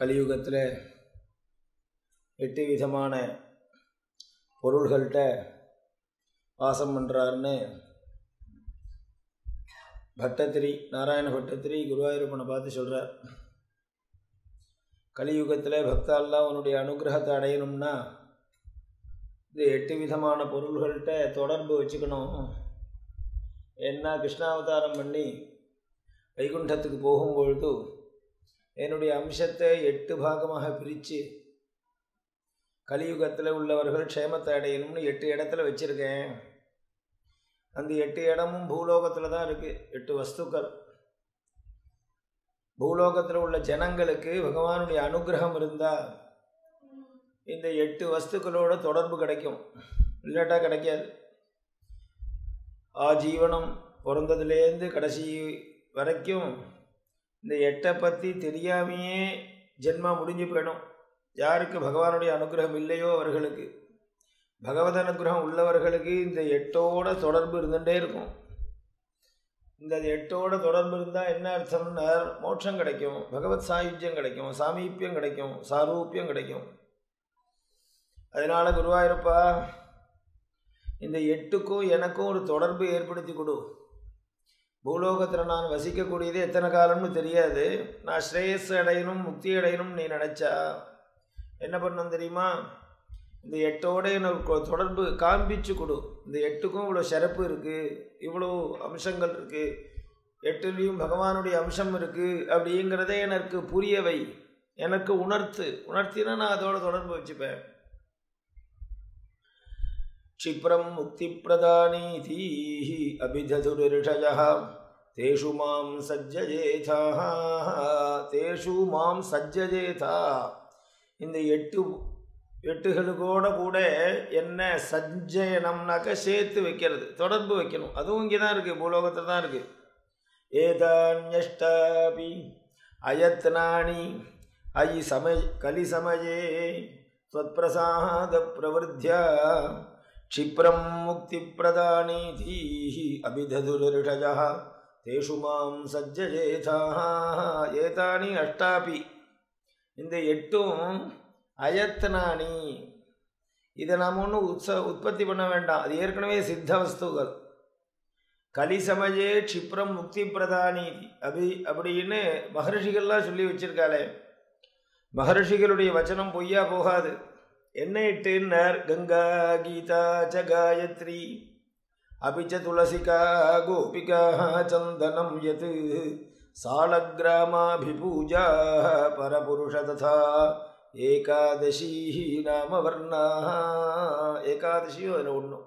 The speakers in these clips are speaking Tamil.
கலியுகத்தில் எட்டு விதமான பொருள்கள்கிட்ட வாசம் பண்ணுறாருன்னு பட்டத்திரி நாராயண பட்டத்திரி குருவாயூரப்பனை பார்த்து சொல்கிறார் கலியுகத்தில் பக்தால்லாம் உன்னுடைய அனுகிரகத்தை அடையணும்னா இந்த எட்டு விதமான பொருள்கள்கிட்ட தொடர்பு வச்சுக்கணும் என்ன கிருஷ்ணாவதாரம் பண்ணி வைகுண்டத்துக்கு போகும்பொழுது என்னுடைய அம்சத்தை எட்டு பாகமாக பிரித்து கலியுகத்தில் உள்ளவர்கள் க்ஷேமத்தை அடையணும்னு எட்டு இடத்துல வச்சுருக்கேன் அந்த எட்டு இடமும் பூலோகத்தில் தான் இருக்குது எட்டு வஸ்துக்கள் பூலோகத்தில் உள்ள ஜனங்களுக்கு பகவானுடைய அனுகிரகம் இருந்தால் இந்த எட்டு வஸ்துக்களோட தொடர்பு கிடைக்கும் இல்லாட்டா கிடைக்காது ஆஜீவனம் பிறந்ததுலேருந்து கடைசி வரைக்கும் இந்த எட்டை பற்றி தெரியாமையே ஜென்மா முடிஞ்சு போயிடும் யாருக்கு பகவானுடைய அனுகிரகம் இல்லையோ அவர்களுக்கு பகவத் அனுகிரகம் உள்ளவர்களுக்கு இந்த எட்டோட தொடர்பு இருந்துகிட்டே இருக்கும் இந்த எட்டோட தொடர்பு இருந்தால் என்ன அர்த்தம்னா மோட்சம் கிடைக்கும் பகவத் சாயுஜ்யம் கிடைக்கும் சாமீப்பியம் கிடைக்கும் சாரூப்பியம் கிடைக்கும் அதனால் குருவாயிருப்பா இந்த எட்டுக்கும் எனக்கும் ஒரு தொடர்பு ஏற்படுத்தி கொடு பூலோகத்தில் நான் வசிக்கக்கூடியது எத்தனை காலம்னு தெரியாது நான் ஸ்ரேயஸ் அடையணும் முக்தி அடையணும் நீ நினச்சா என்ன பண்ணணும் தெரியுமா இந்த எட்டோட எனக்கு தொடர்பு காண்பிச்சு கொடு இந்த எட்டுக்கும் இவ்வளோ சிறப்பு இருக்குது இவ்வளோ அம்சங்கள் இருக்குது எட்டுலேயும் பகவானுடைய அம்சம் இருக்குது அப்படிங்கிறதே எனக்கு புரியவை எனக்கு உணர்த்து உணர்த்தினா நான் அதோட தொடர்பு வச்சுப்பேன் क्षिप्रं मुक्तिप्रदानीति अभिधधुरिषयः तेषु मां सज्जयेथाः तेषु मां सज्जयेதா இந்த எட்டு எட்டுகளுக்கோட கூட என்ன சஞ்சயனம்னாக்க சேர்த்து வைக்கிறது தொடர்பு வைக்கணும் அதுவும் இங்கே தான் இருக்குது பூலோகத்தில் தான் இருக்குது ஏதான்யஷ்டாபி அயத்னானி அயி சமய கலிசமயே त्वत्प्रसादप्रवृद्ध्या क्षिप्रं मुक्तिप्रदानीतीः अभिधधुरिषयः तेषु मां सज्जयेथाः ஏதானி அஷ்டாபி இந்த எட்டும் அயத்தனானி இதை நாம் ஒன்றும் உற்ச உற்பத்தி பண்ண வேண்டாம் அது ஏற்கனவே சித்த வஸ்துகள் கலிசமயே க்ஷிப்ரம் முக்தி பிரதானி அபி அப்படின்னு மகர்ஷிகள்லாம் சொல்லி வச்சிருக்காளே மகர்ஷிகளுடைய வச்சனம் பொய்யா போகாது என்ன இட்டுன்னர் கங்கா கீதா ச காயத்ரி அபிச்ச துளசிகா கோபிகா சந்தனம் யத் சாலகிராமாபிபூஜா பரபுருஷ ததா ஏகாதசி நாம வர்ணா ஏகாதசியும் அதில் ஒன்றும்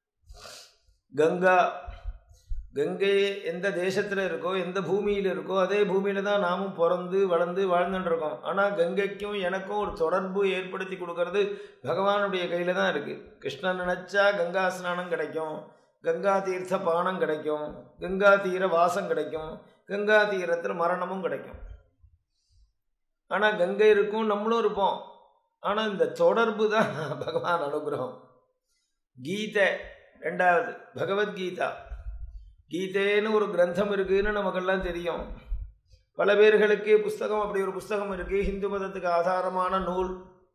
கங்கா கங்கை எந்த தேசத்தில் இருக்கோ எந்த பூமியில் இருக்கோ அதே பூமியில் தான் நாமும் பிறந்து வளர்ந்து வாழ்ந்துட்டு இருக்கோம் ஆனால் கங்கைக்கும் எனக்கும் ஒரு தொடர்பு ஏற்படுத்தி கொடுக்கறது பகவானுடைய கையில் தான் இருக்குது கிருஷ்ணன் நினச்சா கங்கா ஸ்நானம் கிடைக்கும் கங்கா தீர்த்த பானம் கிடைக்கும் கங்கா தீர வாசம் கிடைக்கும் கங்கா தீரத்தில் மரணமும் கிடைக்கும் ஆனால் கங்கை இருக்கும் நம்மளும் இருப்போம் ஆனால் இந்த தொடர்பு தான் பகவான் அனுகிரகம் கீதை ரெண்டாவது பகவத்கீதா கீதைன்னு ஒரு கிரந்தம் இருக்குதுன்னு நமக்கெல்லாம் தெரியும் பல பேர்களுக்கு புஸ்தகம் அப்படி ஒரு புஸ்தகம் இருக்குது ஹிந்து மதத்துக்கு ஆதாரமான நூல்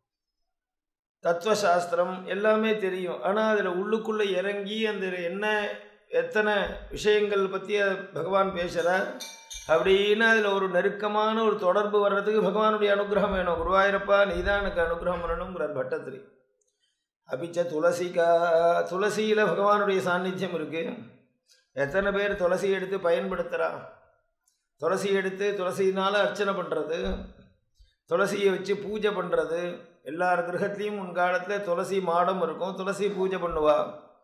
தத்துவசாஸ்திரம் எல்லாமே தெரியும் ஆனால் அதில் உள்ளுக்குள்ளே இறங்கி அந்த என்ன எத்தனை விஷயங்கள் பற்றி பகவான் பேசுகிறார் அப்படின்னு அதில் ஒரு நெருக்கமான ஒரு தொடர்பு வர்றதுக்கு பகவானுடைய அனுகிரகம் வேணும் குருவாயிரப்பா நீ தான் எனக்கு அனுகிரகம் பண்ணணுங்கிறார் பட்டத்திரி அபிச்ச துளசிக்கா துளசியில் பகவானுடைய சாநித்தியம் இருக்குது எத்தனை பேர் துளசி எடுத்து பயன்படுத்துகிறா துளசி எடுத்து துளசினால் அர்ச்சனை பண்ணுறது துளசியை வச்சு பூஜை பண்ணுறது எல்லார் கிரகத்துலேயும் முன்காலத்தில் துளசி மாடம் இருக்கும் துளசி பூஜை பண்ணுவா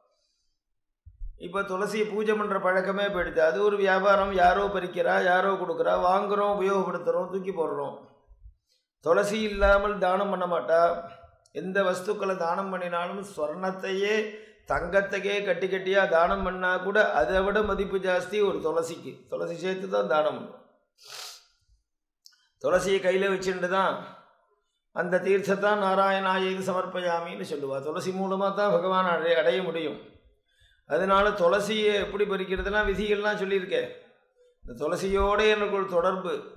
இப்போ துளசியை பூஜை பண்ணுற பழக்கமே போயிடுது அது ஒரு வியாபாரம் யாரோ பறிக்கிறா யாரோ கொடுக்குறா வாங்குகிறோம் உபயோகப்படுத்துகிறோம் தூக்கி போடுறோம் துளசி இல்லாமல் தானம் பண்ண மாட்டா எந்த வஸ்துக்களை தானம் பண்ணினாலும் ஸ்வர்ணத்தையே தங்கத்தையே கட்டி கட்டியாக தானம் பண்ணால் கூட அதை விட மதிப்பு ஜாஸ்தி ஒரு துளசிக்கு துளசி சேர்த்து தான் தானம் பண்ணும் துளசியை கையில் வச்சுட்டு தான் அந்த தீர்த்தத்தான் நாராயணாயது சமர்ப்பயாமின்னு சொல்லுவாள் துளசி மூலமாக தான் பகவான் அடைய அடைய முடியும் அதனால துளசியை எப்படி பறிக்கிறதுலாம் விதிகள்லாம் சொல்லியிருக்கேன் இந்த துளசியோடு எனக்கு ஒரு தொடர்பு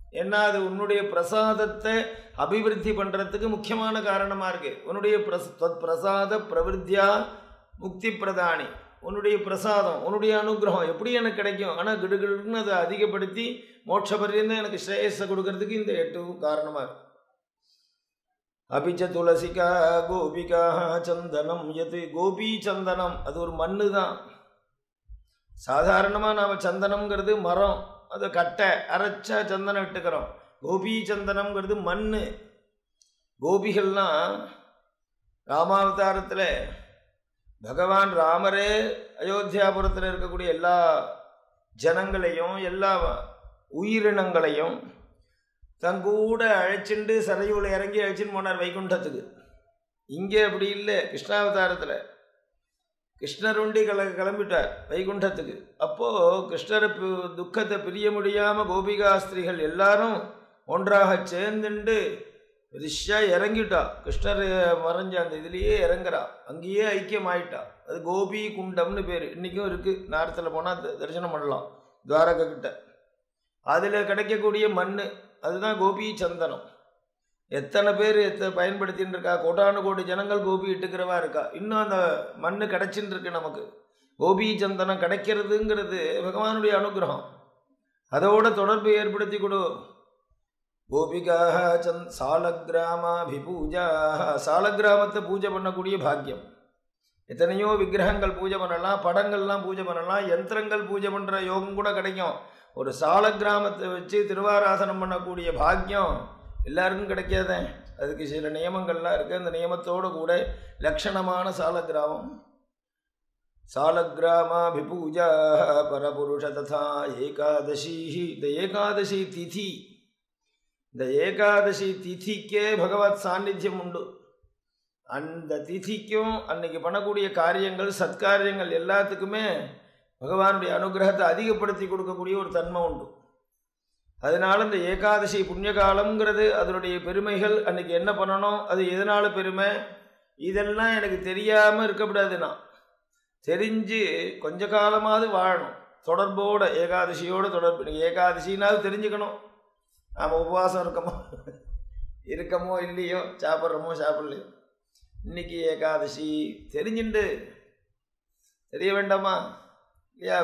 ஏன்னா அது உன்னுடைய பிரசாதத்தை அபிவிருத்தி பண்ணுறதுக்கு முக்கியமான காரணமாக இருக்கு உன்னுடைய பிரஸ் தொத் பிரசாத பிரவிருத்தியா முக்தி பிரதானி உன்னுடைய பிரசாதம் உன்னுடைய அனுகிரகம் எப்படி எனக்கு கிடைக்கும் ஆனால் கிடுகிடுன்னு அதை அதிகப்படுத்தி மோட்ச பரியந்தம் எனக்கு ஸ்ரேயஸை கொடுக்கறதுக்கு இந்த எட்டு காரணமாக இருக்கு அபிச்ச துளசிக்கா கோபிகா சந்தனம் எது கோபி சந்தனம் அது ஒரு மண்ணு தான் சாதாரணமாக நாம் சந்தனம்ங்கிறது மரம் அதை கட்டை அரைச்சா சந்தனம் இட்டுக்கிறோம் கோபி சந்தனம்ங்கிறது மண் கோபிகள்லாம் ராமாவதாரத்தில் பகவான் ராமரே அயோத்தியாபுரத்தில் இருக்கக்கூடிய எல்லா ஜனங்களையும் எல்லா உயிரினங்களையும் தங்கூட அழைச்சிண்டு சரையூல இறங்கி அழைச்சின்னு போனார் வைகுண்டத்துக்கு இங்கே அப்படி இல்லை கிருஷ்ணாவதாரத்தில் கிருஷ்ணர் உண்டி கிள கிளம்பிட்டார் வைகுண்டத்துக்கு அப்போது கிருஷ்ணரை பி- துக்கத்தை பிரிய முடியாமல் கோபிகாஸ்திரிகள் எல்லாரும் ஒன்றாக சேர்ந்துண்டு ரிஷா இறங்கிட்டா கிருஷ்ணர் மறைஞ்ச அந்த இதுலேயே இறங்குறா அங்கேயே ஐக்கியமாயிட்டா அது கோபி குண்டம்னு பேர் இன்றைக்கும் இருக்குது நேரத்தில் போனால் தரிசனம் பண்ணலாம் துவாரகை கிட்ட அதில் கிடைக்கக்கூடிய மண் அதுதான் கோபி சந்தனம் எத்தனை பேர் எத்த பயன்படுத்தின்னு இருக்கா கோடானு கோடி ஜனங்கள் கோபி இட்டுக்கிறவா இருக்கா இன்னும் அந்த மண் கிடைச்சின்னு இருக்கு நமக்கு கோபி சந்தனம் கிடைக்கிறதுங்கிறது பகவானுடைய அனுகிரகம் அதோட தொடர்பு ஏற்படுத்தி கொடு கோபிகா சந்த் சாலக்கிராமாபிபூஜா சாலக்கிராமத்தை பூஜை பண்ணக்கூடிய பாக்கியம் எத்தனையோ விக்கிரகங்கள் பூஜை பண்ணலாம் படங்கள்லாம் பூஜை பண்ணலாம் யந்திரங்கள் பூஜை பண்ணுற யோகம் கூட கிடைக்கும் ஒரு சாலக்கிராமத்தை வச்சு திருவாராசனம் பண்ணக்கூடிய பாக்கியம் எல்லாருக்கும் கிடைக்காதே அதுக்கு சில நியமங்கள்லாம் இருக்குது அந்த நியமத்தோடு கூட லட்சணமான சாலக்கிராமம் சாலக்கிராமாபிபூஜா பரபுருஷ ததா ஏகாதசி இந்த ஏகாதசி திதி இந்த ஏகாதசி திதிக்கே பகவத் சாநித்தியம் உண்டு அந்த திதிக்கும் அன்னைக்கு பண்ணக்கூடிய காரியங்கள் சத்காரியங்கள் எல்லாத்துக்குமே பகவானுடைய அனுகிரகத்தை அதிகப்படுத்தி கொடுக்கக்கூடிய ஒரு தன்மை உண்டு அதனால இந்த ஏகாதசி புண்ணிய காலம்ங்கிறது அதனுடைய பெருமைகள் அன்னைக்கு என்ன பண்ணணும் அது எதனால பெருமை இதெல்லாம் எனக்கு தெரியாமல் இருக்கக்கூடாதுண்ணா தெரிஞ்சு கொஞ்ச காலமாவது வாழணும் தொடர்போட ஏகாதசியோட தொடர்பு நீங்க ஏகாதசினாவது தெரிஞ்சுக்கணும் நாம் உபவாசம் இருக்கமோ இருக்கமோ இல்லையோ சாப்பிட்றோமோ சாப்பிடலையோ இன்னைக்கு ஏகாதசி தெரிஞ்சுண்டு தெரிய வேண்டாமா இல்லையா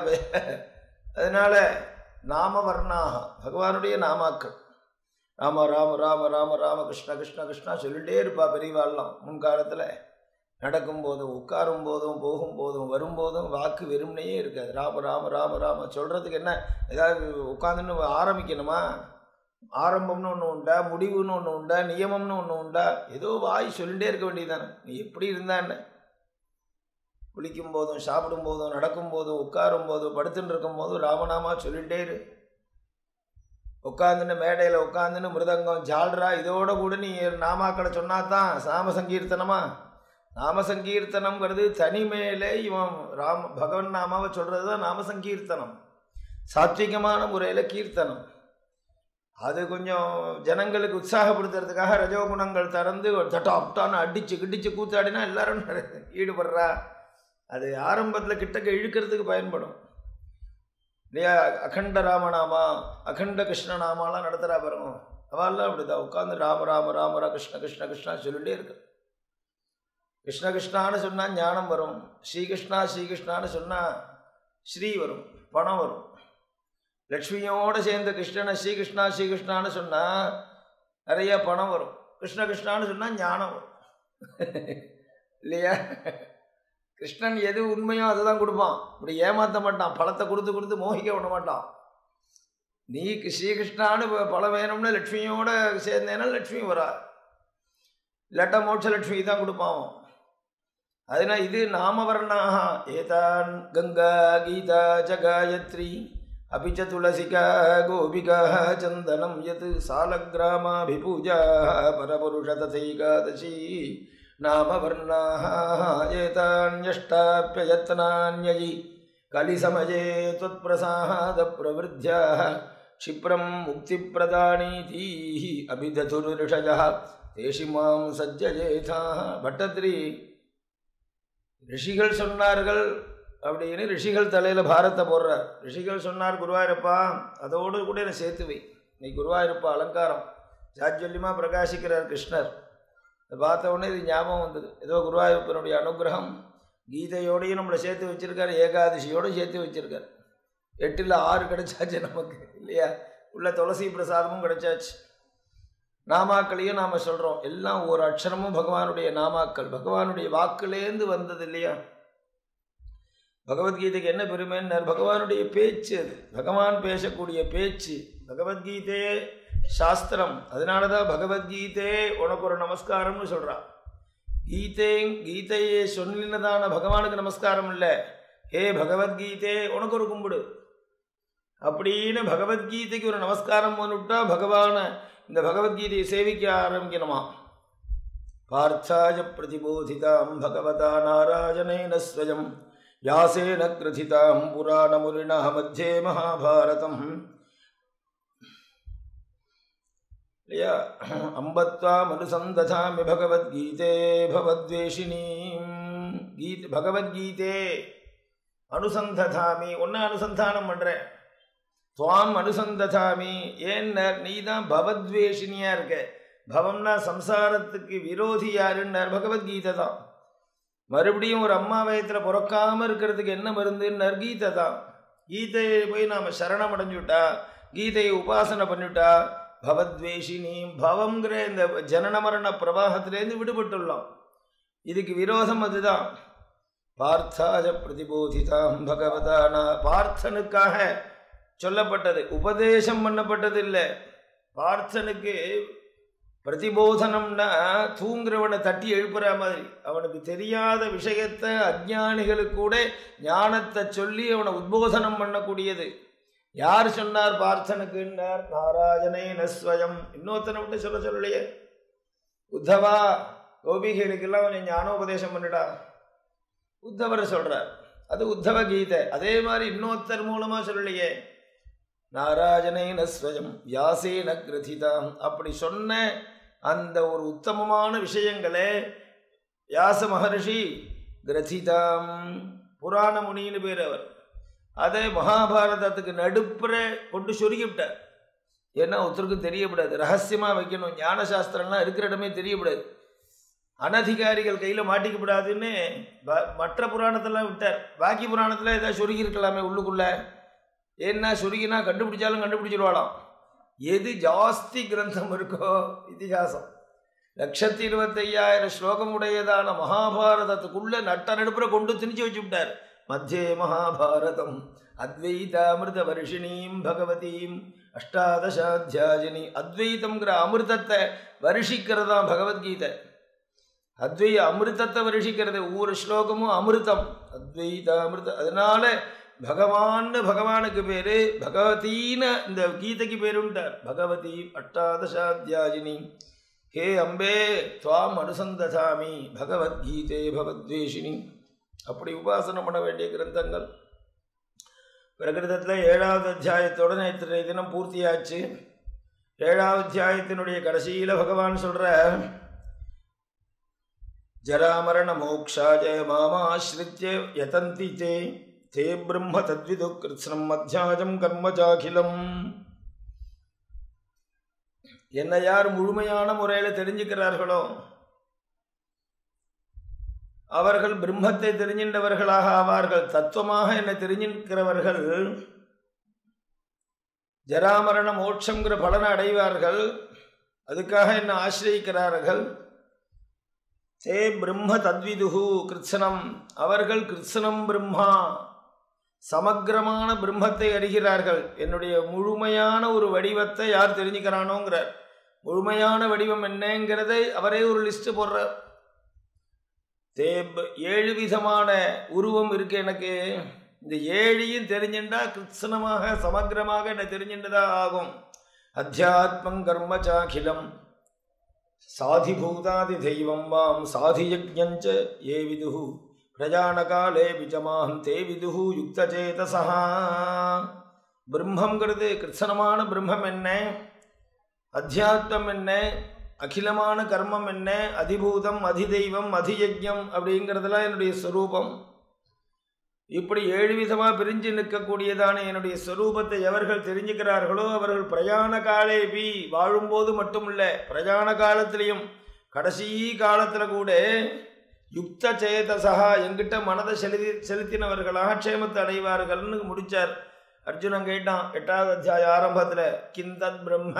அதனால நாம வர்ணாக பகவானுடைய நாமாக்கள் ராம ராம ராம ராம ராம கிருஷ்ண கிருஷ்ண கிருஷ்ணா சொல்லிட்டே இருப்பா பெரியவாள்லாம் முன்காலத்தில் நடக்கும்போதும் உட்காரும் போதும் போகும்போதும் வரும்போதும் வாக்கு வெறுமனையே இருக்காது ராம ராம ராம ராம சொல்கிறதுக்கு என்ன ஏதாவது உட்காந்துன்னு ஆரம்பிக்கணுமா ஆரம்பம்னு ஒன்று உண்டா முடிவுன்னு ஒன்று உண்டா நியமம்னு ஒன்று உண்டா ஏதோ வாய் சொல்லிட்டே இருக்க வேண்டியதானே நீ எப்படி இருந்தா என்ன குளிக்கும் போதும் சாப்பிடும் போதும் நடக்கும் போதும் உட்காரும் போதும் படுத்துட்டு இருக்கும் போதும் ராமநாமா சொல்லிட்டே இரு உட்காந்துன்னு மேடையில் உட்காந்துன்னு மிருதங்கம் ஜால்ரா இதோட கூட நீ நாமாக்களை சொன்னா தான் சாம சங்கீர்த்தனமா நாம சங்கீர்த்தனம்ங்கிறது தனிமையிலே இவன் ராம பகவன் நாமாவை சொல்கிறது தான் நாம சங்கீர்த்தனம் சாத்விகமான முறையில் கீர்த்தனம் அது கொஞ்சம் ஜனங்களுக்கு உற்சாகப்படுத்துறதுக்காக ரஜோகுணங்கள் திறந்து தட்டாப்டான்னு அடிச்சு கிடிச்சு கூத்தாடினா எல்லாரும் ஈடுபடுறா அது ஆரம்பத்தில் கிட்டக்க இழுக்கிறதுக்கு பயன்படும் இல்லையா அகண்ட ராமநாமா அகண்ட கிருஷ்ணநாமாலாம் நடத்துகிறா பாருங்க அவெல்லாம் அப்படிதான் உட்காந்து ராம ராம ராம ரா கிருஷ்ண கிருஷ்ண கிருஷ்ணா சொல்லிட்டே இருக்கு கிருஷ்ண கிருஷ்ணான்னு சொன்னால் ஞானம் வரும் ஸ்ரீகிருஷ்ணா ஸ்ரீகிருஷ்ணான்னு சொன்னால் ஸ்ரீ வரும் பணம் வரும் லக்ஷ்மியோடு சேர்ந்த கிருஷ்ணனை ஸ்ரீகிருஷ்ணா ஸ்ரீகிருஷ்ணான்னு சொன்னால் நிறைய பணம் வரும் கிருஷ்ண கிருஷ்ணான்னு சொன்னால் ஞானம் வரும் இல்லையா கிருஷ்ணன் எது உண்மையோ அதை தான் கொடுப்பான் இப்படி ஏமாற்ற மாட்டான் பழத்தை கொடுத்து கொடுத்து மோகிக்க விட மாட்டான் நீ ஸ்ரீகிருஷ்ணான்னு ப- பழம் வேணும்னு லக்ஷ்மியோட சேர்ந்தேன்னா லக்ஷ்மி வரா இல்லாட்டா மோட்ச லக்ஷ்மி தான் கொடுப்பான் அவன். அதனால் இது நாமவர்ணாக ஏதான் கங்கா கீதா ச காயத்ரி अपि च तुलसिका गोपिका चन्दनं यत् सालग्रामाभिपूजा परपुरुष तथैकादशी नामवर्णाः एतान्यष्टाप्ययत्नान्ययि कलिसमये त्वत्प्रसादप्रवृद्ध्याः क्षिप्रं मुक्तिप्रदानीतीः अभिदधुर्षयः தேஷி மாம் சஜ்ஜயேதாः பட்டத்ரி ரிஷிகள் சொன்னார்கள் அப்படின்னு ரிஷிகள் தலையில் பாரத்தை போடுறார் ரிஷிகள் சொன்னார் குருவாயூரப்பா அதோடு கூட என்னை சேர்த்து வை இன்னைக்கு குருவாயிருப்ப அலங்காரம் ஜாஜ்வல்யமாக பிரகாசிக்கிறார் கிருஷ்ணர் இதை பார்த்த உடனே இது ஞாபகம் வந்தது ஏதோ குருவாயூரப்பனுடைய அனுகிரகம் கீதையோடையும் நம்மளை சேர்த்து வச்சிருக்காரு ஏகாதசியோடு சேர்த்து வச்சிருக்காரு எட்டில் ஆறு கிடைச்சாச்சு நமக்கு இல்லையா உள்ள துளசி பிரசாதமும் கிடைச்சாச்சு நாமாக்களையும் நாம் சொல்கிறோம் எல்லாம் ஒரு அக்ஷரமும் பகவானுடைய நாமாக்கள் பகவானுடைய வாக்குலேருந்து வந்தது இல்லையா பகவத்கீதைக்கு என்ன பெருமைன்னார் பகவானுடைய பேச்சு அது பகவான் பேசக்கூடிய பேச்சு பகவத்கீதே சாஸ்திரம் அதனால தான் பகவத்கீதே உனக்கு ஒரு நமஸ்காரம்னு சொல்கிறான் கீதை கீதையை சொன்னினதான பகவானுக்கு நமஸ்காரம் இல்லை ஹே பகவத்கீதே உனக்கு ஒரு கும்பிடு அப்படின்னு பகவத்கீதைக்கு ஒரு நமஸ்காரம் பண்ணிவிட்டா பகவானை இந்த பகவத்கீதையை சேவிக்க ஆரம்பிக்கணுமா பார்த்தாய பிரதிபோதிதாம் பகவதா நாராயணேன ஸ்வயம் வியாசேன கிருதிதாம் புராணமுனினா மத்தியே மகாபாரதம் இல்லையா அம்பத்வாம் அனுசந்ததாமி பகவத்கீதே பவத்வேஷினீம் கீத் பகவத்கீதே அனுசந்ததாமி ஒன்று அனுசந்தானம் பண்ணுறேன் துவாம் அனுசந்ததாமி ஏன்னார் நீ தான் பவத்வேஷினியாக இருக்க பவம்னா சம்சாரத்துக்கு விரோதி யாருன்னார் பகவத்கீதை தான் மறுபடியும் ஒரு அம்மா வயத்தில் பிறக்காமல் இருக்கிறதுக்கு என்ன மருந்துன்னார் கீதை தான் கீதையை போய் நாம் சரணம் அடைஞ்சுட்டா கீதையை உபாசனை பண்ணிவிட்டா பவத்வேஷினி பவங்கிற இந்த ஜனன மரண பிரவாகத்திலேருந்து விடுபட்டுள்ளோம் இதுக்கு விரோதம் அதுதான் பார்த்தாஜ பிரதிபோதிதாம் பகவதானா பார்த்தனுக்காக சொல்லப்பட்டது உபதேசம் பண்ணப்பட்டது இல்லை பார்த்தனுக்கு பிரதிபோதனம்னா தூங்குறவனை தட்டி எழுப்புற மாதிரி அவனுக்கு தெரியாத விஷயத்தை அஜ்ஞானிகளுக்கு கூட ஞானத்தை சொல்லி அவனை உத்போதனம் பண்ணக்கூடியது யார் சொன்னார் பார்த்தனுக்குன்னார் நாராயணே நஸ்வயம் இன்னொருத்தனை விட்டு சொல்ல சொல்லலையே உத்தவா கோபிகைகளுக்கெல்லாம் கொஞ்சம் ஞானோபதேசம் பண்ணிடா உத்தவர் சொல்றார் அது உத்தவ கீதை அதே மாதிரி இன்னொருத்தர் மூலமா சொல்லலையே நாராயணே நஸ்வயம் வியாசேன கிரதிதாம் அப்படி சொன்ன அந்த ஒரு உத்தமமான விஷயங்களே வியாச மகர்ஷி கிரதிதாம் புராண முனின்னு பேர் அவர் அதை மகாபாரதத்துக்கு நடுப்புற கொண்டு சொருகிவிட்டார் ஏன்னா ஒருத்தருக்கும் தெரியக்கூடாது ரகசியமாக வைக்கணும் ஞான சாஸ்திரம்லாம் இருக்கிற இடமே தெரியக்கூடாது அனதிகாரிகள் கையில் மாட்டிக்கப்படாதுன்னு ப- மற்ற புராணத்தெல்லாம் விட்டார் பாக்கி புராணத்தில் ஏதாவது சொருகி இருக்கலாமே உள்ளுக்குள்ள ஏன்னா சொருகினா கண்டுபிடிச்சாலும் கண்டுபிடிச்சிருவாளாம் எது ஜாஸ்தி கிரந்தம் இருக்கோ இதிகாசம் லட்சத்தி இருபத்தையாயிரம் ஸ்லோகம் உடையதான மகாபாரதத்துக்குள்ள நட்ட நடுப்புற கொண்டு திணிச்சு வச்சு விட்டார் மத்தியே மகாபாரதம் அத்வைதாமிருத வருஷிணீம் பகவதீம் அஷ்டாதசாத்தியாயினி அத்வைதம்ங்கிற அமிர்தத்தை வருஷிக்கிறதாம் பகவத்கீதை அத்வைத அமிர்தத்தை வருஷிக்கிறது ஒவ்வொரு ஸ்லோகமும் அமிர்தம் அத்வைத அமிர்த அதனால பகவான்னு பகவானுக்கு பேரு பகவதீன இந்த கீதைக்கு பேருண்டார் பகவதி அஷ்டாதசாத்தியாயினி ஹே அம்பே துவாம் அனுசந்ததாமி பகவத்கீதே பகவத்வேஷினி அப்படி உபாசனை பண்ண வேண்டிய கிரந்தங்கள் பிரகிருதத்தில் ஏழாவது அத்தியாயத்தோட நேற்று தினம் பூர்த்தியாச்சு ஏழாவது அத்தியாயத்தினுடைய கடைசியில் பகவான் சொல்ற ஜராமரண மோக்ஷாய மாமாஸ்ரித்ய யதந்தி தே தே பிரம்ம தத்விது கிருத்ஸ்னம் அத்தியாயம் கர்மஜாகிலம் என்னை யார் முழுமையான முறையில் தெரிஞ்சுக்கிறார்களோ அவர்கள் பிரம்மத்தை தெரிஞ்சின்றவர்களாக ஆவார்கள் தத்துவமாக என்னை தெரிஞ்சிருக்கிறவர்கள் ஜராமரண மோட்சங்கிற பலனை அடைவார்கள் அதுக்காக என்னை ஆசிரியிக்கிறார்கள் தே பிரம்ம தத்விதுகு கிருத்சனம் அவர்கள் கிருத்சனம் பிரம்மா சமக்கிரமான பிரம்மத்தை அறிகிறார்கள் என்னுடைய முழுமையான ஒரு வடிவத்தை யார் தெரிஞ்சுக்கிறானோங்கிறார் முழுமையான வடிவம் என்னங்கிறதை அவரே ஒரு லிஸ்ட் போடுறார் தேப் ஏழு விதமான உருவம் இருக்கு எனக்கு இந்த ஏழையும் தெரிஞ்சுண்டா கிருத்சனமாக சமக்கிரமாக என்ன தெரிஞ்சுண்டதா ஆகும் அத்தியாத்மம் கர்ம சாகிலம் சாதிபூதாதி தெய்வம் வாம் சாதியஜ்ஞஞ்ச ஏ விதுஹு பிரஜானகாலே விஜமாம் தே விதுஹு யுக்தச்சேதசா பிரம்மங்கிறது கிருத்சனமான பிரம்மம் என்ன அத்தியாத்மம் என்ன அகிலமான கர்மம் என்ன அதிபூதம் அதிதெய்வம் அதியஜ்யம் அப்படிங்கிறதெல்லாம் என்னுடைய ஸ்வரூபம் இப்படி ஏழு விதமா பிரிஞ்சு நிற்கக்கூடியதான என்னுடைய ஸ்வரூபத்தை எவர்கள் தெரிஞ்சுக்கிறார்களோ அவர்கள் பிரயாண காலே பி வாழும்போது மட்டுமில்ல பிரயாண காலத்திலையும் கடைசி காலத்துல கூட யுக்த சேதசா எங்கிட்ட மனதை செலுத்தி செலுத்தினவர்களாக க்ஷேமத்தை அடைவார்கள்னு முடிச்சார் அர்ஜுனன் கேட்டான் எட்டாவது அத்தியாய ஆரம்பத்துல கிந்தத் பிரம்ம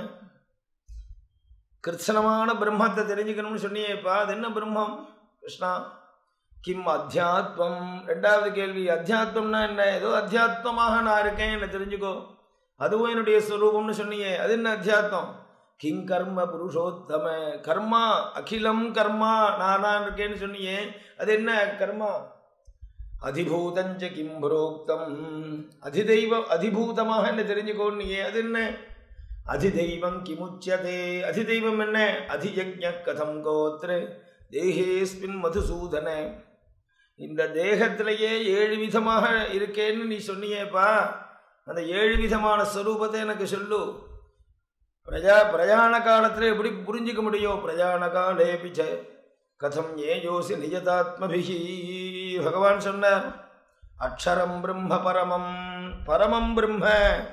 கிருஷ்ணமான பிரம்மத்தை தெரிஞ்சுக்கணும்னு சொன்னியேப்பா அது என்ன பிரம்மம் கிருஷ்ணா கிம் அத்தியாத்மம் ரெண்டாவது கேள்வி அத்தியாத்மம்னா என்ன ஏதோ அத்தியாத்மமாக நான் இருக்கேன் என்ன தெரிஞ்சுக்கோ அதுவும் என்னுடைய ஸ்வரூபம்னு சொன்னியே அது என்ன அத்தியாத்மம் கிங் கர்ம புருஷோத்தம கர்மா அகிலம் கர்மா நானா இருக்கேன்னு சொன்னியே அது என்ன கர்மா அதிபூதஞ்ச கிம் புரோக்தம் அதிதெய்வ அதிபூதமாக என்ன தெரிஞ்சுக்கோன்னியே அது என்ன அதிதெய்வம் கிமுச்சியதே அதிதெய்வம் என்ன அதியஜ கதம் கோத்ர தேகேஸ்மின் மதுசூதன இந்த தேகத்திலேயே ஏழு விதமாக இருக்கேன்னு நீ சொன்னியேப்பா அந்த ஏழு விதமான ஸ்வரூபத்தை எனக்கு சொல்லு பிரஜா பிரயாண காலத்தில் எப்படி புரிஞ்சுக்க முடியும் பிரயாண காலே பிச்ச கதம் ஏயோசி நிஜதாத்மபிகி பகவான் சொன்னார் அக்ஷரம் பிரம்ம பரமம் பரமம் பிரம்ம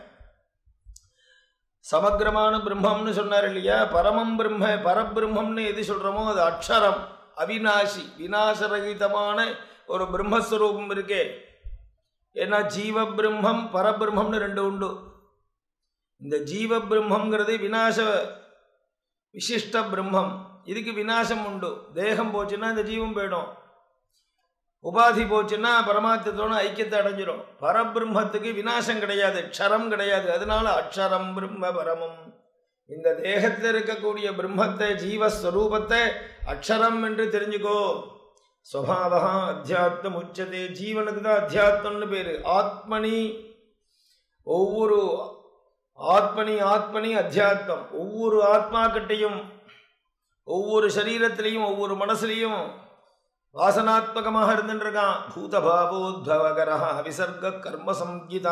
சமக்கிரமான பிரம்மம்னு சொன்னார் இல்லையா பரமம் பிரம்ம பரபிரம்மம்னு எது சொல்கிறோமோ அது அக்ஷரம் அவிநாசி விநாசரகிதமான ஒரு பிரம்மஸ்வரூபம் இருக்கே ஏன்னா ஜீவ பிரம்மம் பரபிரம்மம்னு ரெண்டு உண்டு இந்த ஜீவ பிரம்மங்கிறது விநாச விசிஷ்ட பிரம்மம் இதுக்கு விநாசம் உண்டு தேகம் போச்சுன்னா இந்த ஜீவம் போயிடும் உபாதி போச்சுன்னா பரமாத்தத்தோட ஐக்கியத்தை அடைஞ்சிரும் பரபிரம்மத்துக்கு விநாசம் கிடையாது க்ஷரம் கிடையாது அதனால அக்ஷரம் பிரம்ம பரமம் இந்த தேகத்தில் இருக்கக்கூடிய பிரம்மத்தை ஜீவஸ்வரூபத்தை அக்ஷரம் என்று தெரிஞ்சுக்கோ ஸ்வபாவா அத்தியாத்மம் உச்சதே ஜீவனுக்கு தான் அத்தியாத்மம்னு பேரு ஆத்மனி ஒவ்வொரு ஆத்மனி ஆத்மனி அத்தியாத்மம் ஒவ்வொரு ஆத்மாக்கிட்டையும் ஒவ்வொரு சரீரத்திலையும் ஒவ்வொரு மனசுலையும் வாசனாத்மகமாக இருந்துருக்கான் பூதபாவோத்பவகரா விசர்க கர்ம சங்கீதா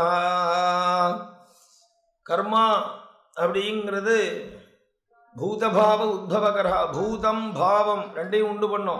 கர்மா அப்படிங்கிறது பூதபாவ உத்பவகரா பூதம் பாவம் ரெண்டையும் உண்டு பண்ணோம்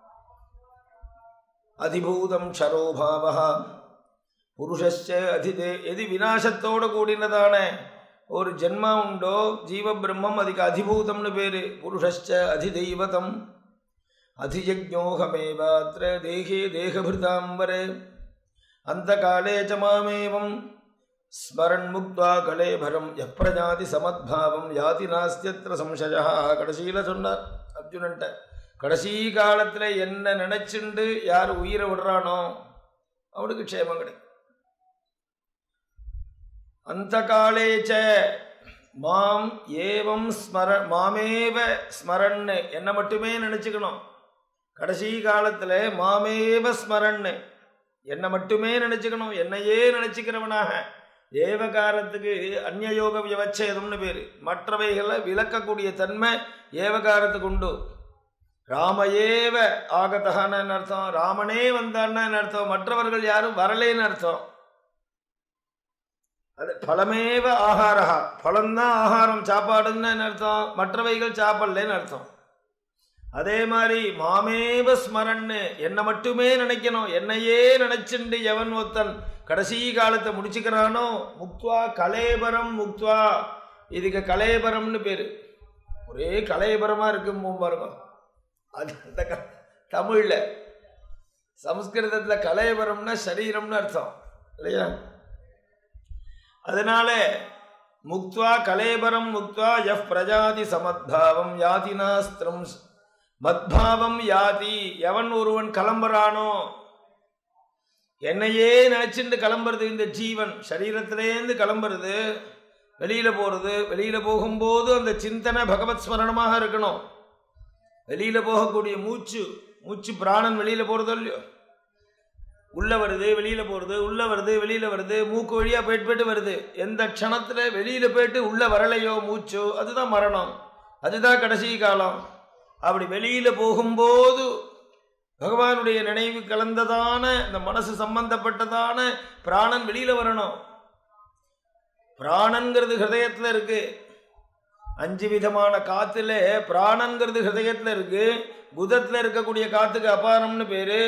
அதிபூதம் க்ஷரோபாவா புருஷஸ்ச அதிதே எது விநாசத்தோடு கூடினதான ஒரு ஜென்மா உண்டோ ஜீவ பிரம்மம் அதுக்கு அதிபூதம்னு பேரு புருஷஸ்ச அதிதெய்வதம் அதியஜோகமேவாத்திர தேகே தேகபிருதாம்பரே அந்த காலே ச மாமேவம் ஸ்மரன் முக்வா கலேபரம் எப்பிரஜாதி சமத்பாவம் யாதி நாஸ்தியத்திர சம்சயா கடைசியில் சொன்னார் அர்ஜுனன்ட்ட கடைசி காலத்தில் என்ன நினைச்சுண்டு யார் உயிரை விடுறானோ அவனுக்கு க்ஷேமம் கிடைக்கும் அந்த காலேச்ச மாம் ஏவம் ஸ்மர மாமேவ ஸ்மரன்னு என்னை மட்டுமே நினச்சிக்கணும் கடைசி காலத்தில் மாமேவ ஸ்மரன்னு என்னை மட்டுமே நினச்சிக்கணும் என்னையே நினச்சிக்கிறவனாக ஏவகாரத்துக்கு அந்நயோக விவச்சேதம்னு பேர் மற்றவைகளை விளக்கக்கூடிய தன்மை ஏவகாரத்துக்கு உண்டு ராமஏவ ஆகத்தகான்னு அர்த்தம் ராமனே வந்தான்னு அர்த்தம் மற்றவர்கள் யாரும் வரலேன்னு அர்த்தம் அது பழமேவ ஆகாரா பழம்தான் ஆகாரம் சாப்பாடுன்னு அர்த்தம் மற்றவைகள் சாப்பிடலன்னு அர்த்தம் அதே மாதிரி மாமேவ ஸ்மரன்னு என்னை மட்டுமே நினைக்கணும் என்னையே நினைச்சுண்டு எவன் ஒருத்தன் கடைசி காலத்தை முடிச்சுக்கிறானோ முக்துவா கலேபரம் முக்துவா இதுக்கு கலேபரம்னு பேரு ஒரே கலேபரமா இருக்கும் பாருங்க அது அந்த க தமிழில் சமஸ்கிருதத்தில் கலேபரம்னா சரீரம்னு அர்த்தம் இல்லையா அதனால முக்துவா கலேபரம் முக்துவா எஃப் பிரஜாதி சமத்பாவம் யாதி நாஸ்திரம் மத்பாவம் யாதி எவன் ஒருவன் கிளம்புறானோ என்னையே நினைச்சுட்டு கிளம்புறது இந்த ஜீவன் சரீரத்திலேருந்து கிளம்புறது வெளியில போறது வெளியில போகும்போது அந்த சிந்தனை பகவத் ஸ்மரணமாக இருக்கணும் வெளியில போகக்கூடிய மூச்சு மூச்சு பிராணன் வெளியில போறதோ இல்லையோ உள்ள வருது வெளியில போறது உள்ள வருது வெளியில வருது மூக்கு வழியா போயிட்டு போயிட்டு வருது எந்த க்ஷணத்துல வெளியில போயிட்டு உள்ள வரலையோ மூச்சோ அதுதான் மரணம் அதுதான் கடைசி காலம் அப்படி வெளியில போகும்போது பகவானுடைய நினைவு கலந்ததான இந்த மனசு சம்பந்தப்பட்டதான பிராணன் வெளியில வரணும் பிராணங்கிறது ஹிருதயத்துல இருக்கு அஞ்சு விதமான காத்துல பிராணங்கிறது ஹிருதயத்துல இருக்கு குதத்துல இருக்கக்கூடிய காத்துக்கு அபாரம்னு பேரு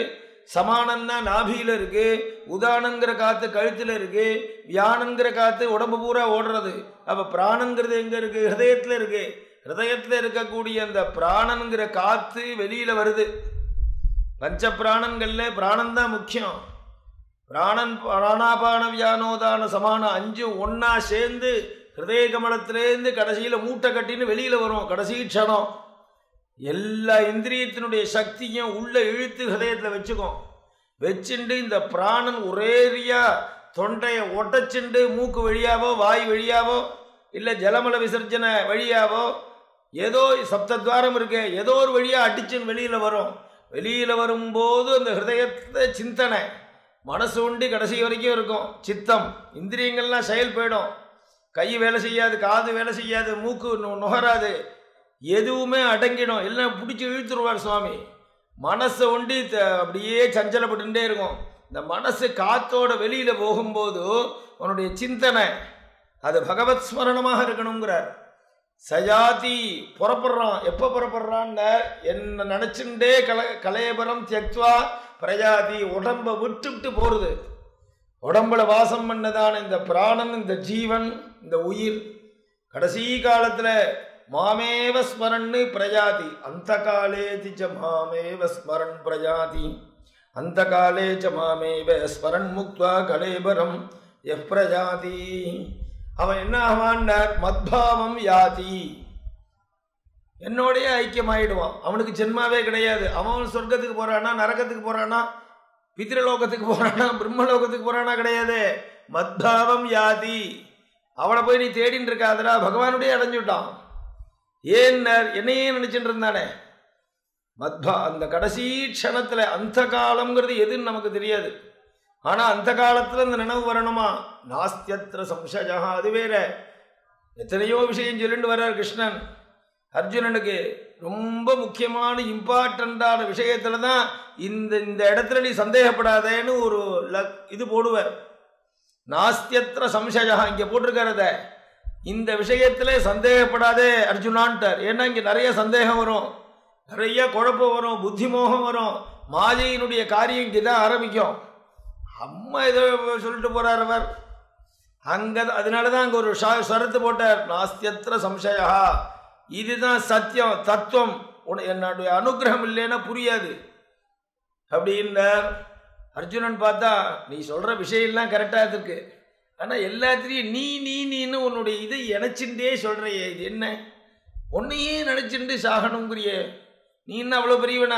சமானம்னா நாபியில இருக்கு உதானங்கிற காத்து கழுத்துல இருக்கு வியானங்கிற காத்து உடம்பு பூரா ஓடுறது அப்ப பிராணங்கிறது எங்க இருக்கு ஹிருதயத்துல இருக்கு ஹிருதயத்துல இருக்கக்கூடிய அந்த பிராணன்கிற காத்து வெளியில வருது பஞ்ச பிராணங்கள்ல பிராணன் தான் முக்கியம் பிராணன் பிராணாபான வியானோதான சமான அஞ்சு ஒன்னா சேர்ந்து ஹிருதய கமலத்திலேருந்து கடைசியில் மூட்டை கட்டின்னு வெளியில வரும் கடைசி க்ஷணம் எல்லா இந்திரியத்தினுடைய சக்தியும் உள்ள இழுத்து ஹிருதயத்தில் வச்சுக்கும் வச்சுண்டு இந்த பிராணன் ஒரேரியா தொண்டையை ஒட்டச்சுண்டு மூக்கு வழியாவோ வாய் வழியாவோ இல்லை ஜலமல விசர்ஜனை வழியாவோ ஏதோ சப்தத்வாரம் இருக்கு ஏதோ ஒரு வழியா அடிச்சுன்னு வெளியில வரும் வெளியில வரும்போது அந்த ஹிருதயத்தை சிந்தனை மனசு உண்டி கடைசி வரைக்கும் இருக்கும் சித்தம் இந்திரியங்கள்லாம் செயல் போயிடும் கை வேலை செய்யாது காது வேலை செய்யாது மூக்கு நு- நுகராது எதுவுமே அடங்கிடும் எல்லாம் பிடிச்சி இழுத்துருவார் சுவாமி மனசை ஒண்டி த- அப்படியே சஞ்சலப்பட்டுட்டே இருக்கும் இந்த மனசு காத்தோட வெளியில போகும்போது உன்னுடைய சிந்தனை அது பகவத் ஸ்மரணமாக இருக்கணுங்கிறார் சஜாதி புறப்படுறான் எப்போ புறப்படுறான்னு என்ன நினச்சுட்டே கல கலையபரம் தியக்துவா பிரஜாதி உடம்ப விட்டுவிட்டு போகிறது உடம்புல வாசம் பண்ணதான இந்த பிராணன் இந்த ஜீவன் இந்த உயிர் கடைசி காலத்தில் மாமேவ ஸ்மரன்னு பிரஜாதி அந்த காலே ச மாமேவ ஸ்மரன் பிரஜாதி அந்த காலே ச மாமேவ ஸ்மரன் முக்வா கலேபரம் எப் பிரஜாதி அவன் என்ன ஆவான்னார் மத்பாவம் யாதி என்னோடய ஐக்கியமாயிடுவான் அவனுக்கு ஜென்மாவே கிடையாது அவன் சொர்க்கத்துக்கு போறானா நரகத்துக்கு போறானா பித்ரலோகத்துக்கு போறானா பிரம்மலோகத்துக்கு போறானா கிடையாது மத்பாவம் யாதி அவனை போய் நீ தேடின்னு இருக்காதடா பகவானுடைய அடைஞ்சுட்டான் ஏன்னர் என்னையே நினைச்சிட்டு இருந்தானே மத்பா அந்த கடைசி க்ஷணத்துல அந்த காலம்ங்கிறது எதுன்னு நமக்கு தெரியாது ஆனா அந்த காலத்துல இந்த நினைவு வரணுமா நாஸ்தியத்திர சம்சயா அது வேற எத்தனையோ விஷயம் சொல்லிட்டு வர்றார் கிருஷ்ணன் அர்ஜுனனுக்கு ரொம்ப முக்கியமான இம்பார்ட்டண்ட்டான விஷயத்துல தான் இந்த இந்த இடத்துல நீ சந்தேகப்படாதேன்னு ஒரு லக் இது போடுவார் நாஸ்தியத்திர சம்சயா இங்க போட்டிருக்கிறத இந்த விஷயத்துல சந்தேகப்படாதே அர்ஜுனான்ட்டார் ஏன்னா இங்க நிறைய சந்தேகம் வரும் நிறைய குழப்பம் வரும் புத்திமோகம் வரும் மாயையினுடைய காரியம் இங்கே தான் ஆரம்பிக்கும் அம்மா ஏதோ சொல்லிட்டு போறார் அவர் அங்க அதனால தான் அங்க ஒரு ஷா- ஷரத்து போட்டார் நாஸ்தியத்திர சம்சயா இதுதான் சத்தியம் தத்துவம் உன- என்னுடைய அனுகிரகம் இல்லைன்னா புரியாது அப்படின்னார் அர்ஜுனன் பார்த்தா நீ சொல்ற விஷயம்லாம் கரெக்டாக இருக்கு ஆனா எல்லாத்திலையும் நீ நீ நீன்னு உன்னுடைய இதை இணைச்சுட்டே சொல்றியே இது என்ன உன்னையே நினைச்சுட்டு சாகணுங்கிறியே நீ என்ன அவ்வளோ பெரியவனா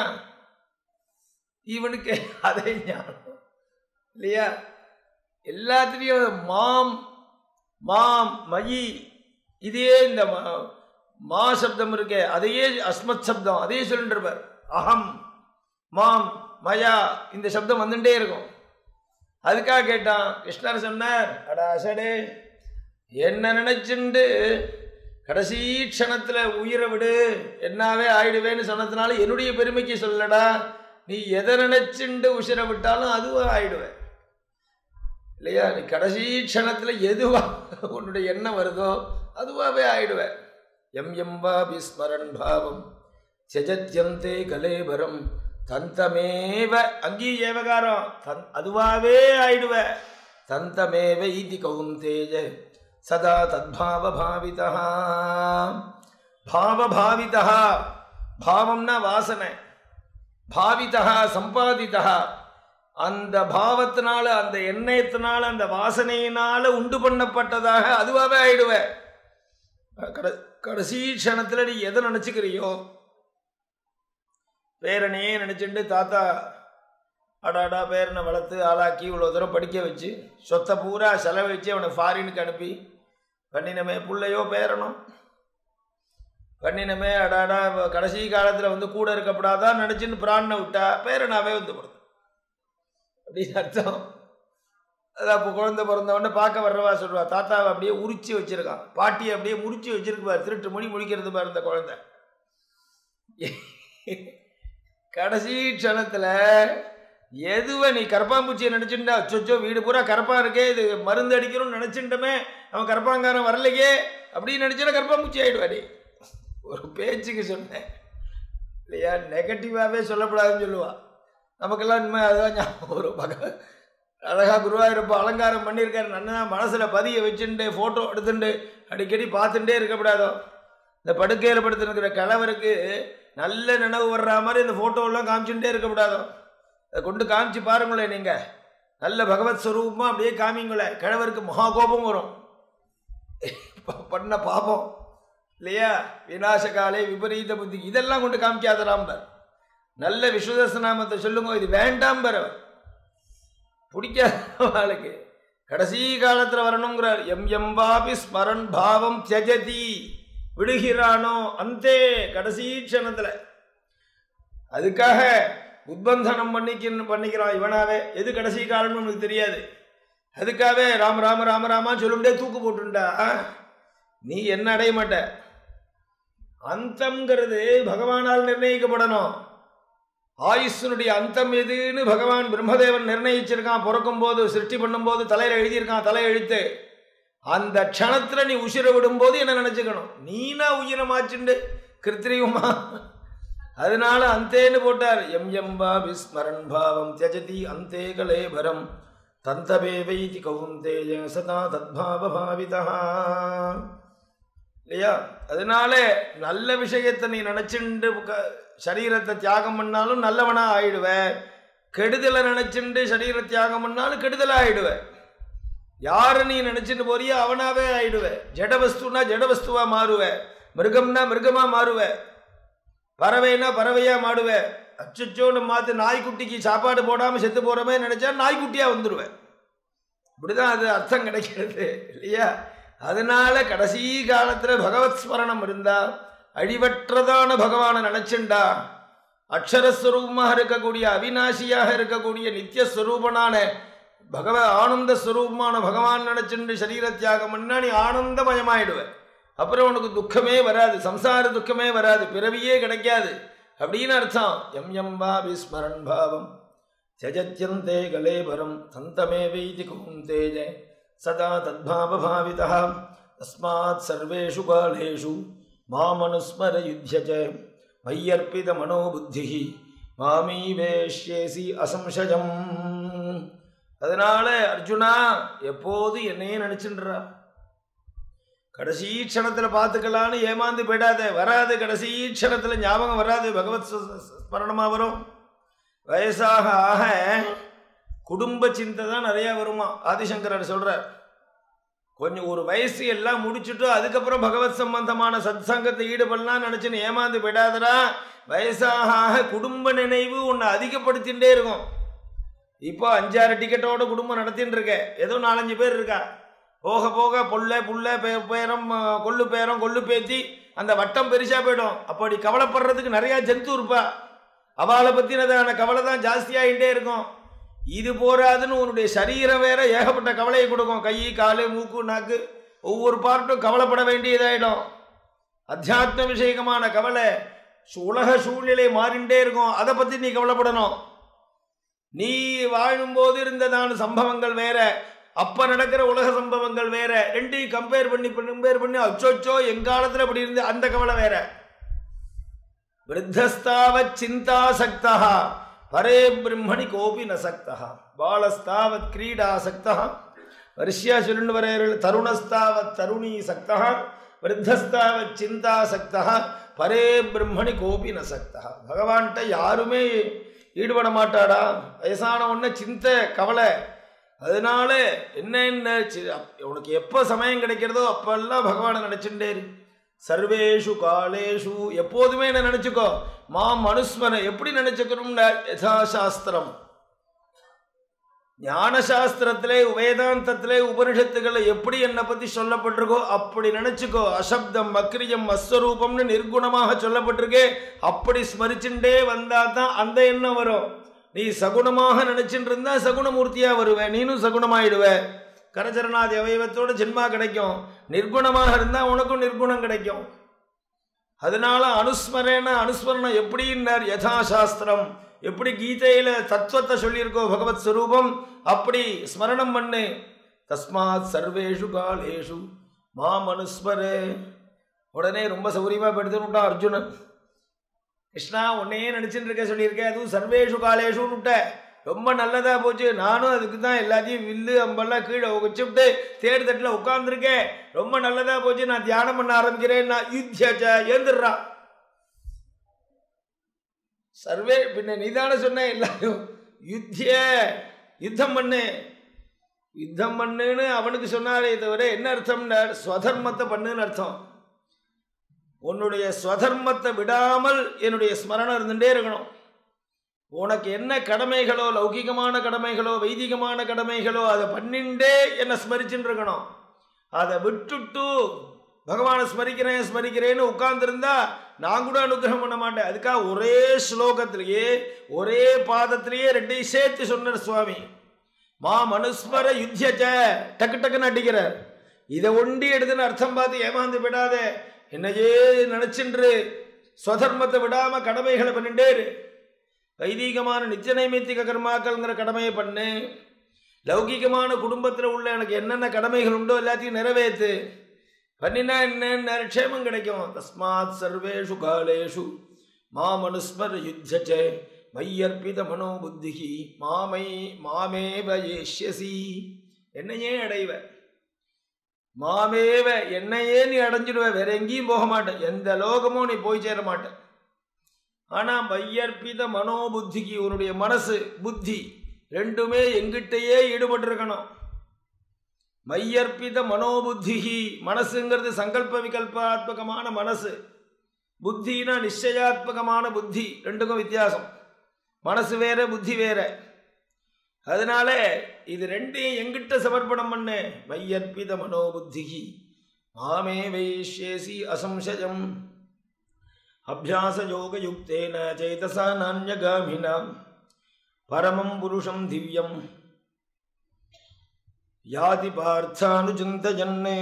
இவனுக்கு அதே ஞானம் இல்லையா எல்லாத்துலேயும் மாம் மாம் மயி இதே இந்த ம- மா சப்தம் இருக்கே அதையே அஸ்மத் சப்தம் அதையே சொல்லிட்டு இருப்பார் அகம் மாம் மயா இந்த சப்தம் வந்துட்டே இருக்கும் அதுக்காக கேட்டான் கிருஷ்ணர் சொன்னார் அடா அசடே என்ன நினைச்சுண்டு கடைசி க்ஷணத்துல உயிரை விடு என்னாவே ஆயிடுவேன்னு சொன்னதுனால என்னுடைய பெருமைக்கு சொல்லடா நீ எதை நினைச்சுண்டு உசிரை விட்டாலும் அதுவும் ஆயிடுவேன் இல்லையா நீ கடைசி க்ஷணத்துல எதுவா உன்னுடைய எண்ணம் வருதோ அதுவாகவே ஆயிடுவேன் எம் எம் வா விஸ்மரன் பாவம் செஜத்யந்தே கலேபரம் தந்தமேவ அங்கீ ஏவகாரம் தன் அதுவாவே ஆயிடுவ தந்தமேவ இதி கௌந்தேஜ சதா தத்பாவ பாவிதா பாவ பாவிதா பாவம்னா வாசனை பாவிதா சம்பாதிதா அந்த பாவத்தினால அந்த எண்ணயத்தினால அந்த வாசனையினால உண்டு பண்ணப்பட்டதாக அதுவாகவே ஆயிடுவேன் கட கடைசி க்ஷணத்தில் நீ எதை நினச்சிக்கிறியோ பேரனையே நினச்சிட்டு தாத்தா அடாடா பேரனை வளர்த்து ஆளாக்கி இவ்வளோ தூரம் படிக்க வச்சு சொத்தை பூரா செலவழித்து அவனை ஃபாரினுக்கு அனுப்பி பண்ணினமே புள்ளையோ பேரனோ பண்ணினமே அடாடா இவ கடைசி காலத்தில் வந்து கூட இருக்கப்படாதான் நினச்சின்னு பிராணனை விட்டா பேரனாவே வந்து போடுது அப்படின்னு அர்த்தம் அது அப்போ குழந்தை பிறந்த உடனே பார்க்க வர்றவா சொல்லுவா தாத்தாவை அப்படியே உரிச்சு வச்சிருக்கான் பாட்டியை அப்படியே முறிச்சு வச்சிருக்கு பாரு திருட்டு மொழி முடிக்கிறது பாரு இந்த குழந்தை கடைசி க்ஷணத்தில் எதுவை நீ கரப்பாம்பூச்சியை நினச்சிட்டா சொச்சோ வீடு பூரா கரப்பா இருக்கே இது மருந்து அடிக்கணும்னு நினச்சிட்டமே அவன் கரப்பாங்காரன் வரலையே அப்படின்னு நினச்சினா கரப்பாம்பூச்சி ஆயிடுவாடி ஒரு பேச்சுக்கு சொன்னேன் இல்லையா நெகட்டிவாகவே சொல்லக்கூடாதுன்னு சொல்லுவா நமக்கெல்லாம் இனிமேல் அதுதான் ஞாபகம் வரும் பக அழகாக குருவாயூரப்ப அலங்காரம் பண்ணியிருக்காரு நன்னா மனசில் பதிய வச்சுட்டு ஃபோட்டோ எடுத்துட்டு அடிக்கடி பார்த்துட்டே இருக்கக்கூடாதோ இந்த படுக்கையில் படுத்துருக்கிற கிழவருக்கு நல்ல நினைவு வர்ற மாதிரி இந்த ஃபோட்டோவெல்லாம் காமிச்சுட்டே இருக்கக்கூடாதோ அதை கொண்டு காமிச்சு பாருங்களேன் நீங்கள் நல்ல பகவத் ஸ்வரூபமாக அப்படியே காமிங்களேன் கிழவருக்கு மகா கோபம் வரும் பண்ண பாபம் இல்லையா விநாசகாலே விபரீத புத்தி இதெல்லாம் கொண்டு காமிக்காதராம்பர் நல்ல விஸ்வதசநாமத்தை சொல்லுங்க இது வேண்டாம் அவர் பிடிக்காத ஆளுக்கு கடைசி காலத்தில் வரணுங்கிறார் எம் எம்பாபி ஸ்மரன் பாவம் தியஜதி விடுகிறானோ அந்தே கடைசி க்ஷணத்தில் அதுக்காக உத்பந்தனம் பண்ணிக்க பண்ணிக்கிறான் இவனாவே எது கடைசி காலம்னு உனக்கு தெரியாது அதுக்காகவே ராம ராம ராம ராமா சொல்லுண்டே தூக்கு போட்டுண்டா நீ என்ன அடைய மாட்ட அந்தம்ங்கிறது பகவானால் நிர்ணயிக்கப்படணும் ஆயுஷனுடைய அந்தம் எதுன்னு பகவான் பிரம்மதேவன் நிர்ணயிச்சிருக்கான் பிறக்கும் போது சிருஷ்டி பண்ணும்போது தலையில் எழுதியிருக்கான் தலை எழுத்து அந்த க்ஷணத்துல நீ உசிர விடும்போது என்ன நினைச்சுக்கணும் நீனா உயிரை மாச்சுண்டு கிருத்திரியுமா அதனால அந்தேன்னு போட்டார் எம் எம்பா விஸ்மரன் பாவம் தியஜதி அந்தே கலேபரம் தந்தபேவைதி கவுந்தேய சதா தத்பாவ பாவிதா இல்லையா அதனால நல்ல விஷயத்தை நீ நினைச்சுண்டு சரீரத்தை தியாகம் பண்ணாலும் நல்லவனா ஆயிடுவ கெடுதலை நினைச்சுண்டு சரீர தியாகம் பண்ணாலும் கெடுதலா ஆயிடுவ யாரை நீ நினைச்சிட்டு போறியோ அவனாவே ஆயிடுவ ஜடவஸ்துனா ஜடவஸ்துவா மாறுவ மிருகம்னா மிருகமா மாறுவ பறவைனா பறவையா மாடுவ அச்சச்சோன்னு மாத்து நாய்க்குட்டிக்கு சாப்பாடு போடாம செத்து போறமே நினைச்சா நாய்க்குட்டியா வந்துடுவேன் இப்படிதான் அது அர்த்தம் கிடைக்கிறது இல்லையா அதனால கடைசி காலத்துல பகவத் ஸ்மரணம் இருந்தா அழிவற்றதான பகவானை நினைச்சுண்டா அக்ஷரஸ்வரூபமாக இருக்கக்கூடிய அவிநாசியாக இருக்கக்கூடிய நித்தியஸ்வரூபனான பகவ ஆனந்த ஸ்வரூபமான பகவான் நினைச்சுண்டு சரீர தியாகம் பண்ணா நீ ஆனந்தமயமாயிடுவேன் அப்புறம் உனக்கு துக்கமே வராது சம்சார துக்கமே வராது பிறவியே கிடைக்காது அப்படின்னு அர்த்தம் எம் எம் வா விஸ்மரன் பாவம் தியஜத்யந்தே கலேபரம் தந்தமே வைதி குந்தேஜ சதா தத்பாவபாவிதா தஸ்மாத் சர்வேஷு காலேஷு மாமனுஸ்மர யுத்தியஜ மையர்ப்பித மனோபுத்தி மாமீ வேஷ்யேசி அசம்சயம் அதனால அர்ஜுனா எப்போது என்னையே நினைச்சுன்றா கடைசி க்ஷணத்தில் பார்த்துக்கலான்னு ஏமாந்து போயிடாத வராது கடைசி க்ஷணத்தில் ஞாபகம் வராது பகவத் ஸ்மரணமாக வரும் வயசாக ஆக குடும்ப சிந்தை தான் நிறையா வருமா ஆதிசங்கரர் சொல்கிறார் கொஞ்சம் ஒரு வயசு எல்லாம் முடிச்சுட்டு அதுக்கப்புறம் பகவத் சம்பந்தமான சத் சங்கத்தை ஈடுபடலாம் நினச்சின்னு ஏமாந்து போயிடாதடா வயசாக ஆக குடும்ப நினைவு ஒன்று அதிகப்படுத்திகிட்டே இருக்கும் இப்போ அஞ்சாறு டிக்கெட்டோட குடும்பம் நடத்தின்னு இருக்க ஏதோ நாலஞ்சு பேர் இருக்கா போக போக பொல்ல புள்ள பே- பேரம் அஹ், கொள்ளு பேரம் கொள்ளு பேத்தி அந்த வட்டம் பெருசா போயிடும் அப்படி கவலைப்படுறதுக்கு நிறைய ஜந்து இருப்பா அவளை பத்தினதான கவலை தான் ஜாஸ்தியாகிட்டே இருக்கும் இது போராதுன்னு உன்னுடைய சரீரம் வேற ஏகப்பட்ட கவலையை கொடுக்கும் கை காலு மூக்கு நாக்கு ஒவ்வொரு பார்ட்டும் கவலைப்பட வேண்டியதாயிடும் அத்தியாத்ம விஷயகமான கவலை சு- உலக சூழ்நிலை மாறிண்டே இருக்கும் அதை பத்தி நீ கவலைப்படணும் நீ வாழும்போது இருந்ததான சம்பவங்கள் வேற அப்ப நடக்கிற உலக சம்பவங்கள் வேற ரெண்டையும் கம்பேர் பண்ணி கம்பேர் பண்ணி அச்சோச்சோ எங்காலத்துல அப்படி இருந்து அந்த கவலை வேற விருத்தஸ்தாவத் சிந்தாசக்தா பரே பிரம்மணி கோபி நசக்தா பாலஸ்தாவத் கிரீடாசக்தா வரிசையா சொல்லிட்டு வரையர்கள் தருணஸ்தாவத் தருணி சக்தா விருத்தஸ்தாவத் சிந்தாசக்தா பரே பிரம்மணி கோபி நசக்தா பகவான்கிட்ட யாருமே ஈடுபட மாட்டாடா வயசான உடனே சிந்தை கவலை அதனால என்ன என்ன சி- அப்- உனக்கு எப்போ சமயம் கிடைக்கிறதோ அப்பெல்லாம் பகவானை நினைச்சுட்டே இரு சர்வேஷு காலேஷு எப்போதுமே என்ன நினைச்சுக்கோ மாம் அனுஸ்மர எப்படி நினைச்சுக்கணும்னா யதாசாஸ்திரம் ஞான சாஸ்திரத்திலே வேதாந்தத்திலே உபனிஷத்துக்களை எப்படி என்னை பத்தி சொல்லப்பட்டிருக்கோ அப்படி நினைச்சுக்கோ அசப்தம் அக்ரியம் அஸ்வரூபம்னு நிர்குணமாக சொல்லப்பட்டிருக்கே அப்படி ஸ்மரிச்சுட்டே வந்தா தான் அந்த எண்ணம் வரும் நீ சகுணமாக நினைச்சுட்டு இருந்தா சகுணமூர்த்தியா வருவ நீனும் சகுணமாயிடுவ கரச்சரணாதி அவயவத்தோட ஜென்மா கிடைக்கும் நிர்குணமாக இருந்தா உனக்கும் நிர்குணம் கிடைக்கும் அதனால அனுஸ்மரேன அனுஸ்மரணம் எப்படின்னார் யதாசாஸ்திரம் எப்படி கீதையில தத்துவத்தை சொல்லியிருக்கோ பகவத் ஸ்வரூபம் அப்படி ஸ்மரணம் பண்ணு தஸ்மாத் சர்வேஷு காலேஷு மாம் அனுஸ்மரே உடனே ரொம்ப சௌரியமா படுத்துட்டான் அர்ஜுனன் கிருஷ்ணா உன்னையே நினச்சிட்டு இருக்க சொல்லியிருக்கேன் அதுவும் சர்வேஷு காலேஷுன்னு விட்ட ரொம்ப நல்லதா போச்சு நானும் அதுக்கு தான் எல்லாத்தையும் வில்லு அம்பெல்லாம் கீழே வச்சுவிட்டு தேர் தட்டில் உட்காந்துருக்கேன் ரொம்ப நல்லதா போச்சு நான் தியானம் பண்ண ஆரம்பிக்கிறேன் நான் யுத்தியாச்சா ஏந்துடுறான் சர்வே பின்ன நீதானே சொன்ன எல்லாரும் யுத்திய யுத்தம் பண்ணு யுத்தம் பண்ணுன்னு அவனுக்கு சொன்னாரே தவிர என்ன அர்த்தம்னா ஸ்வதர்மத்தை பண்ணுன்னு அர்த்தம் உன்னுடைய ஸ்வதர்மத்தை விடாமல் என்னுடைய ஸ்மரணம் இருந்துட்டே இருக்கணும் உனக்கு என்ன கடமைகளோ லௌகிகமான கடமைகளோ வைதிகமான கடமைகளோ அதை பண்ணிண்டே என்னை ஸ்மரிச்சுட்டு இருக்கணும் அதை விட்டுட்டு பகவானை ஸ்மரிக்கிறேன் ஸ்மரிக்கிறேன்னு உட்கார்ந்துருந்தா நான் கூட அனுகிரகம் பண்ண மாட்டேன் அதுக்காக ஒரே ஸ்லோகத்திலேயே ஒரே பாதத்திலேயே ரெண்டையும் சேர்த்து சொன்னார் சுவாமி மா மனுஸ்மர யுத்தியச்ச டக்கு டக்குன்னு அடிக்கிறார் இதை ஒண்டி எடுத்துன்னு அர்த்தம் பார்த்து ஏமாந்து விடாதே என்னையே நினைச்சின்று ஸ்வதர்மத்தை விடாம கடமைகளை பண்ணிட்டே இரு வைதீகமான நித்திய நைமித்திக கர்மாக்கள்ங்கிற கடமையை பண்ணு லௌகிகமான குடும்பத்தில் உள்ள எனக்கு என்னென்ன கடமைகள் உண்டோ எல்லாத்தையும் நிறைவேற்று பண்ணினா என்ன க்ஷேமம் கிடைக்கும் தஸ்மாத் சர்வேஷு காலேஷு மாமனுஸ்மர யுத்தச்சே மையர்ப்பித மனோபுத்திகி மாமை மாமேவ ஏஷ்யசி என்னையே அடைவ மாமேவ என்னையே நீ அடைஞ்சிடுவ வேற எங்கேயும் போக மாட்டேன் எந்த லோகமும் நீ போய் சேர மாட்டேன் ஆனா மையர்ப்பித மனோபுத்திக்கு உன்னுடைய மனசு புத்தி ரெண்டுமே எங்கிட்டயே ஈடுபட்டிருக்கணும் மையர்ப்பித மனோபுத்திகி மனசுங்கிறது சங்கல்ப விகல்பாத்மகமான மனசு புத்தினா நிச்சயாத்மகமான புத்தி ரெண்டுக்கும் வித்தியாசம் மனசு வேற புத்தி வேற அதனால இது ரெண்டையும் எங்கிட்ட சமர்ப்பணம் பண்ணு மையர்ப்பித மனோபுத்திகி மாமே வைஷ்யேசி அசம்சயம் அபியாசயோகயுக்தேன சேதசா நானியகாமினாம் பரமம் புருஷம் திவ்யம் யாதி பார்த்தானுச்சிந்தயன்னே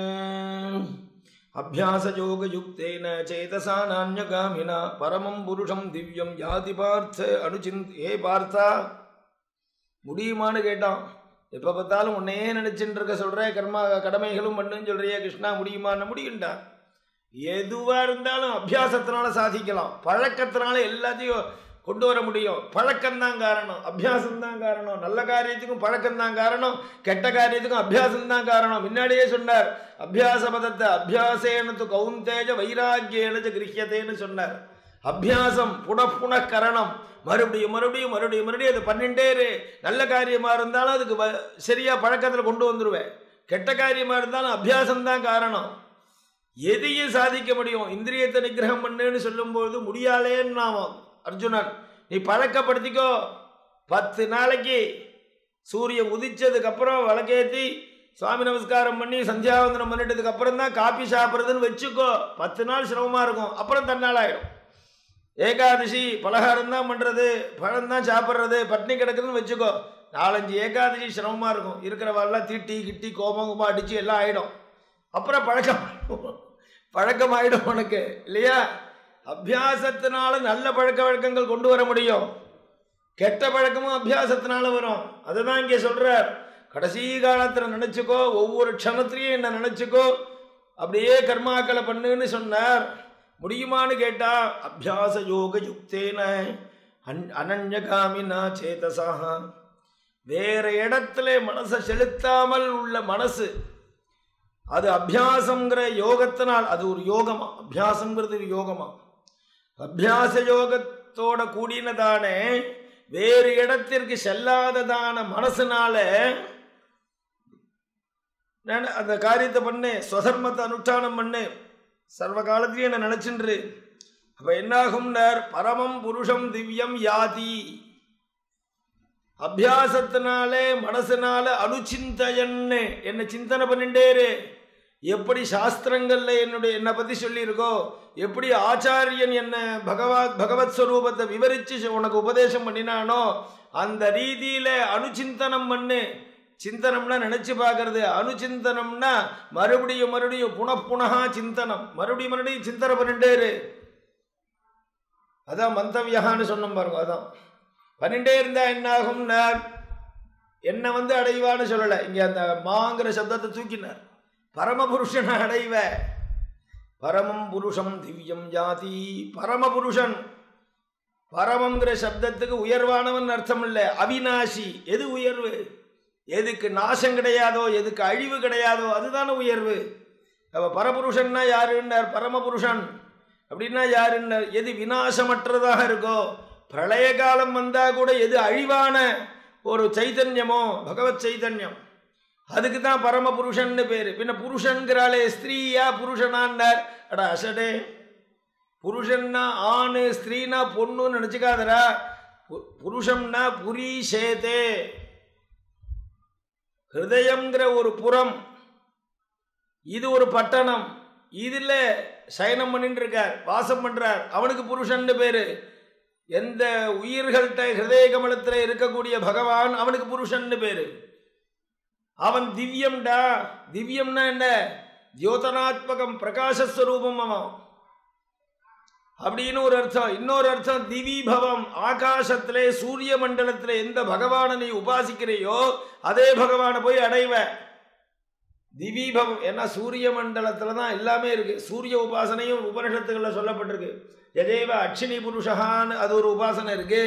அபியாசயோகயுக்தேன சேதசா நானியகாமினா பரமம் புருஷம் திவ்யம் யாதி பார்த்த அனுச்சிந்த் ஏ பார்த்தா முடியுமான்னு கேட்டான் எப்போ பார்த்தாலும் உன்னையே நினைச்சுட்டு இருக்க சொல்ற கர்மா கடமைகளும் பண்ணுன்னு சொல்றியே கிருஷ்ணா முடியுமான்னு முடியுண்டா எதுவாக இருந்தாலும் அபியாசத்தினால சாதிக்கலாம் பழக்கத்தினால எல்லாத்தையும் கொண்டு வர முடியும் பழக்கம்தான் காரணம் அபியாசம்தான் காரணம் நல்ல காரியத்துக்கும் பழக்கம்தான் காரணம் கெட்ட காரியத்துக்கும் அபியாசம்தான் காரணம் முன்னாடியே சொன்னார் அபியாச பதத்தை அபியாசேனத்து கவுந்தேஜ வைராக்கியேனது கிரகியதேன்னு சொன்னார் அபியாசம் புனப்புன கரணம் மறுபடியும் மறுபடியும் மறுபடியும் மறுபடியும் அதை பண்ணிட்டே இரு நல்ல காரியமாக இருந்தாலும் அதுக்கு வ- சரியா பழக்கத்தில் கொண்டு வந்துடுவேன் கெட்ட காரியமாக இருந்தாலும் அபியாசம்தான் காரணம் எதையும் சாதிக்க முடியும் இந்திரியத்தை நிகிரகம் பண்ணுன்னு சொல்லும்போது முடியாலேன்னு நாம அர்ஜுனன் நீ பழக்கப்படுத்திக்கோ பத்து நாளைக்கு சூரியன் உதிச்சதுக்கு அப்புறம் விளக்கேத்தி சுவாமி நமஸ்காரம் பண்ணி சந்தியாவந்தனம் பண்ணிட்டதுக்கு அப்புறம் தான் காப்பி சாப்பிட்றதுன்னு வச்சுக்கோ பத்து நாள் சிரமமாக இருக்கும் அப்புறம் தன்னால் ஆயிடும் ஏகாதசி பலகாரம் தான் பண்ணுறது பழம் தான் சாப்பிட்றது பட்னி கிடக்குதுன்னு வச்சுக்கோ நாலஞ்சு ஏகாதசி சிரமமாக இருக்கும் இருக்கிறவெல்லாம் திட்டி கிட்டி கோபம் கோபம் அடித்து எல்லாம் ஆகிடும் அப்புறம் பழக்கம் பழக்கம் ஆயிடும் உனக்கு இல்லையா அபியாசத்தினால நல்ல பழக்க வழக்கங்கள் கொண்டு வர முடியும் கெட்ட பழக்கமும் அபியாசத்தினால வரும் அதுதான் இங்கே சொல்றார் கடைசி காலத்தில் நினச்சிக்கோ ஒவ்வொரு க்ஷணத்திலையும் என்ன நினச்சிக்கோ அப்படியே கர்மாக்களை பண்ணுன்னு சொன்னார் முடியுமான்னு கேட்டா அபியாச யோக யுக்தேன அன் அனன்யகாமினா சேதசாக வேற இடத்துல மனசை செலுத்தாமல் உள்ள மனசு அது அபியாசங்கிற யோகத்தினால் அது ஒரு யோகமா அபியாசங்கிறது ஒரு யோகமா அபியாச யோகத்தோட கூடினதானே வேறு இடத்திற்கு செல்லாததான மனசுனால நான் அந்த காரியத்தை பண்ணு ஸ்வதர்மத்தை அனுஷ்டானம் பண்ணு சர்வ காலத்திலையும் என்ன நினைச்சுன்று அப்ப என்னாகும்னார் பரமம் புருஷம் திவ்யம் யாதி அபியாசத்தினாலே மனசுனால அனுச்சிந்தயன்னு என்ன சிந்தனை பண்ணிட்டேரு எப்படி சாஸ்திரங்கள்ல என்னுடைய என்னை பத்தி சொல்லியிருக்கோ எப்படி ஆச்சாரியன் என்ன பகவத் பகவத் ஸ்வரூபத்தை விவரிச்சு உனக்கு உபதேசம் பண்ணினானோ அந்த ரீதியில அனுச்சிந்தனம் பண்ணு சிந்தனம்னா நினைச்சு பார்க்கறது அனுச்சிந்தனம்னா மறுபடியும் மறுபடியும் புனப்புனகா சிந்தனம் மறுபடியும் மறுபடியும் சிந்தனை பண்ணிட்டே இரு அதான் மந்தவியகான்னு சொன்னோம் பாருங்க அதான் பண்ணிட்டே இருந்தா என்ன ஆகும்னா என்னை வந்து அடைவான்னு சொல்லலை இங்கே அந்த மாங்கிற சப்தத்தை தூக்கினார் பரமபுருஷனை அடைவ பரமம் புருஷம் திவ்யம் ஜாதி பரமபுருஷன் பரமங்கிற சப்தத்துக்கு உயர்வானவன் அர்த்தம் இல்லை அவிநாசி எது உயர்வு எதுக்கு நாசம் கிடையாதோ எதுக்கு அழிவு கிடையாதோ அதுதானே உயர்வு அப்ப பரபுருஷன்னா யாருன்னார் பரமபுருஷன் அப்படின்னா யாருன்னார் எது விநாசமற்றதாக இருக்கோ பிரளய காலம் வந்தா கூட எது அழிவான ஒரு சைதன்யமோ பகவத் சைதன்யம் அதுக்கு தான் பரமபுருஷன்னு பேரு பின்ன புருஷன்கிறாளே ஸ்திரீயா புருஷனான்னார் அட அசடே புருஷன்னா ஆணு ஸ்திரீனா பொண்ணுன்னு நினச்சிக்காதரா புருஷம்னா புரீஷேதே ஹிருதயம்ங்கிற ஒரு புறம் இது ஒரு பட்டணம் இதில் சயனம் பண்ணிட்டு இருக்கார் வாசம் பண்றார் அவனுக்கு புருஷன்னு பேரு எந்த உயிர்கள்ட்ட ஹிருதய கமலத்தில் இருக்கக்கூடிய பகவான் அவனுக்கு புருஷன்னு பேரு அவன் திவ்யம்டா திவ்யம்னா என்ன தியோதனாத்மகம் பிரகாசஸ்வரூபம் அவன் அப்படின்னு ஒரு அர்த்தம் இன்னொரு அர்த்தம் திவிபவம் ஆகாசத்திலே சூரிய மண்டலத்திலே எந்த பகவானை நீ உபாசிக்கிறையோ அதே பகவானை போய் அடைவ திவிபவம் ஏன்னா சூரிய மண்டலத்துல தான் எல்லாமே இருக்கு சூரிய உபாசனையும் உபனிஷத்துகளில் சொல்லப்பட்டிருக்கு எதேவ அக்ஷினி புருஷகான்னு அது ஒரு உபாசனை இருக்கு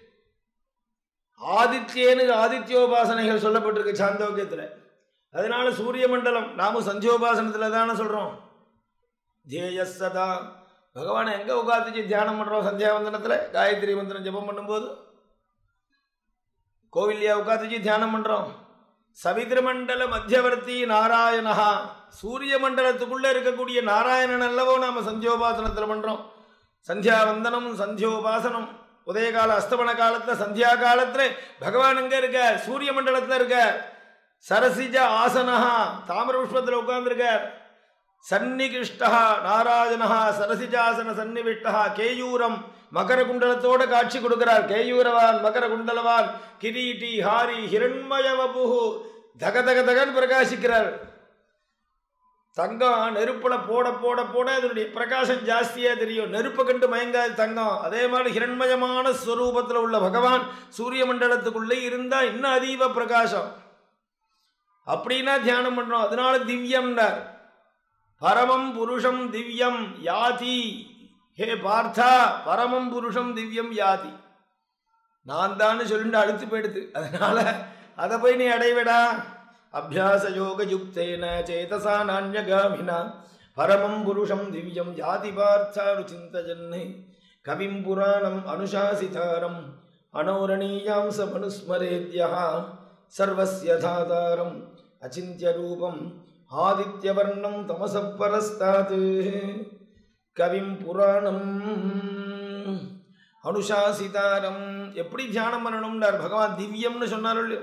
ஆதித்யேனு ஆதித்யோபாசனைகள் சொல்லப்பட்டிருக்கு சாந்தோக்கியத்தில் அதனால சூரிய மண்டலம் நாமும் சந்தியோபாசனத்தில் தானே சொல்கிறோம் தேயஸ் சதா பகவானை எங்கே உட்காந்துச்சு தியானம் பண்ணுறோம் சந்தியாவந்தனத்தில் காயத்ரி மந்திரம் ஜெபம் பண்ணும்போது கோவில்லையா உட்காந்துச்சு தியானம் பண்ணுறோம் சவித்ரமண்டல மத்தியவர்த்தி நாராயணஹா சூரிய மண்டலத்துக்குள்ளே இருக்கக்கூடிய நாராயணன் அல்லவோ நாம் சந்தியோபாசனத்தில் பண்ணுறோம் சந்தியாவந்தனம் சந்தியோபாசனம் உதயகால அஸ்தமன காலத்தில் சந்தியா காலத்தில் பகவான் எங்கே இருக்கார் சூரிய மண்டலத்தில் இருக்கார் சரசிஜ ஆசனஹா தாமிர புஷ்பத்தில் உட்கார்ந்துருக்கார் சன்னிகிருஷ்டா நாராயணா சரசிஜாசன சன்னிவிஷ்டா கேயூரம் மகர குண்டலத்தோட காட்சி கொடுக்கிறார் கேயூரவான் மகர குண்டலவான் கிரீட்டி ஹாரி ஹிரண்மய வபுகு தக தக தகன் பிரகாசிக்கிறார் தங்கம் நெருப்புல போட போட போட அதனுடைய பிரகாசம் ஜாஸ்தியா தெரியும் நெருப்பை கண்டு மயங்காது தங்கம் அதே மாதிரி ஹிரண்மயமான ஸ்வரூபத்தில் உள்ள பகவான் சூரிய மண்டலத்துக்குள்ளே இருந்தா இன்னும் அதீவ பிரகாசம் அப்படின்னா தியானம் பண்றோம் அதனால திவ்யம்னார் பரமம் புருஷம் திவ்யம் யாதி ஹே பார்த்தா பரமம் புருஷம் திவ்யம் யாதி நான் தான் சொல்லிட்டு அடுத்து போயிடுது அதனால அதை போய் நீ அடைவிடா அபியாச யோக யுக்தேன சேதசா நானியகாமினா பரமம் புருஷம் திவ்யம் யாதி பார்த்தாரு சிந்தஜன்னு கவிம் புராணம் அனுசாசிதாரம் அனோரணீயாம் ச மனுஸ்மரேத்யா சர்வஸ்ய தாதாரம் அச்சிந்திய ரூபம் ஆதித்யவர்ணம் தமசப்பரஸ்தாத் கவிம் புராணம் அனுசாசிதாரம் எப்படி தியானம் பண்ணணும்னார் பகவான் திவ்யம்னு சொன்னார் இல்லையோ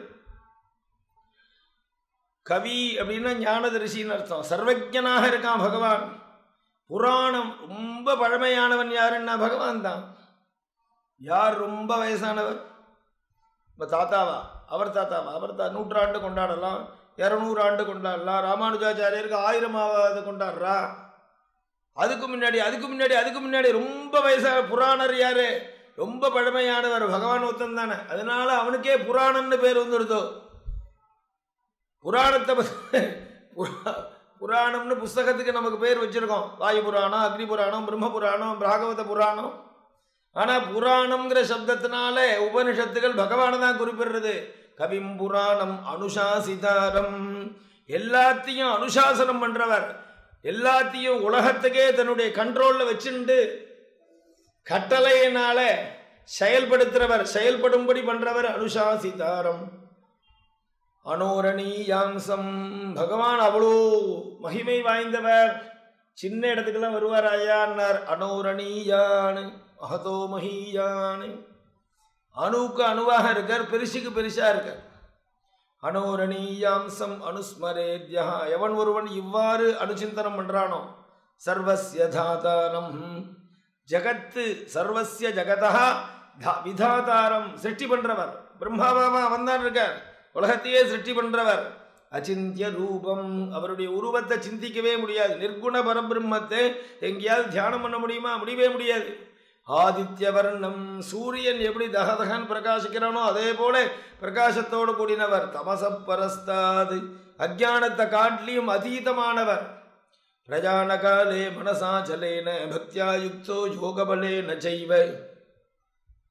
கவி அப்படின்னா ஞானதரிசின்னு அர்த்தம் சர்வஜனாக இருக்கான் பகவான் புராணம் ரொம்ப பழமையானவன் யாருன்னா பகவான் தான் யார் ரொம்ப வயசானவர் இப்போ தாத்தாவா அவர் தாத்தாவா அவர் தா நூற்றாண்டு கொண்டாடலாம் இரநூறு ஆண்டு கொண்டாடலாம் ராமானுஜாச்சாரியருக்கு ஆயிரமாவது கொண்டாடுறா அதுக்கு முன்னாடி அதுக்கு முன்னாடி அதுக்கு முன்னாடி ரொம்ப வயசான புராணர் யாரு ரொம்ப பழமையானவர் பகவான் ஒருத்தன் தானே அதனால அவனுக்கே புராணம்னு பேர் வந்துடுதோ புராணத்தை புராணம்னு புஸ்தகத்துக்கு நமக்கு பேர் வச்சிருக்கோம் வாயு புராணம் அக்னி புராணம் பிரம்ம புராணம் பிராகவத புராணம் ஆனால் புராணம்ங்கிற சப்தத்தினால உபனிஷத்துகள் பகவானை தான் குறிப்பிடுறது கவிம் புராணம் அனுசாசிதாரம் எல்லாத்தையும் அனுசாசனம் பண்றவர் எல்லாத்தையும் உலகத்துக்கே தன்னுடைய கண்ட்ரோல்ல வச்சுண்டு கட்டளையினால செயல்படுத்துறவர் செயல்படும்படி பண்றவர் அனுசாசிதாரம் அனோரணீயாம்சம் பகவான் அவ்வளோ மகிமை வாய்ந்தவர் சின்ன இடத்துக்கெல்லாம் வருவார் ஐயான்னார் அனோரணீயான் அகதோ மகியான் அணுவுக்கு அணுவாக இருக்கார் பெருசுக்கு பெருசா இருக்கார் அனோரணீயாம்சம் அனுஸ்மரேத்யா எவன் ஒருவன் இவ்வாறு அனுச்சிந்தனம் பண்றானோ சர்வஸ்ய தாதாரம் ஜகத்து சர்வஸ்ய ஜகதா விதாதாரம் சிருஷ்டி பண்றவர் பிரம்மாவாமா அவன் தான் இருக்கார் உலகத்தையே சிருஷ்டி பண்றவர் அச்சிந்திய ரூபம் அவருடைய உருவத்தை சிந்திக்கவே முடியாது நிர்குண பரபிரம்மத்தை எங்கேயாவது தியானம் பண்ண முடியுமா முடியவே முடியாது ஆதித்ய வர்ணம் சூரியன் எப்படி தகதகன் பிரகாசிக்கிறானோ அதே போல பிரகாசத்தோடு கூடினவர் தமச பரஸ்தாது அஜானத்தை காட்டிலையும் அதீதமானவர் பிரஜான காலே மனசாச்சலேன பக்தியா யுக்தோ யோகபலேன செய்வ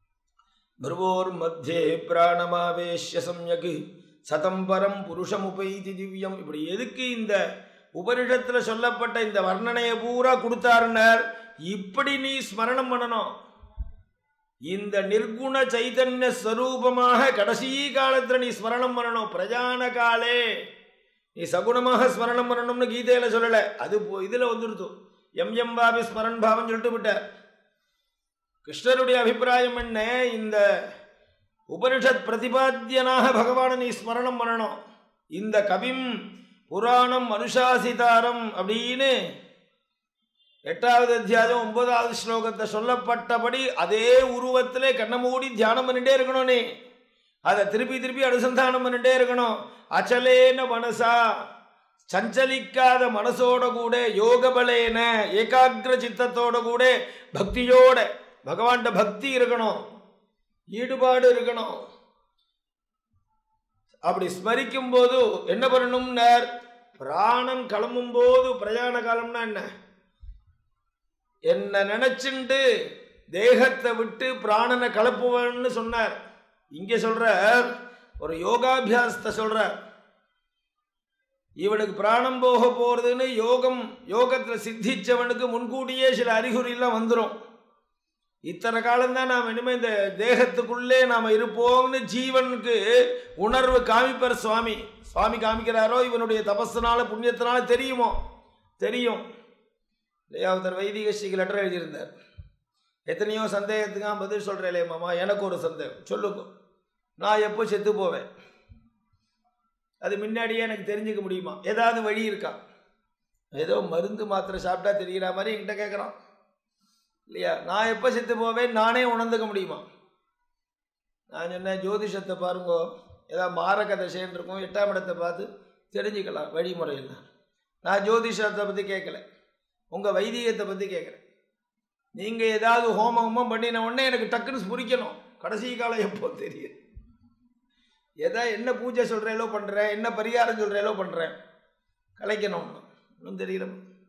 भ्रुवोर् मध्ये பிராணமாவேஷ்ய சம்யக் சதம் பரம் புருஷமுபைதி திவ்யம் இப்படி எதுக்கு இந்த உபனிஷத்துல சொல்லப்பட்ட இந்த வர்ணனையை பூரா கொடுத்தாருனர் இப்படி நீ ஸ்மரணம் பண்ணணும் இந்த நிர்குண சைதன்ய ஸ்வரூபமாக கடைசி காலத்துல நீ ஸ்மரணம் பண்ணணும் பிரஜான காலே நீ சகுணமாக ஸ்மரணம் பண்ணணும்னு கீதையில சொல்லல அது போ- இதுல வந்துருத்து எம் எம் பாபி ஸ்மரன் பாவம் சொல்லிட்டு விட்டார் கிருஷ்ணருடைய அபிப்பிராயம் என்ன இந்த உபனிஷத் பிரதிபாத்தியனாக பகவானை நீ ஸ்மரணம் பண்ணணும் இந்த கவிம் புராணம் அனுசாசிதாரம் அப்படின்னு எட்டாவது அத்தியாயம் ஒன்பதாவது ஸ்லோகத்தை சொல்லப்பட்டபடி அதே உருவத்திலே கண்ணை மூடி தியானம் பண்ணிட்டே இருக்கணும் நீ அதை திருப்பி திருப்பி அனுசந்தானம் பண்ணிட்டே இருக்கணும் அச்சலேன மனசா சஞ்சலிக்காத மனசோட கூட யோக பலேன ஏகாகிர சித்தத்தோட கூட பக்தியோட பகவான்கிட்ட பக்தி இருக்கணும் ஈடுபாடு இருக்கணும் அப்படி ஸ்மரிக்கும் போது என்ன பண்ணணும்னார் பிராணம் கிளம்பும் போது பிரயாண காலம்னா என்ன என்ன நினைச்சுண்டு தேகத்தை விட்டு பிராணனை கலப்புவன்னு சொன்னார் இங்க சொல்றார் ஒரு யோகாபியாசத்தை சொல்றார் இவனுக்கு பிராணம் போக போறதுன்னு யோகம் யோகத்துல சித்திச்சவனுக்கு முன்கூட்டியே சில அறிகுறியெல்லாம் வந்துடும் இத்தனை காலம்தான் நாம் இனிமே இந்த தேகத்துக்குள்ளே நாம் இருப்போம்னு ஜீவனுக்கு உணர்வு காமிப்பார் சுவாமி சுவாமி காமிக்கிறாரோ இவனுடைய தபஸ்னால புண்ணியத்தினால தெரியுமோ தெரியும் இல்லையா ஒருத்தர் வைதிக ஸ்ரீக்கு லெட்டர் எழுதியிருந்தார் எத்தனையோ சந்தேகத்துக்காக பதில் சொல்கிறேன் மாமா எனக்கு ஒரு சந்தேகம் சொல்லுங்க நான் எப்போ செத்து போவேன் அது முன்னாடியே எனக்கு தெரிஞ்சுக்க முடியுமா ஏதாவது வழி இருக்கா ஏதோ மருந்து மாத்திரை சாப்பிட்டா தெரிகிற மாதிரி என்கிட்ட கேட்குறான் இல்லையா நான் எப்போ செத்து போவேன் நானே உணர்ந்துக்க முடியுமா நான் சொன்னேன் ஜோதிஷத்தை பாருங்கோ ஏதாவது மாரக தசைன்னு இருக்கும் எட்டாம் இடத்தை பார்த்து தெரிஞ்சுக்கலாம் வழிமுறையில் நான் ஜோதிஷத்தை பற்றி கேட்கல உங்கள் வைத்தியத்தை பற்றி கேட்குறேன் நீங்கள் ஏதாவது ஹோமம் ஹோமம் பண்ணின உடனே எனக்கு டக்குன்னு புரிக்கணும் கடைசி காலம் எப்போ தெரியும் எதா என்ன பூஜை சொல்கிறேலோ பண்ணுறேன் என்ன பரிகாரம் சொல்கிறேலோ பண்ணுறேன் கலைக்கணும் ஒன்றும் தெரியல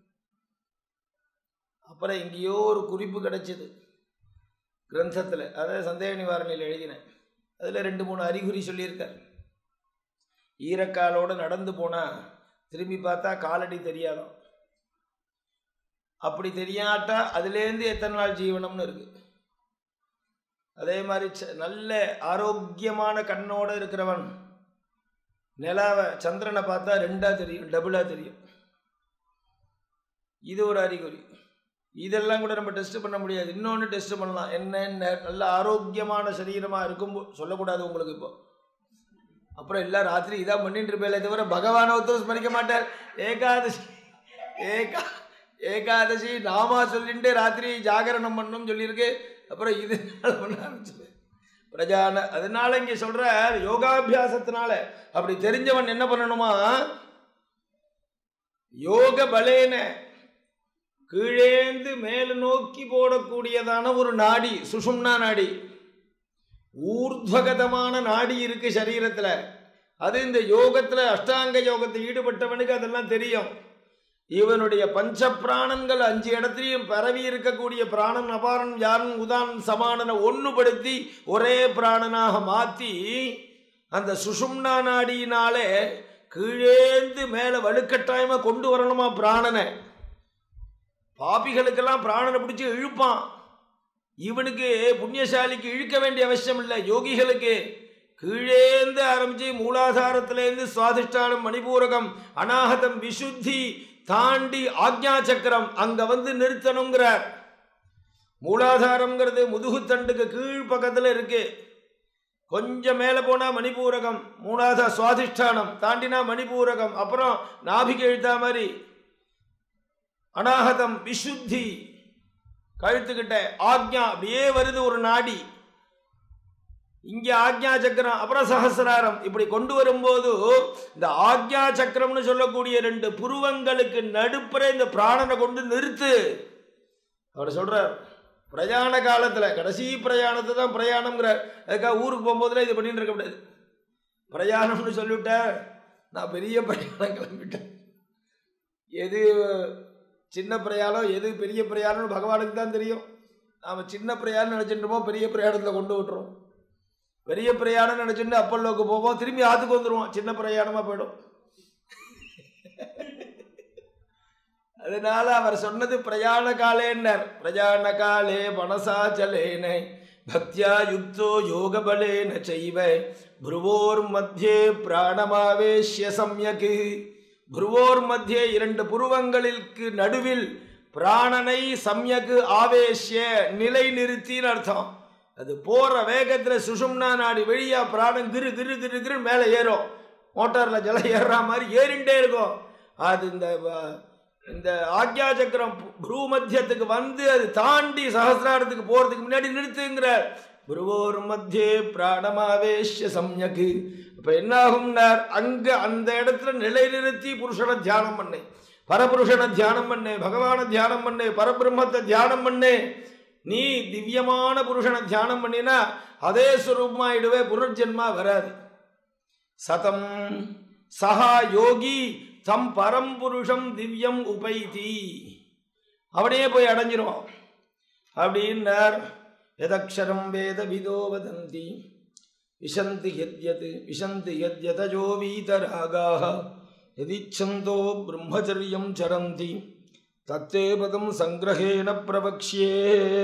அப்புறம் எங்கேயோ ஒரு குறிப்பு கிடைச்சிது கிரந்தத்தில் அதாவது சந்தேக நிவாரணையில் எழுதினேன் அதில் ரெண்டு மூணு அறிகுறி சொல்லியிருக்கார் ஈரக்காலோடு நடந்து போனால் திரும்பி பார்த்தா காலடி தெரியாதாம் அப்படி தெரியாட்டா அதுலேருந்து எத்தனை நாள் ஜீவனம்னு இருக்கு அதே மாதிரி ச- நல்ல ஆரோக்கியமான கண்ணோட இருக்கிறவன் நிலாவை சந்திரனை பார்த்தா ரெண்டா தெரியும் டபுளா தெரியும் இது ஒரு அறிகுறி இதெல்லாம் கூட நம்ம டெஸ்ட் பண்ண முடியாது இன்னொன்று டெஸ்ட் பண்ணலாம் என்ன ந- நல்ல ஆரோக்கியமான சரீரமாக இருக்கும் சொல்லக்கூடாது உங்களுக்கு இப்போ அப்புறம் எல்லாம் ராத்திரி இதான் பண்ணிட்டு இருப்பேல தவிர பகவானை ஒருத்தர் ஸ்மரிக்க மாட்டார் ஏகாதசி ஏகா ஏகாதசி நாமா சொல்லிட்டு ராத்திரி ஜாகரணம் பண்ணணும்னு சொல்லியிருக்கு அப்புறம் இது பண்ண ஆரம்பிச்சது பிரஜான அதனால இங்கே சொல்ற யோகாபியாசத்தினால அப்படி தெரிஞ்சவன் என்ன பண்ணணுமா யோக பலேன கீழேந்து மேல நோக்கி போடக்கூடியதான ஒரு நாடி சுஷும்னா நாடி ஊர்த்வகதமான நாடி இருக்கு சரீரத்துல அது இந்த யோகத்துல அஷ்டாங்க யோகத்தில் ஈடுபட்டவனுக்கு அதெல்லாம் தெரியும் இவனுடைய பஞ்ச பிராணங்கள் அஞ்சு இடத்துலையும் பரவி இருக்கக்கூடிய பிராணன் அபாரன் யாரன் உதான் சமானனை ஒன்றுபடுத்தி ஒரே பிராணனாக மாற்றி அந்த சுஷும்னா நாடியினாலே கீழேந்து மேலே வலுக்கட்டாயமாக கொண்டு வரணுமா பிராணனை பாபிகளுக்கெல்லாம் பிராணனை பிடிச்சி இழுப்பான் இவனுக்கு புண்ணியசாலிக்கு இழுக்க வேண்டிய அவசியம் இல்லை யோகிகளுக்கு கீழேந்து ஆரம்பிச்சு மூலாதாரத்திலேருந்து சுவாதிஷ்டானம் மணிபூரகம் அநாகதம் விசுத்தி தாண்டி ஆக்ஞா சக்கரம் அங்க வந்து நிறுத்தணுங்கிறார் மூலாதாரம்ங்கிறது முதுகுத்தண்டுக்கு கீழ் பக்கத்தில் இருக்கு கொஞ்சம் மேலே போனால் மணிபூரகம் மூணாவது சுவாதிஷ்டானம் தாண்டினா மணிபூரகம் அப்புறம் நாபிக்கு எழுத்தா மாதிரி அநாகதம் விசுத்தி கழுத்துக்கிட்ட ஆக்ஞா அப்படியே வருது ஒரு நாடி இங்க ஆக்ஞா சக்கரம் அப்புறம் சஹசிராரம் இப்படி கொண்டு வரும்போது இந்த ஆக்ஞா சக்கரம்னு சொல்லக்கூடிய ரெண்டு புருவங்களுக்கு நடுப்புற இந்த பிராணனை கொண்டு நிறுத்து அவர் சொல்றார் பிரயாண காலத்துல கடைசி பிரயாணத்தை தான் பிரயாணம்ங்கிறார் அதுக்காக ஊருக்கு போகும்போதுல இது பண்ணிட்டு இருக்க முடியாது பிரயாணம்னு சொல்லிவிட்டார் நான் பெரிய பிரயாணம் கிளம்பிட்டேன் எது சின்ன பிரயாணம் எது பெரிய பிரயாணம்னு பகவானுக்கு தான் தெரியும் நாம் சின்ன பிரயாணம் நினச்சிட்டுமோ பெரிய பிரயாணத்தில் கொண்டு விட்டுறோம் பெரிய பிரயாணம் நினைச்சுட்டு அப்பல்லோக்கு போவோம் திரும்பி ஆத்துக்கு வந்துருவோம் சின்ன பிரயாணமா போயிடும் அதனால அவர் சொன்னது பிரயாண காலேன்னர் பிரயாண காலே மனசாச்சலேன பக்தியா யுக்தோ யோக பலேன செய்வ புருவோர் மத்தியே பிராணமாவேஷ்ய சம்யக்கு புருவோர் மத்தியே இரண்டு புருவங்களுக்கு நடுவில் பிராணனை சம்யக்கு ஆவேஷ்ய நிலை நிறுத்தின்னு அர்த்தம் அது போற வேகத்துல சுஷும்னா நாடி வெளியா பிராணம் கிரு கிரு கிரு கிரு மேலே ஏறும் மோட்டார்ல ஜலம் ஏறுற மாதிரி ஏறிண்டே இருக்கும் அது இந்த வ- இந்த ஆக்யா சக்கரம் புரு மத்தியத்துக்கு வந்து அது தாண்டி சகசிராரத்துக்கு போறதுக்கு முன்னாடி நிறுத்துங்கிறார் புருவோர் மத்தியே பிராணமாவேஷ்ய சம்யக்கு இப்ப என்ன ஆகும்னார் அங்க அந்த இடத்துல நிலைநிறுத்தி புருஷனை தியானம் பண்ணு பரபுருஷனை தியானம் பண்ணு பகவானை தியானம் பண்ணு பரபிரம்மத்தை தியானம் பண்ணு நீ திவ்யமான புருஷனை தியானம் பண்ணினா அதே சுரூபமாயிடுவே புனர்ஜென்மா வராது சதம் சஹா யோகி தம் பரம்புருஷம் திவ்யம் உபைதி அவனே போய் அடைஞ்சிருவான் அப்படின்னார் எதக்ஷரம் வேத விதோ வதந்தி விசந்தி யத்யத் விசந்தி யத்யதஜோ வீதராகாக யதிச்சந்தோ பிரம்மச்சரியம் சரந்தி தத்தே பதம் சங்கிரகேண பிரபக்ஷியே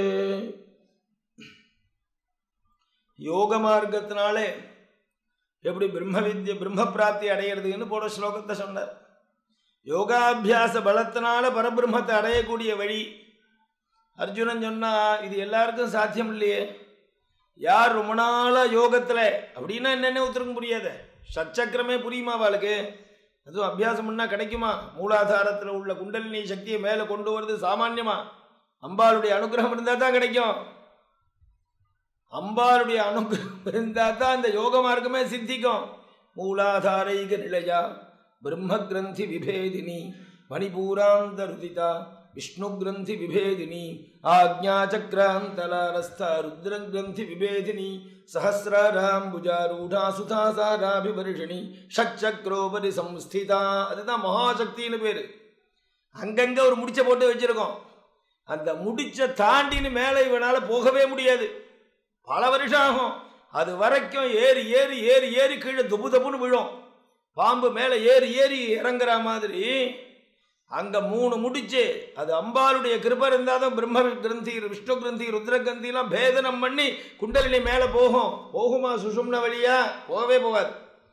யோக மார்க்கத்தினாலே எப்படி பிரம்ம வித்ய பிரம்ம பிராப்தி அடையிறதுன்னு போன ஸ்லோகத்தை சொன்னார் யோகாபியாச பலத்தினால பரபிரம்மத்தை அடையக்கூடிய வழி அர்ஜுனன் சொன்னா இது எல்லாருக்கும் சாத்தியம் இல்லையே யார் ரொம்ப நாளா யோகத்துல அப்படின்னா என்னென்ன உத்தரங்க புரியாத சச்சக்கரமே புரியுமா அவளுக்கு அதுவும் அபியாசம் பண்ணா கிடைக்குமா மூலாதாரத்தில் உள்ள குண்டலினி சக்தியை மேலே கொண்டு வருது சாமான்யமா அம்பாளுடைய அனுகிரகம் இருந்தால் தான் கிடைக்கும் அம்பாளுடைய அனுகிரகம் இருந்தால் தான் இந்த யோக மார்க்கமே சித்திக்கும் மூலாதாரைக நிலையா பிரம்ம கிரந்தி விபேதினி மணிபூராந்தருதிதா விஷ்ணு கிரந்தி விபேதினி ஆக்ஞா சக்கராந்தலாரஸ்தா ருத்ர கிரந்தி விபேதினி சஹசிராராம்புஜாரூடா சுதாசாராபிவர்ஷிணி ஷட்சக்ரோபரி சம்ஸ்திதா அதுதான் மகாசக்தின்னு பேரு அங்கங்க ஒரு முடிச்ச போட்டு வச்சிருக்கோம் அந்த முடிச்ச தாண்டின்னு மேலே இவனால போகவே முடியாது பல வருஷம் ஆகும் அது வரைக்கும் ஏறி ஏறி ஏறி ஏறி கீழே துபு துபுன்னு விழும் பாம்பு மேலே ஏறி ஏறி இறங்குற மாதிரி அங்க மூணு முடிச்சு அது அம்பாளுடைய கிருபை இருந்தால் தான் பிரம்ம கிரந்தி விஷ்ணு கிரந்தி ருத்ர கிரந்திலாம் பேதனம் பண்ணி குண்டலினி மேலே போகும் போகுமா சுஷும்ன வழியா போகவே போகாது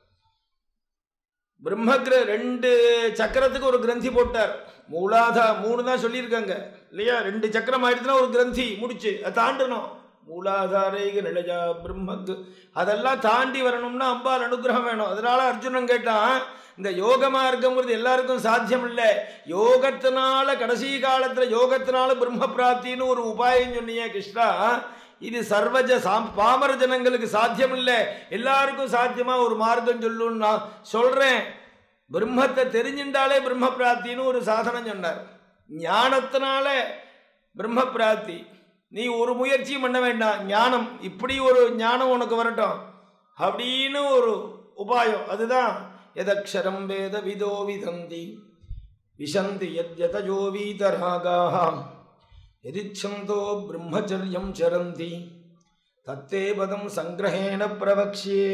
பிரம்மகிர ரெண்டு சக்கரத்துக்கு ஒரு கிரந்தி போட்டார் மூலாதா மூணு தான் சொல்லியிருக்காங்க இல்லையா ரெண்டு சக்கரம் ஆயிடுச்சுன்னா ஒரு கிரந்தி முடிச்சு அதை தாண்டணும் மூலாதாரேக நிலைஜா பிரம்மக்கு அதெல்லாம் தாண்டி வரணும்னா அம்பாள் அனுகிரகம் வேணும் அதனால அர்ஜுனன் கேட்டான் இந்த யோக மார்க்கம்ங்கிறது எல்லாருக்கும் சாத்தியம் இல்லை யோகத்தினால கடைசி காலத்துல யோகத்தினால பிரம்ம பிராப்தின்னு ஒரு உபாயம் சொன்னீங்க கிருஷ்ணா இது சர்வஜ சாம் பாமர ஜனங்களுக்கு சாத்தியம் இல்லை எல்லாருக்கும் சாத்தியமா ஒரு மார்க்கம் சொல்லுன்னு நான் சொல்றேன் பிரம்மத்தை தெரிஞ்சுட்டாலே பிரம்ம பிராப்தின்னு ஒரு சாதனம் சொன்னார் ஞானத்தினால பிரம்ம பிராப்தி நீ ஒரு முயற்சியும் பண்ண வேண்டாம் ஞானம் இப்படி ஒரு ஞானம் உனக்கு வரட்டும் அப்படின்னு ஒரு உபாயம் அதுதான் எதக்ஷரம் வேத விதோ விதந்தி விசந்தி யத்யதஜோ வீதராகாः यदिच्छन्तो ब्रह्मचर्यं चरन्ति தத்தே பதம் சங்கிரகேண பிரவக்ஷியே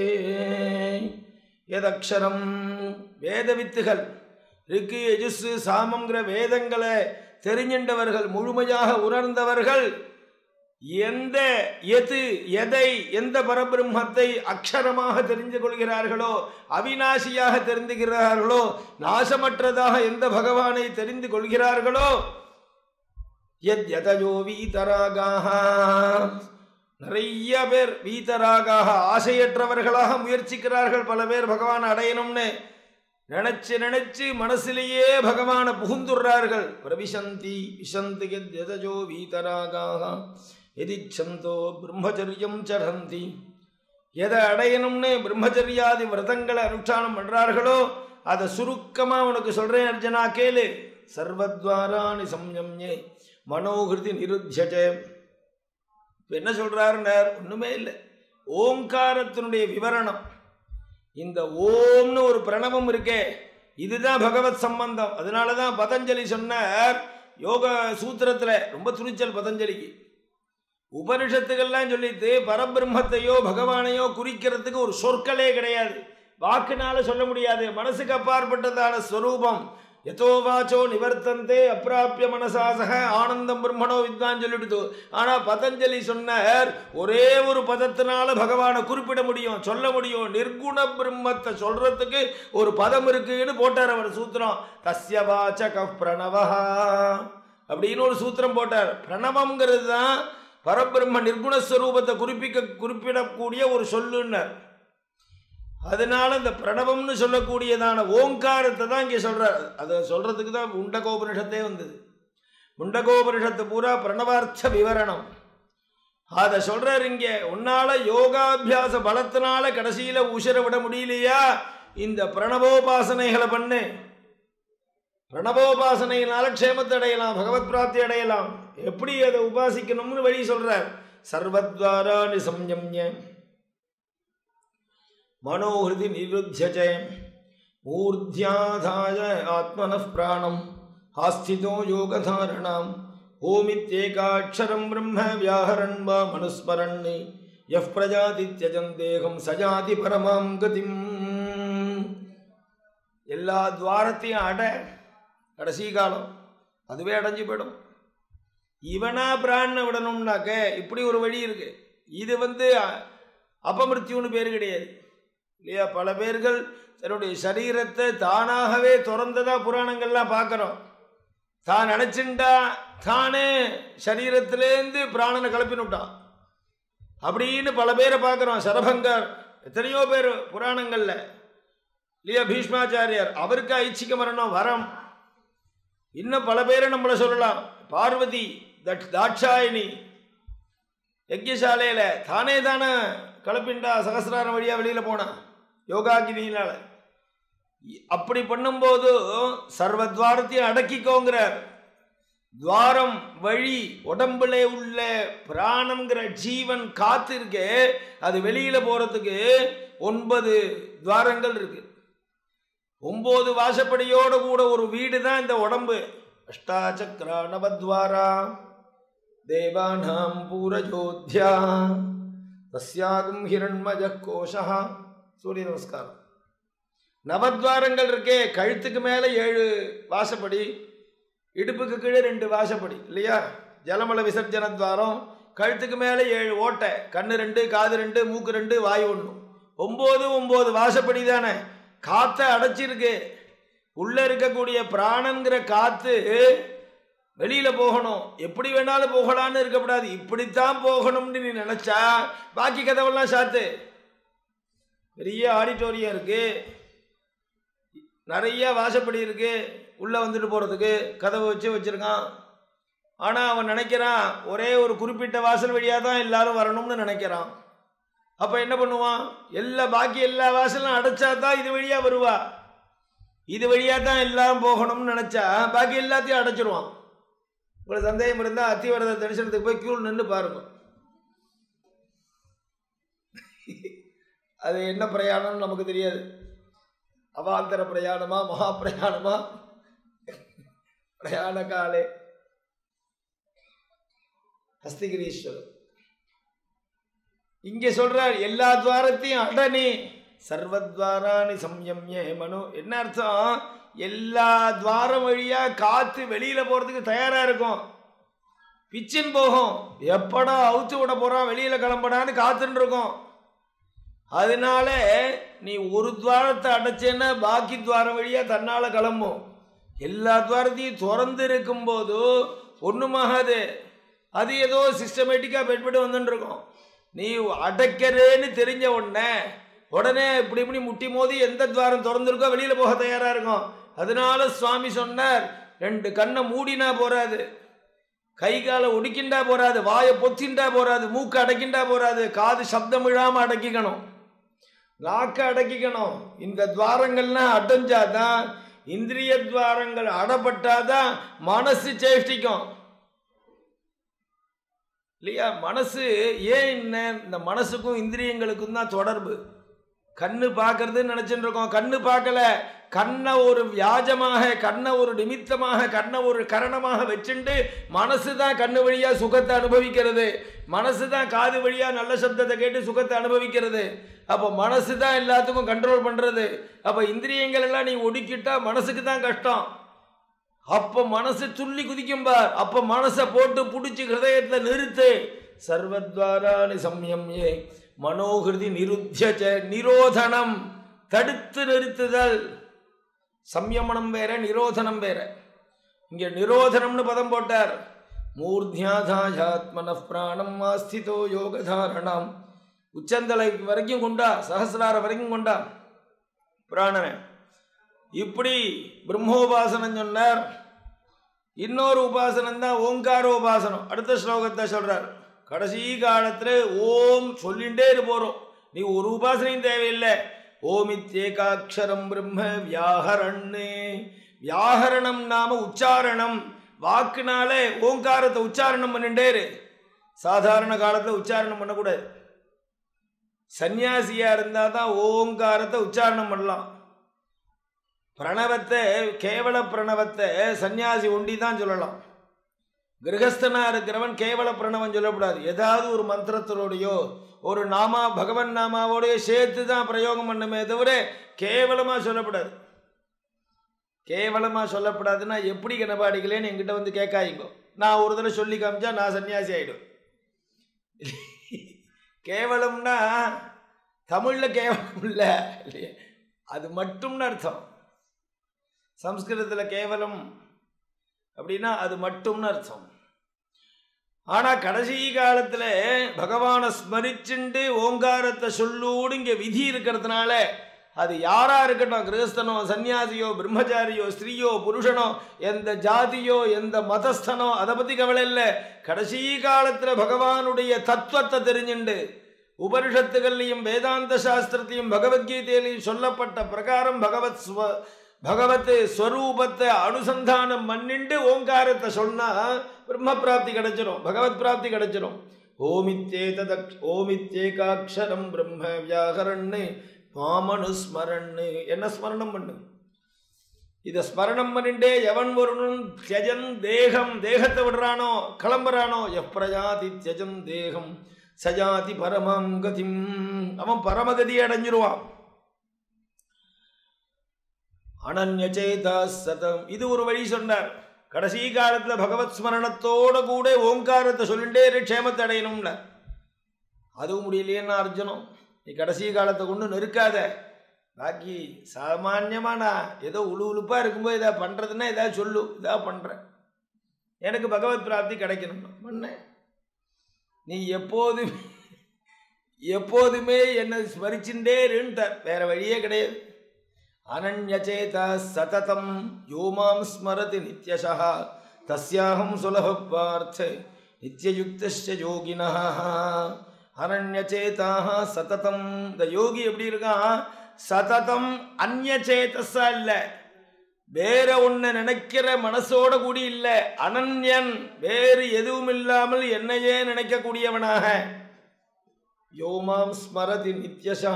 எதக்ஷரம் வேத வித்துகள் ரிக்கு எஜுசு சாமங்கிற வேதங்களை தெரிஞ்சின்றவர்கள் முழுமையாக உணர்ந்தவர்கள் எந்த எது எதை எந்த பரபிரம்மத்தை அக்ஷரமாக தெரிந்து கொள்கிறார்களோ அவிநாசியாக தெரிந்துகிறார்களோ நாசமற்றதாக எந்த பகவானை தெரிந்து கொள்கிறார்களோ எத் யதயோ வீதராகாக நிறைய பேர் வீதராகாக ஆசையற்றவர்களாக முயற்சிக்கிறார்கள் பல பேர் பகவான் அடையணும்னு நினைச்சு நினைச்சு மனசிலேயே பகவானை புகுந்துடுறார்கள் பிரவிசந்தி விசந்தி எத் யதஜோ வீதராகாக எதிச்சந்தோ பிரம்மச்சரியம் சரந்தி எதை அடையணும்னு பிரம்மச்சரியாதி விரதங்களை அனுஷ்டானம் பண்றார்களோ அதை சுருக்கமா உனக்கு சொல்றேன் அர்ஜுனா கேளு சர்வத்வாராணி சம்யம்யே மனோகிருதி நிருத்தியஜ இப்போ என்ன சொல்றாருன்னார் ஒண்ணுமே இல்லை ஓங்காரத்தினுடைய விவரணம் இந்த ஓம்னு ஒரு பிரணவம் இருக்கே இதுதான் பகவத் சம்பந்தம் அதனால தான் பதஞ்சலி சொன்னார் யோக சூத்திரத்தில் ரொம்ப துணிச்சல் பதஞ்சலிக்கு உபனிஷத்துக்கெல்லாம் சொல்லிட்டு பரபிரம்மத்தையோ பகவானையோ குறிக்கிறதுக்கு ஒரு சொற்களே கிடையாது வாக்குனால சொல்ல முடியாது மனசுக்கு அப்பாற்பட்டதான ஸ்வரூபம் எதோ வாச்சோ நிவர்த்தந்தே அப்பிராப்பிய மனசாசக ஆனந்தம் பிரம்மணோ வித்வான் சொல்லிடுது ஆனா பதஞ்சலி சொன்னார் ஒரே ஒரு பதத்தினால பகவானை குறிப்பிட முடியும் சொல்ல முடியும் நிர்குண பிரம்மத்தை சொல்றதுக்கு ஒரு பதம் இருக்குன்னு போட்டார் அவர் சூத்திரம் தஸ்ய வாச்சக பிரணவா அப்படின்னு ஒரு சூத்திரம் போட்டார் பிரணவம்ங்கிறது தான் பரபிரம்ம நிர்குணஸ்வரூபத்தை குறிப்பிக்க குறிப்பிடக்கூடிய ஒரு சொல்லுன்னார் அதனால இந்த பிரணவம்னு சொல்லக்கூடியதான ஓங்காரத்தை தான் இங்கே சொல்றார் அதை சொல்றதுக்கு தான் முண்டகோபனிஷத்தே வந்தது முண்டகோபனிஷத்து பூரா பிரணவார்த்த விவரணம் அதை சொல்றார் இங்க உன்னால யோகாபியாச பலத்தினால கடைசியில உசிர விட முடியலையா இந்த பிரணவோபாசனைகளை பண்ணு பிரணவோபாசனையினால க்ஷேமத்தை அடையலாம் பகவத் பிராப்தி அடையலாம் எப்படி அதை உபாசிக்கணும்னு வழி சொல்றார் சர்வத்வாரா நிசம்யம்ய மனோஹிருதி நிருத்திய மூர்த்தியாதாய ஆத்மன பிராணம் ஆஸ்திதோ யோகதாரணாம் ஓமித்யேகாட்சரம் பிரம்ம வியாஹரன் வா மனுஸ்மரன் யப் பிரஜாதி தியஜம் தேகம் சஜாதி பரமாம் கதிம் எல்லா துவாரத்தையும் அட கடைசி காலம் அதுவே அடைஞ்சு போயிடும் இவனா பிராணனை விடணும்னாக்க இப்படி ஒரு வழி இருக்கு இது வந்து அ- அபமிருத்தியுன்னு பேர் கிடையாது இல்லையா பல பேர்கள் தன்னுடைய சரீரத்தை தானாகவே திறந்ததா புராணங்கள்லாம் பார்க்குறோம் தான் நினச்சிண்டா தானே சரீரத்திலேருந்து பிராணனை கிளப்பினுட்டான் அப்படின்னு பல பேரை பார்க்குறோம் சரபங்கர் எத்தனையோ பேர் புராணங்களில் இல்லையா பீஷ்மாச்சாரியார் அவருக்கு ஐச்சிக்க மரணம் வரம் இன்னும் பல பேரை நம்மளை சொல்லலாம் பார்வதி தட் தாட்சாயினி யஜ்யசாலையில் தானே தானே கலப்பிண்டா சகசிராரம் வழியாக வெளியில் போனா யோகாகினியினால அப்படி பண்ணும்போது சர்வத்வாரத்தையும் அடக்கிக்கோங்கிறார் துவாரம் வழி உடம்புல உள்ள பிராணம்ங்கிற ஜீவன் காத்து இருக்கே அது வெளியில போறதுக்கு ஒன்பது துவாரங்கள் இருக்கு ஒன்பது வாசப்படியோட கூட ஒரு வீடு தான் இந்த உடம்பு அஷ்டாச்சக்ரா நவத்வாரா தேவானாம் பூரஜோத்யா தஸ்யாகும் ஹிரண்மஜ கோஷா சூரிய நமஸ்காரம் நவத்வாரங்கள் இருக்கே கழுத்துக்கு மேலே ஏழு வாசப்படி இடுப்புக்கு கீழே ரெண்டு வாசப்படி இல்லையா ஜலமல விசர்ஜன துவாரம் கழுத்துக்கு மேலே ஏழு ஓட்டை கண்ணு ரெண்டு காது ரெண்டு மூக்கு ரெண்டு வாய் ஒன்று ஒம்பது ஒம்பது வாசப்படி தானே காற்றை அடைச்சிருக்கு உள்ள இருக்கக்கூடிய பிராணங்கிற காத்து வெளியில போகணும் எப்படி வேணாலும் போகலான்னு இருக்கக்கூடாது இப்படித்தான் போகணும்னு நீ நினைச்சா பாக்கி கதவெல்லாம் சாத்து பெரிய ஆடிட்டோரியம் இருக்கு நிறைய வாசப்படி இருக்கு உள்ள வந்துட்டு போறதுக்கு கதவை வச்சு வச்சிருக்கான் ஆனா அவன் நினைக்கிறான் ஒரே ஒரு குறிப்பிட்ட வாசல் வழியா தான் எல்லாரும் வரணும்னு நினைக்கிறான் அப்ப என்ன பண்ணுவான் எல்லா பாக்கி எல்லா வாசலும் அடைச்சா தான் இது வழியா வருவா இது வழியா தான் எல்லாம் போகணும்னு நினைச்சா பாக்கி எல்லாத்தையும் அடைச்சிருவான் உங்களுக்கு சந்தேகம் இருந்தா அத்திவரத தரிசனத்துக்கு போய் கியூல் நின்று பாருங்க அது என்ன பிரயாணம்னு நமக்கு தெரியாது அவாந்தர பிரயாணமா மகா பிரயாணமா பிரயாண காலே ஹஸ்திகிரீஸ்வரர் இங்கே சொல்றார் எல்லா துவாரத்தையும் அடனி சர்வத்வாராணி சம்யம்ய மனு என்ன அர்த்தம் எல்லா துவாரம் வழியா காத்து வெளியில போறதுக்கு தயாரா இருக்கும் பிச்சின் போகும் எப்படா அவுத்து விட போறான் வெளியில கிளம்படான்னு காத்துன்னு இருக்கும் அதனால நீ ஒரு துவாரத்தை அடைச்சேன்னா பாக்கி துவாரம் வழியா தன்னால கிளம்பும் எல்லா துவாரத்தையும் திறந்து இருக்கும்போது ஒன்றுமாகாது அது ஏதோ சிஸ்டமேட்டிக்காக பெட்பட்டு வந்துட்டு இருக்கும் நீ அடைக்கிறேன்னு தெரிஞ்ச உடனே உடனே இப்படி இப்படி முட்டி மோதி எந்த துவாரம் திறந்துருக்கோ வெளியில் போக தயாராக இருக்கும் அதனால சுவாமி சொன்னார் ரெண்டு கண்ணை மூடினா போறாது கை காலை ஒடுக்கிண்டா போறாது வாயை பொத்திண்டா போறாது மூக்கு அடக்கிண்டா போறாது காது சப்தம் விழாம அடக்கிக்கணும் நாக்க அடக்கிக்கணும் இந்த துவாரங்கள்லாம் அடைஞ்சாதான் இந்திரிய துவாரங்கள் அடப்பட்டாதான் மனசு சேஷ்டிக்கும் இல்லையா மனசு ஏன் என்ன இந்த மனசுக்கும் இந்திரியங்களுக்கும் தான் தொடர்பு கண்ணு பார்க்கறதுன்னு நினைச்சுட்டு இருக்கோம் கண்ணு பார்க்கல கண்ணை ஒரு வியாஜமாக கண்ணை ஒரு நிமித்தமாக கண்ணை ஒரு கரணமாக வச்சுண்டு மனசு தான் கண்ணு வழியா சுகத்தை அனுபவிக்கிறது மனசு தான் காது வழியா நல்ல சப்தத்தை கேட்டு சுகத்தை அனுபவிக்கிறது அப்போ மனசு தான் எல்லாத்துக்கும் கண்ட்ரோல் பண்றது அப்போ இந்திரியங்கள் எல்லாம் நீ ஒடுக்கிட்டா மனசுக்கு தான் கஷ்டம் அப்போ மனசு துள்ளி குதிக்கும் பார் அப்போ மனசை போட்டு பிடிச்சி ஹிருதயத்தை நிறுத்து சர்வத்வாராணி சம்யம்யே மனோகிருதி நிருத்திய நிரோதனம் தடுத்து நிறுத்துதல் சம்யமனம் வேற நிரோதனம் வேற இங்க நிரோதனம்னு பதம் போட்டார் மூர்த்தியாதாயாத்மன பிராணம் ஆஸ்திதோ யோகதாரணம் உச்சந்தலை வரைக்கும் கொண்டா சகசிரார வரைக்கும் கொண்டா பிராணனை இப்படி பிரம்மோபாசனம் சொன்னார் இன்னொரு உபாசனம் தான் ஓங்காரோபாசனம் அடுத்த ஸ்லோகத்தை சொல்றார் கடைசி காலத்துல ஓம் சொல்லிண்டே இரு போறோம் நீ ஒரு உபாசனையும் தேவையில்லை ஓமித்யேகாட்சரம் பிரம்ம வியாகரண்ணு வியாகரணம் நாம உச்சாரணம் வாக்குனாலே ஓங்காரத்தை உச்சாரணம் பண்ணிட்டே இரு சாதாரண காலத்தில் உச்சாரணம் பண்ணக்கூடாது சன்னியாசியா இருந்தால் தான் ஓங்காரத்தை உச்சாரணம் பண்ணலாம் பிரணவத்தை கேவல பிரணவத்தை சன்னியாசி ஒண்டி தான் சொல்லலாம் கிரகஸ்தனா இருக்கிறவன் கேவல பிரணவம் சொல்லக்கூடாது ஏதாவது ஒரு மந்திரத்திலோடையோ ஒரு நாமா பகவன் நாமாவோடய சேர்த்து தான் பிரயோகம் பண்ணுமே தவிர கேவலமா சொல்லக்கூடாது கேவலமா சொல்லப்படாதுன்னா எப்படி கணபாடிகளேன்னு என்கிட்ட வந்து கேட்காதீங்க நான் ஒரு தடவை சொல்லி காமிச்சா நான் சன்னியாசி ஆயிடும் கேவலம்னா தமிழ்ல கேவலம் இல்லை இல்லையா அது மட்டும்னு அர்த்தம் சம்ஸ்கிருதத்தில் கேவலம் அப்படின்னா அது மட்டும்னு அர்த்தம் ஆனால் கடைசி காலத்தில் பகவானை ஸ்மரிச்சுண்டு ஓங்காரத்தை சொல்லூடு இங்கே விதி இருக்கிறதுனால அது யாரா இருக்கட்டும் கிரகஸ்தனோ சன்னியாசியோ பிரம்மச்சாரியோ ஸ்திரீயோ புருஷனோ எந்த ஜாதியோ எந்த மதஸ்தனோ அதை பற்றி கவலை இல்லை கடைசி காலத்தில் பகவானுடைய தத்துவத்தை தெரிஞ்சுண்டு உபனிஷத்துகள்லையும் வேதாந்த சாஸ்திரத்தையும் பகவத்கீதையிலையும் சொல்லப்பட்ட பிரகாரம் பகவத் ஸ்வ பகவத் ஸ்வரூபத்தை அனுசந்தானம் பண்ணிண்டு ஓங்காரத்தை சொன்னா பிரம்ம பிராப்தி கிடைச்சிரும் பகவத் பிராப்தி கிடைச்சிரும் ஓமித்தேதக் ஓமித்தேகாட்சரம் பிரம்ம வியாகரண்ணு மாமனுஸ்மரண்ணு என்ன ஸ்மரணம் பண்ணு இதை ஸ்மரணம் பண்ணிண்டே எவன் ஒருவனும் தியஜன் தேகம் தேகத்தை விடுறானோ கிளம்புறானோ எப்பிரஜாதி தியஜன் தேகம் சஜாதி பரமம் கதிம் அவன் பரமகதியை அடைஞ்சிருவான் அனன்யச்சேதா சதம் இது ஒரு வழி சொன்னார் கடைசி காலத்துல பகவத் ஸ்மரணத்தோட கூட ஓங்காரத்தை சொல்லிண்டே இரு, க்ஷேமத்தை அடையணும்ல அதுவும் முடியலையேன்னா அர்ஜுனம் நீ கடைசி காலத்தை கொண்டு நெருக்காத பாக்கி சாமான்யமா நான் ஏதோ உழு உழுப்பா இருக்கும்போது இதை பண்றதுன்னா ஏதாவது சொல்லு இதா பண்றேன் எனக்கு பகவத் பிராப்தி கிடைக்கணும் பண்ணேன் நீ எப்போதுமே எப்போதுமே என்னை ஸ்மரிச்சுட்டே இருன்ட்டார் வேற வழியே கிடையாது அனன்யச்சேதா சததம் யோமாம் ஸ்மரதி நித்யசா தஸ்யாஹம் சுலப பார்த்த நித்யயுக்தஸ்ய யோகினா அனன்யச்சேதாக சததம் இந்த யோகி எப்படி இருக்கான் சததம் அந்நியச்சேதஸா இல்லை வேற ஒன்ன நினைக்கிற மனசோட கூடி இல்லை அனன்யன் வேறு எதுவும் இல்லாமல் என்னையே நினைக்கக்கூடியவனாக யோமாம் ஸ்மரதி நித்யசா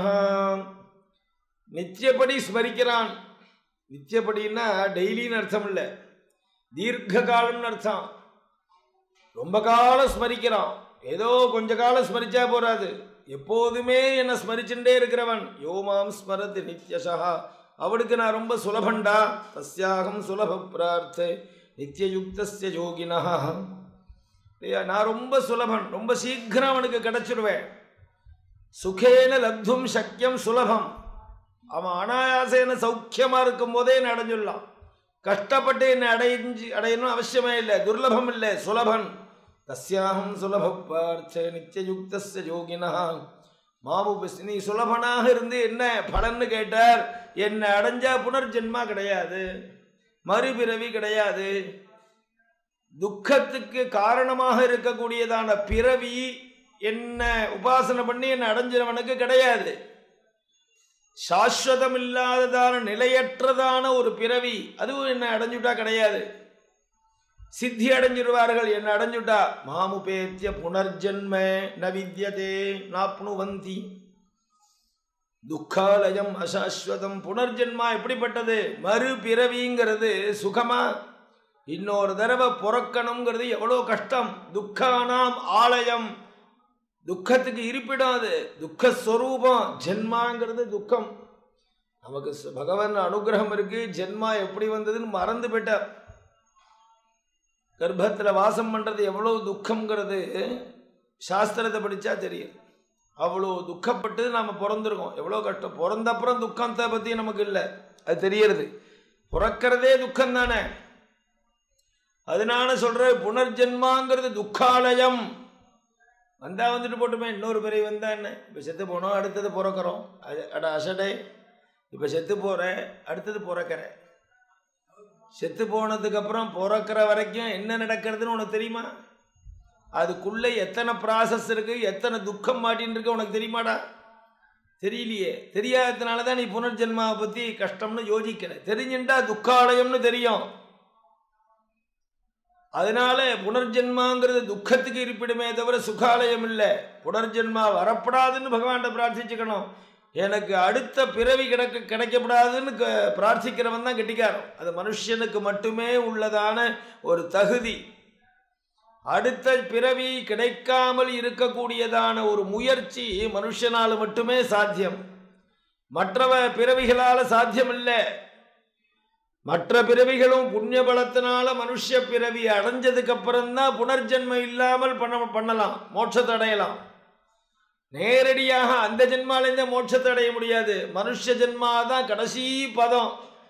நித்தியப்படி ஸ்மரிக்கிறான் நித்தியப்படின்னா டெய்லின்னு அர்த்தம் இல்லை தீர்க்க காலம்னு அர்த்தம் ரொம்ப காலம் ஸ்மரிக்கிறான் ஏதோ கொஞ்ச காலம் ஸ்மரிச்சா போறாது எப்போதுமே என்னை ஸ்மரிச்சுட்டே இருக்கிறவன் யோமாம் ஸ்மரதி நித்யசா அவனுக்கு நான் ரொம்ப சுலபண்டா தஸ்யாகம் சுலப பிரார்த்த நித்தியயுக்தஸ்ய யோகினா இல்லையா நான் ரொம்ப சுலபன் ரொம்ப சீக்கிரம் அவனுக்கு கிடைச்சிருவேன் சுகேன லப்தும் சக்கியம் சுலபம் அவன் அனாயாசேன சௌக்கியமா இருக்கும் போதே என்னை அடைஞ்சிடலாம் கஷ்டப்பட்டு என்னை அடைஞ்சு அடையணும் அவசியமே இல்லை துர்லபம் இல்லை சுலபன் தஸ்யாகம் சுலப பார்த்த நித்தியயுக்தஸ்ய யோகினா மாமுபஸ் நீ சுலபனாக இருந்து என்ன பலன்னு கேட்டார் என்னை அடைஞ்சா புனர்ஜென்மா கிடையாது மறுபிறவி கிடையாது துக்கத்துக்கு காரணமாக இருக்கக்கூடியதான பிறவி என்ன உபாசனை பண்ணி என்னை அடைஞ்சிறவனுக்கு கிடையாது சாஸ்வதம் இல்லாததான நிலையற்றதான ஒரு பிறவி அதுவும் என்ன அடைஞ்சுட்டா கிடையாது சித்தி அடைஞ்சிருவார்கள் என்ன அடைஞ்சுட்டா மாமுபேத்திய புனர்ஜன்ம ந வித்யதே நாப்னுவந்தி துக்காலயம் அசாஸ்வதம் புனர்ஜென்மா எப்படிப்பட்டது மறுபிறவிங்கிறது சுகமா இன்னொரு தடவை பிறக்கணுங்கிறது எவ்வளோ கஷ்டம் துக்கானாம் ஆலயம் துக்கத்துக்கு இருப்பிடம் அது துக்கஸ்வரூபம் ஜென்மாங்கிறது துக்கம் நமக்கு ச- பகவான் அனுகிரகம் இருக்கு ஜென்மா எப்படி வந்ததுன்னு மறந்து போயிட்டார் கர்ப்பத்தில் வாசம் பண்ணுறது எவ்வளோ துக்கம்ங்கிறது சாஸ்திரத்தை படித்தா தெரியும் அவ்வளோ துக்கப்பட்டு நாம் பிறந்திருக்கோம் எவ்வளோ கஷ்டம் பிறந்த அப்புறம் துக்கத்தை பற்றி நமக்கு இல்லை அது தெரியறது பிறக்கிறதே துக்கம் தானே அதனால சொல்ற புனர்ஜென்மாங்கிறது துக்காலயம் வந்தா வந்துட்டு போட்டுமே இன்னொரு பிறவி வந்தா என்ன இப்போ செத்து போனோம் அடுத்தது பிறக்கிறோம் அது அட அசடே இப்போ செத்து போகிறேன் அடுத்தது பிறக்கிறேன் செத்து போனதுக்கு அப்புறம் பிறக்கிற வரைக்கும் என்ன நடக்கிறதுன்னு உனக்கு தெரியுமா அதுக்குள்ளே எத்தனை ப்ராசஸ் இருக்கு எத்தனை துக்கம் மாட்டின்னு இருக்கு உனக்கு தெரியுமாடா தெரியலையே தெரியாததுனால தான் நீ புனர்ஜென்மாவை பற்றி கஷ்டம்னு யோசிக்கிற தெரிஞ்சுட்டா துக்காலயம்னு தெரியும் அதனால புனர்ஜென்மாங்கிறது துக்கத்துக்கு இருப்பிடுமே தவிர சுகாலயம் இல்லை புனர்ஜென்மா வரப்படாதுன்னு பகவான்கிட்ட பிரார்த்திச்சுக்கணும் எனக்கு அடுத்த பிறவி கிடைக்க கிடைக்கப்படாதுன்னு க- பிரார்த்திக்கிறவன் தான் கெட்டிக்காரன் அது மனுஷனுக்கு மட்டுமே உள்ளதான ஒரு தகுதி அடுத்த பிறவி கிடைக்காமல் இருக்கக்கூடியதான ஒரு முயற்சி மனுஷனால் மட்டுமே சாத்தியம் மற்றவ பிறவிகளால் சாத்தியம் இல்லை மற்ற பிறவிகளும் புண்ணிய பலத்தினால மனுஷ பிறவி அடைஞ்சதுக்கு அப்புறம் தான் புனர்ஜென்மம் இல்லாமல் பண்ண பண்ணலாம் மோட்சத்தை அடையலாம் நேரடியாக அந்த ஜென்மாலேருந்தே மோட்சத்தை அடைய முடியாது மனுஷ ஜென்மா தான் கடைசி பதம்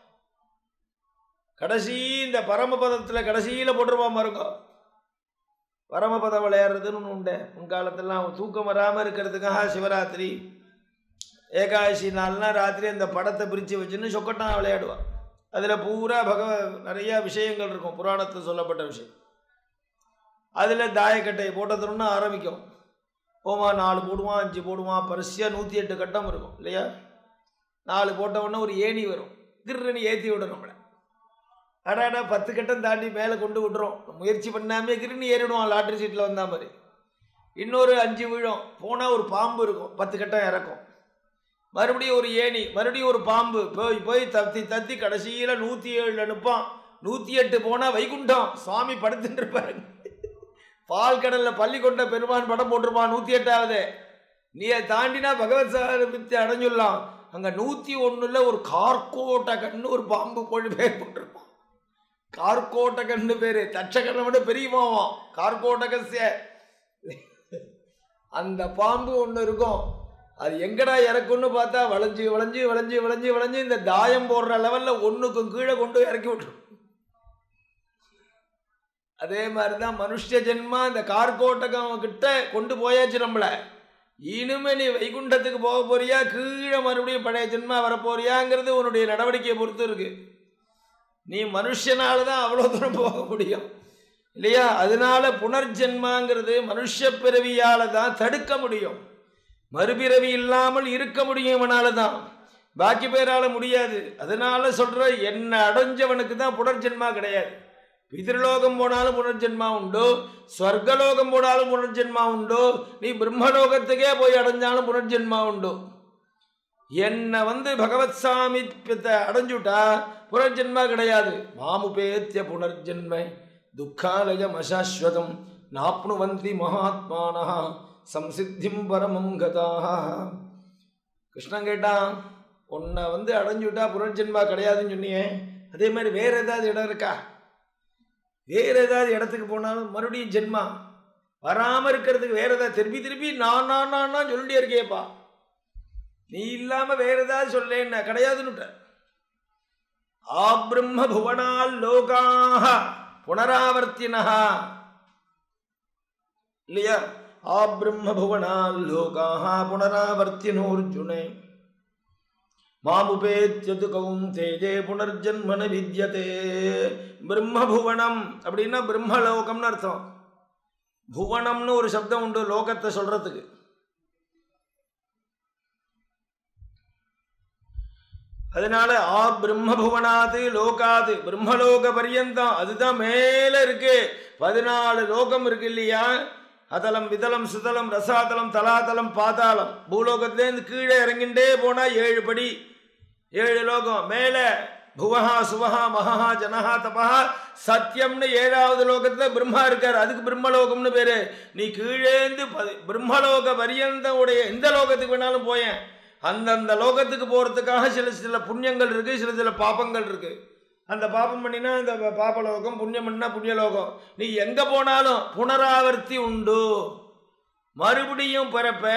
கடைசி இந்த பரமபதத்தில் கடைசியில் போட்டுருவான் பாருங்க பரமபதம் விளையாடுறதுன்னு ஒன்று உண்டு முன்காலத்திலாம் தூக்கம் வராமல் இருக்கிறதுக்காக சிவராத்திரி ஏகாதசி நாள்னா ராத்திரி அந்த படத்தை பிரித்து வச்சுன்னு சொக்கட்டான் விளையாடுவான் அதில் பூரா பகவ நிறையா விஷயங்கள் இருக்கும் புராணத்தில் சொல்லப்பட்ட விஷயம் அதில் தாயக்கட்டை போட்டதுன்னு ஆரம்பிக்கும் போமா நாலு போடுவான் அஞ்சு போடுவான் பரிசியாக நூற்றி எட்டு கட்டம் இருக்கும் இல்லையா நாலு போட்ட உடனே ஒரு ஏணி வரும் கிருன்னு ஏற்றி விடும் நம்மளை அடாடா பத்து கட்டம் தாண்டி மேலே கொண்டு விட்டுரும் முயற்சி பண்ணாமே கிருன்னு ஏறிடுவான் லாட்ரி சீட்டில் வந்தா மாதிரி இன்னொரு அஞ்சு விழும் போனால் ஒரு பாம்பு இருக்கும் பத்து கட்டம் இறக்கும் மறுபடியும் ஒரு ஏணி மறுபடியும் ஒரு பாம்பு போய் போய் தத்தி தத்தி கடைசியில் நூற்றி ஏழு அனுப்பான் நூற்றி எட்டு போனால் வைகுண்டம் சுவாமி படுத்துட்டு இருப்பாரு பால் கடலில் பள்ளி கொண்ட பெருமான் படம் போட்டிருப்பான் நூற்றி எட்டாவது நீ அதை தாண்டினா பகவத் சாரத்தை அடைஞ்சுடலாம் அங்கே நூற்றி ஒன்றில் ஒரு கார்கோட்ட கண்ணு ஒரு பாம்பு போய் பேர் போட்டிருப்பான் கார்கோட்ட கண்ணு பேர் தட்சகண்ணை விட பெரிய பாவம் கார்கோட்டகசிய அந்த பாம்பு ஒன்று இருக்கும் அது எங்கடா இறக்குன்னு பார்த்தா வளைஞ்சு வளைஞ்சு வளைஞ்சு வளைஞ்சு வளைஞ்சு இந்த தாயம் போடுற லெவலில் ஒன்றுக்கும் கீழே கொண்டு போய் இறக்கி விட்டுரும் அதே மாதிரி தான் மனுஷ ஜென்மா இந்த கார்கோட்டகம் கிட்ட கொண்டு போயாச்சு நம்மளை இனிமே நீ வைகுண்டத்துக்கு போக போறியா கீழே மறுபடியும் பழைய ஜென்மா வர போறியாங்கிறது உன்னுடைய நடவடிக்கையை பொறுத்து இருக்கு நீ மனுஷனால தான் அவ்வளோ தூரம் போக முடியும் இல்லையா அதனால புனர்ஜென்மாங்கிறது மனுஷ பிறவியால தான் தடுக்க முடியும் மறுபிறவி இல்லாமல் இருக்க முடியும் இவனால தான் பாக்கி பேரால முடியாது அதனால சொல்ற என்ன அடைஞ்சவனுக்கு தான் புனர்ஜென்மா கிடையாது பிதிர்லோகம் போனாலும் புனர்ஜென்மா உண்டு ஸ்வர்கலோகம் போனாலும் புனர்ஜென்மா உண்டு நீ பிரம்மலோகத்துக்கே போய் அடைஞ்சாலும் புனர்ஜென்மா உண்டு என்னை வந்து பகவத் சாமித்யத்தை அடைஞ்சுட்டா புனர்ஜென்மா கிடையாது மாமுபேத்திய புனர்ஜென்மை துக்காலயம் அசாஸ்வதம் நாப்னுவந்தி மகாத்மானா சம்சித்திம் பரமம் கதாக கிருஷ்ணன் கேட்டான் உன்னை வந்து அடைஞ்சுட்டா புனர்ஜென்மா கிடையாதுன்னு சொன்னியே அதே மாதிரி வேற ஏதாவது இடம் இருக்கா வேற ஏதாவது இடத்துக்கு போனாலும் மறுபடியும் ஜென்மா வராமல் இருக்கிறதுக்கு வேற ஏதாவது திருப்பி திருப்பி நான் நான் நான் நான் சொல்லிட்டே இருக்கேப்பா நீ இல்லாம வேற ஏதாவது சொல்லேன்ன கிடையாதுன்னு ஆ பிரம்ம புவனால் லோகாக புனராவர்த்தினஹா இல்லையா ஆ பிரம்ம புவனால் லோகாக புனராவர்த்தினோர்ஜுனே மாமுபேத்தியது கௌந்தேஜே புனர்ஜன்மன வித்யதே பிரம்மபுவனம் அப்படின்னா பிரம்மலோகம்னு அர்த்தம் புவனம்னு ஒரு சப்தம் உண்டு லோகத்தை சொல்றதுக்கு அதனால ஆ பிரம்மபுவனாது லோகாது பிரம்மலோக பரியந்தம் அதுதான் மேல இருக்கு பதினாலு லோகம் இருக்கு இல்லையா அதலம் விதலம் சுதலம் ரசாதலம் தலாதலம் பாதாளம் பூலோகத்திலேருந்து கீழே இறங்கிண்டே போனா ஏழு படி ஏழு லோகம் மேலே புவஹா சுவஹா மகஹா ஜனஹா தபஹா சத்தியம்னு ஏழாவது லோகத்துல பிரம்மா இருக்கார் அதுக்கு பிரம்மலோகம்னு பேரு நீ கீழேந்து பதி- பிரம்மலோக பரியந்த உடைய எந்த லோகத்துக்கு வேணாலும் போயேன் அந்தந்த லோகத்துக்கு போறதுக்காக சில சில புண்ணியங்கள் இருக்கு சில சில பாபங்கள் இருக்கு அந்த பாபம் பண்ணினா இந்த ப- பாபலோகம் புண்ணியம் பண்ணா புண்ணியலோகம் நீ எங்க போனாலும் புனராவர்த்தி உண்டு மறுபடியும் பிறப்ப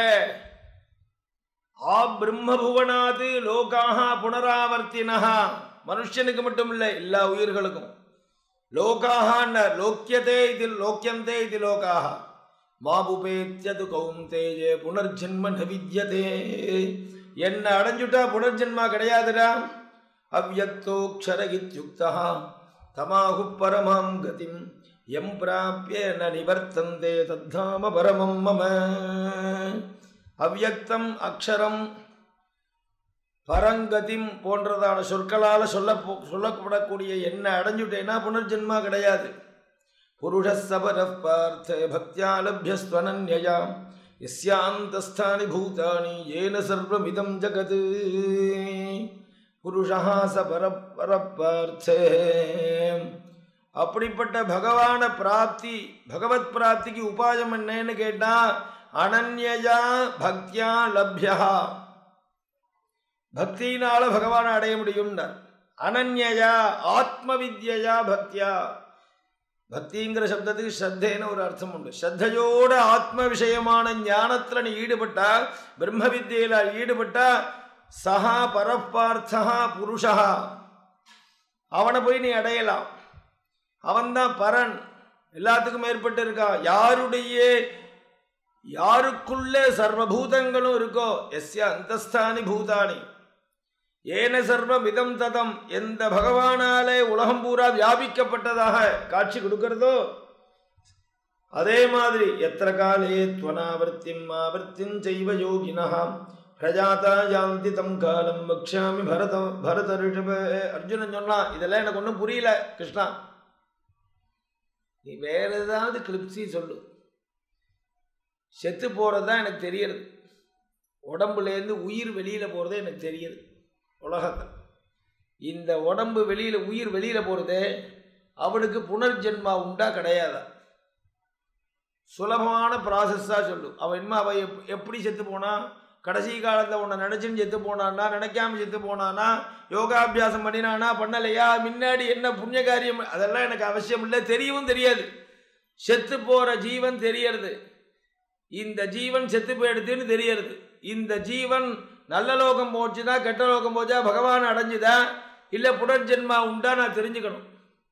ஆ பிரம்மபுவனாது லோகாக புனராவர்த்தினஹா மனுஷனுக்கு மட்டும் இல்லை எல்லா உயிர்களுக்கும் லோகாக லோக்கியதே இது லோக்கியந்தே இது லோகாக மாபுபேத்தியது கௌந்தேயே புனர்ஜென்ம ந வித்யதே என்ன அடைஞ்சுட்டா புனர்ஜென்மா கிடையாதுடா அவ்யக்தோக்ஷர இத்யுக்தா தமாகு பரமாம் கதிம் எம் பிராப்பிய ந நிவர்த்தந்தே தத்தாம பரமம் மம அவ்யக்தம் அக்ஷரம் பரங்கதிம் போன்றதான சொற்களால் சொல்ல சொல்லப்படக்கூடிய என்ன அடைஞ்சுட்டேன்னா புனர்ஜென்மா கிடையாது புருஷசபர பார்த்த பக்தியா லப்யஸ்வனன்யா எஸ்யாந்தஸ்தானி பூதானி ஏன சர்வமிதம் ஜகத் புருஷா சபர பரப்பார்த்தே அப்படிப்பட்ட பகவான பிராப்தி பகவத் பிராப்திக்கு உபாயம் என்னன்னு கேட்டா அனன்யா பக்தியா லப்யா பக்தியினால பகவானை அடைய முடியும்னார் அனன்யா ஆத்ம வித்யா பக்தியா பக்திங்கிற சப்தத்துக்கு ஸ்ரத்தேன்னு ஒரு அர்த்தம் உண்டு ஸ்ரத்தையோட ஆத்ம விஷயமான ஞானத்துல நீ ஈடுபட்டா பிரம்ம வித்தியில ஈடுபட்டா சஹா பரப்பார்த்தா புருஷா அவனை போய் நீ அடையலாம் அவன்தான் பரன் எல்லாத்துக்கும் மேற்பட்டு இருக்கா யாருடைய யாருக்குள்ளே சர்வபூதங்களும் இருக்கோ எஸ்ய அந்தஸ்தானி பூதானி ஏன சர்வம் இதம் ததம் எந்த பகவானாலே உலகம் பூரா வியாபிக்கப்பட்டதாக காட்சி கொடுக்கிறதோ அதே மாதிரி எத்திர காலே துவனாவர்த்திம் ஆவர்த்திம் செய்வ யோகினஹாம் பிரஜாதா யாந்தி தம் காலம் வக்ஷாமி பரதம் பரத ரிஷப அர்ஜுனன் சொன்னான் இதெல்லாம் எனக்கு ஒன்றும் புரியல கிருஷ்ணா நீ வேற ஏதாவது கிளிப்ஸி சொல்லு செத்து போகிறது தான் எனக்கு தெரியறது உடம்புலேருந்து உயிர் வெளியில் போகிறதே எனக்கு தெரியுது உலகத்தில் இந்த உடம்பு வெளியில் உயிர் வெளியில் போகிறதே அவனுக்கு புனர்ஜென்மா உண்டா கிடையாதா சுலபமான ப்ராசஸ்ஸாக சொல்லு அவன் என்ன அவன் எப் எப்படி செத்து போனான் கடைசி காலத்தில் உன்னை நினச்சின்னு செத்து போனானா நினைக்காம செத்து போனானா யோகாபியாசம் பண்ணினானா பண்ணலையா முன்னாடி என்ன புண்ணிய காரியம் அதெல்லாம் எனக்கு அவசியம் இல்லை தெரியவும் தெரியாது செத்து போகிற ஜீவன் தெரியறது இந்த ஜீவன் செத்து போயிடுதுன்னு தெரியறது இந்த ஜீவன் நல்ல லோகம் போச்சுதா கெட்ட லோகம் போச்சா பகவான் அடைஞ்சுதா இல்லை புனர்ஜென்மா உண்டா நான் தெரிஞ்சுக்கணும்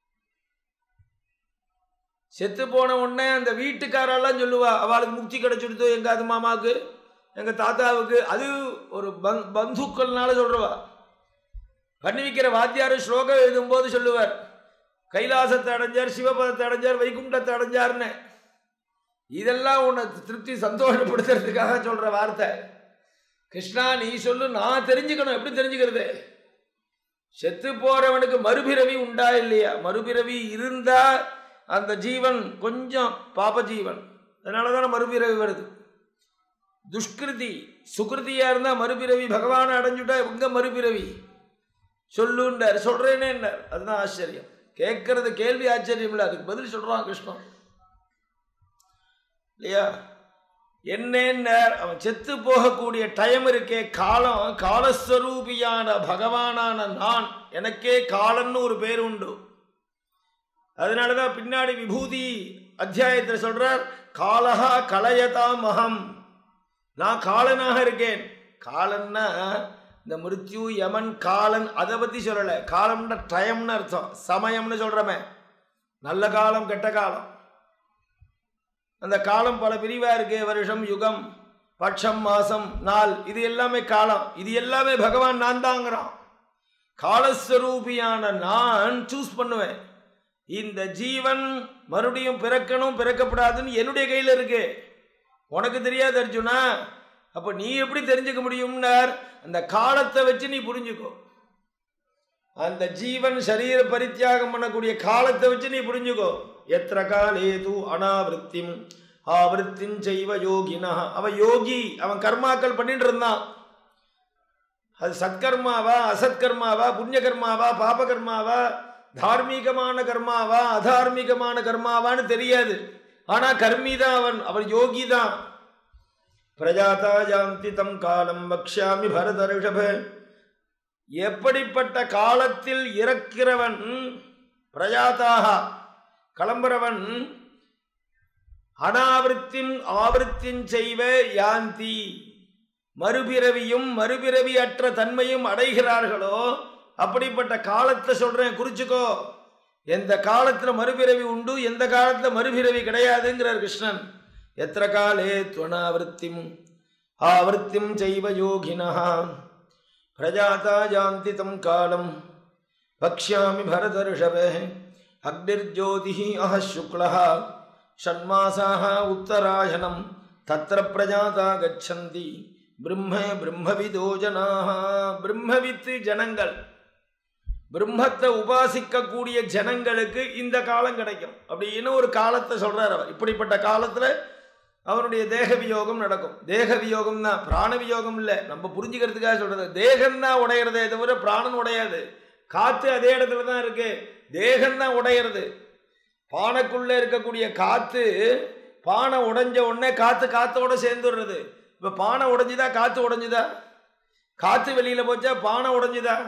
செத்து போன உடனே அந்த வீட்டுக்காரெல்லாம் சொல்லுவா அவளுக்கு முக்தி கிடைச்சிடுதோ எங்க அது மாமாவுக்கு எங்க தாத்தாவுக்கு அது ஒரு பந் பந்துக்கள்னால சொல்றவா பண்ணி வைக்கிற வாத்தியார் ஸ்லோகம் எழுதும்போது சொல்லுவார் கைலாசத்தை அடைஞ்சார் சிவபதத்தை அடைஞ்சார் வைகுண்டத்தை அடைஞ்சார்னு இதெல்லாம் உன்னை திருப்தி சந்தோஷப்படுத்துறதுக்காக சொல்ற வார்த்தை கிருஷ்ணா நீ சொல்லு நான் தெரிஞ்சுக்கணும் எப்படி தெரிஞ்சுக்கிறது செத்து போறவனுக்கு மறுபிறவி உண்டா இல்லையா மறுபிறவி இருந்தா அந்த ஜீவன் கொஞ்சம் பாப ஜீவன் அதனால தானே மறுபிறவி வருது துஷ்கிருதி சுகிருதியா இருந்தா மறுபிறவி பகவானை அடைஞ்சுட்டா எங்க மறுபிறவி சொல்லுண்டார் சொல்றேனே அதுதான் ஆச்சரியம் கேட்கறது கேள்வி ஆச்சரியம் இல்லை அதுக்கு பதில் சொல்றான் கிருஷ்ணன் இல்லையா என்னென்ன அவன் செத்து போகக்கூடிய டைம் இருக்கே காலம் காலஸ்வரூபியான பகவானான நான் எனக்கே காலன்னு ஒரு பேர் உண்டு அதனாலதான் பின்னாடி விபூதி அத்தியாயத்தில் சொல்றார் காலஹா கலயதா மகம் நான் காலனாக இருக்கேன் காலன்னா இந்த மிருத்யு யமன் காலன் அதை பத்தி சொல்லலை காலம்னா டைம்னு அர்த்தம் சமயம்னு சொல்றமே நல்ல காலம் கெட்ட காலம் அந்த காலம் பல பிரிவா இருக்கு வருஷம் யுகம் பட்சம் மாசம் நாள் இது எல்லாமே காலம் இது எல்லாமே பகவான் நான் தாங்கிறான் காலஸ்வரூபியான நான் சூஸ் பண்ணுவேன் இந்த ஜீவன் மறுபடியும் பிறக்கணும் பிறக்கப்படாதுன்னு என்னுடைய கையில் இருக்கு உனக்கு தெரியாது அர்ஜுனா அப்போ நீ எப்படி தெரிஞ்சுக்க முடியும்னார் அந்த காலத்தை வச்சு நீ புரிஞ்சுக்கோ அந்த ஜீவன் சரீர பரித்தியாகம் பண்ணக்கூடிய காலத்தை வச்சு நீ புரிஞ்சுக்கோ எத்திர காலே தூ அனாவிருத்திம் ஆவருத்தின் செய்வ யோகினா அவன் யோகி அவன் கர்மாக்கள் பண்ணிட்டு இருந்தான் அது சத்கர்மாவா அசத்கர்மாவா புண்ணிய கர்மாவா பாப கர்மாவா தார்மீகமான கர்மாவா அதார்மீகமான கர்மாவான்னு தெரியாது ஆனா கர்மி தான் அவன் அவன் யோகி தான் பிரஜாதா ஜாந்தி தம் காலம் பக்ஷாமி பரத ரிஷப எப்படிப்பட்ட காலத்தில் இறக்கிறவன் பிரஜாதாக கிளம்புறவன் அனாவிருத்தின் ஆவருத்தின் செய்வ யாந்தி மறுபிறவியும் மறுபிறவி அற்ற தன்மையும் அடைகிறார்களோ அப்படிப்பட்ட காலத்தை சொல்றேன் குறிச்சுக்கோ எந்த காலத்துல மறுபிறவி உண்டு எந்த காலத்துல மறுபிறவி கிடையாதுங்கிறார் கிருஷ்ணன் எத்திர காலே துவனாவிருத்திம் ஆவருத்திம் செய்வ யோகினா பிரஜாதா ஜாந்தி தம் காலம் பக்ஷ்யாமி பரத ரிஷபே அக்னிர்ஜோதி அஹ சுக்லः ஷண்மாசாக உத்தராயணம் தத்திர பிரஜாதா கச்சந்தி பிரம்ம பிரம்மவிதோ ஜனாக பிரம்மவித்து ஜனங்கள் பிரம்மத்தை உபாசிக்கக்கூடிய ஜனங்களுக்கு இந்த காலம் கிடைக்கும் அப்படின்னு ஒரு காலத்தை சொல்றார் அவர் இப்படிப்பட்ட காலத்துல அவனுடைய தேக வியோகம் நடக்கும் தேக வியோகம் தான் பிராண வியோகம் இல்லை நம்ம புரிஞ்சுக்கிறதுக்காக சொல்றது தேகம் தான் உடையிறதே தவிர பிராணன் உடையாது காத்து அதே இடத்துல தான் இருக்கு தேகம் தான் உடையிறது பானைக்குள்ள இருக்கக்கூடிய காத்து பானை உடைஞ்ச உடனே காத்து காத்தோட சேர்ந்துடுறது இப்ப பானை உடைஞ்சுதா காத்து உடைஞ்சுதா காத்து வெளியில போச்சா பானை உடைஞ்சுதா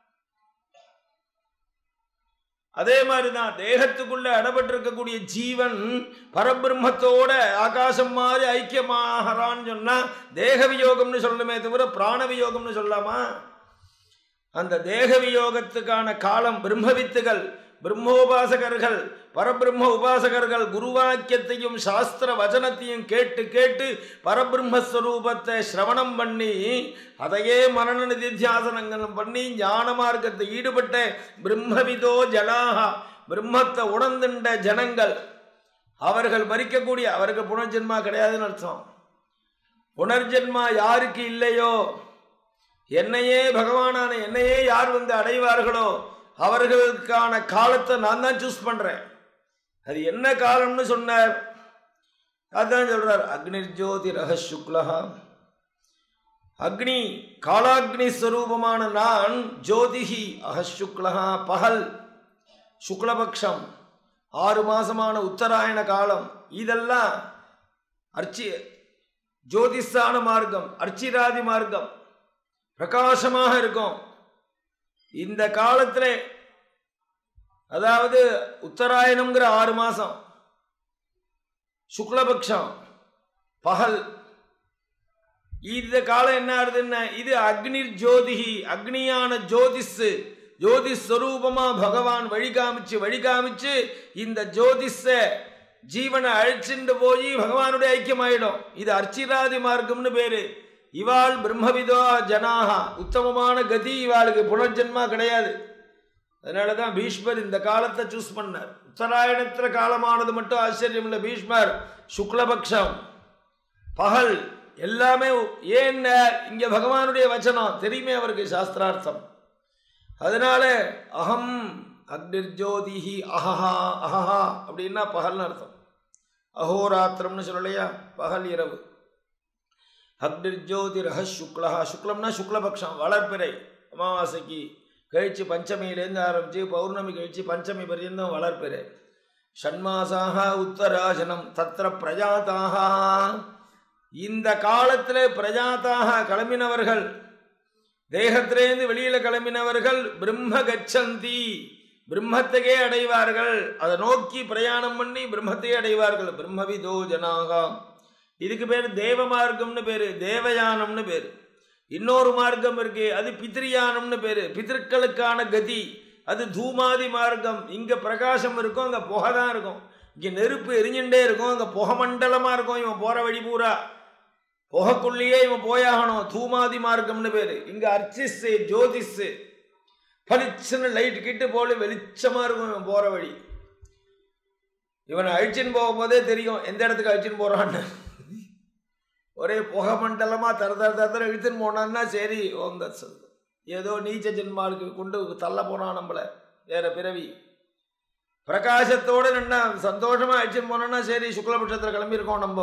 அதே மாதிரிதான் தேகத்துக்குள்ள அடப்பட்டிருக்கக்கூடிய ஜீவன் பரபிரம்மத்தோட ஆகாசம் மாதிரி ஐக்கியமாகறான்னு சொன்னா தேக வியோகம்னு சொல்லணுமே தவிர பிராண வியோகம்னு சொல்லலாமா அந்த தேக வியோகத்துக்கான காலம் பிரம்மவித்துகள் பிரம்மோபாசகர்கள் பரபிரம்ம உபாசகர்கள் குருவாக்கியத்தையும் சாஸ்திர வச்சனத்தையும் கேட்டு கேட்டு பரபிரம்மஸ்வரூபத்தை சிரவணம் பண்ணி அதையே மரண நிதித்தியாசனங்கள் பண்ணி ஞான மார்க்கத்தை ஈடுபட்ட பிரம்மவிதோ ஜனாக பிரம்மத்தை உணர்ந்துண்ட ஜனங்கள் அவர்கள் மறிக்கக்கூடிய அவருக்கு புனர்ஜென்மா கிடையாதுன்னு அர்த்தம் புனர்ஜென்மா யாருக்கு இல்லையோ என்னையே பகவானான என்னையே யார் வந்து அடைவார்களோ அவர்களுக்கான காலத்தை நான் தான் சூஸ் பண்றேன் அது என்ன காலம்னு சொன்னார் அதான் சொல்றார் அக்னிர் ஜோதி ரக சுக்லஹா அக்னி காலாக்னி ஸ்வரூபமான நான் ஜோதிஹி அகசுக்லஹா பகல் சுக்லபக்ஷம் ஆறு மாசமான உத்தராயண காலம் இதெல்லாம் அர்ச்சி ஜோதிஷான மார்க்கம் அர்ச்சிராதி மார்க்கம் பிரகாசமாக இருக்கும் இந்த காலத்துல அதாவது உத்தராயணம்ங்கிற ஆறு மாசம் சுக்லபக்ஷம் பகல் இந்த காலம் என்ன ஆகுதுன்னா இது அக்னிர் ஜோதிஹி அக்னியான ஜோதிஷு ஜோதிஷ் ஸ்வரூபமா பகவான் வழி காமிச்சு வழி காமிச்சு இந்த ஜோதிஷ ஜீவனை அழிச்சுண்டு போய் பகவானுடைய ஐக்கியமாயிடும் இது அர்ச்சிராதி மார்க்கம்னு பேரு இவாள் பிரம்மவிதோ ஜனாகா உத்தமமான கதி இவாளுக்கு புனர்ஜென்மா கிடையாது அதனால தான் பீஷ்மர் இந்த காலத்தை சூஸ் பண்ணார் உத்தராயணத்தில் காலமானது மட்டும் ஆச்சரியம் இல்லை பீஷ்மர் சுக்லபக்ஷம் பகல் எல்லாமே ஏன் இங்க பகவானுடைய வச்சனம் தெரியுமே அவருக்கு சாஸ்திரார்த்தம் அதனால அகம் அக்னிர்ஜோதிஹி அஹஹா அஹஹா அப்படின்னா பகல்னு அர்த்தம் அஹோராத்திரம்னு சொல்லலையா பகல் இரவு அக்னிர்ஜோதி ரஹ சுக்லஹா சுக்லம்னா சுக்லபக்ஷம் வளர்ப்பிறை அமாவாசைக்கு கழிச்சு பஞ்சமியிலேருந்து ஆரம்பித்து பௌர்ணமி கழிச்சு பஞ்சமி பர்யந்தம் வளர்ப்பிறை ஷண்மாசாக உத்தராசனம் தத்திர பிரஜாதாக இந்த காலத்தில் பிரஜாதாக கிளம்பினவர்கள் தேகத்திலேருந்து வெளியில கிளம்பினவர்கள் பிரம்ம கச்சந்தி பிரம்மத்தையே அடைவார்கள் அதை நோக்கி பிரயாணம் பண்ணி பிரம்மத்தையே அடைவார்கள் பிரம்மவிதோ ஜனாகா இதுக்கு பேர் தேவ மார்க்கம்னு பேரு தேவயானம்னு பேரு இன்னொரு மார்க்கம் இருக்கு அது பித்ரியானம்னு பேரு பித்திருக்களுக்கான கதி அது தூமாதி மார்க்கம் இங்க பிரகாசம் இருக்கும் அங்க புகை தான் இருக்கும் இங்க நெருப்பு எரிஞ்சுட்டே இருக்கும் அங்க புகை மண்டலமா இருக்கும் இவன் போற வழி பூரா புகைக்குள்ளேயே இவன் போயாகணும் தூமாதி மார்க்கம்னு பேரு இங்க அர்ச்சிஸ் ஜோதிஷ் பளிச்சுன்னு லைட் கிட்டு போல வெளிச்சமா இருக்கும் இவன் போற வழி இவனை அழிச்சின்னு போகும்போதே தெரியும் எந்த இடத்துக்கு அழிச்சின்னு போறான்னு ஒரே புகை மண்டலமா தர தர தர தர இழுத்துன்னு போனான்னா சரி ஓம் தத் சத் ஏதோ நீச்ச ஜென்மாவுக்கு கொண்டு தள்ள போனான் நம்மள வேற பிறவி பிரகாசத்தோட நின்ன சந்தோஷமா அழிச்சுன்னு போனோம்னா சரி சுக்லபட்சத்தில் கிளம்பியிருக்கோம் நம்ம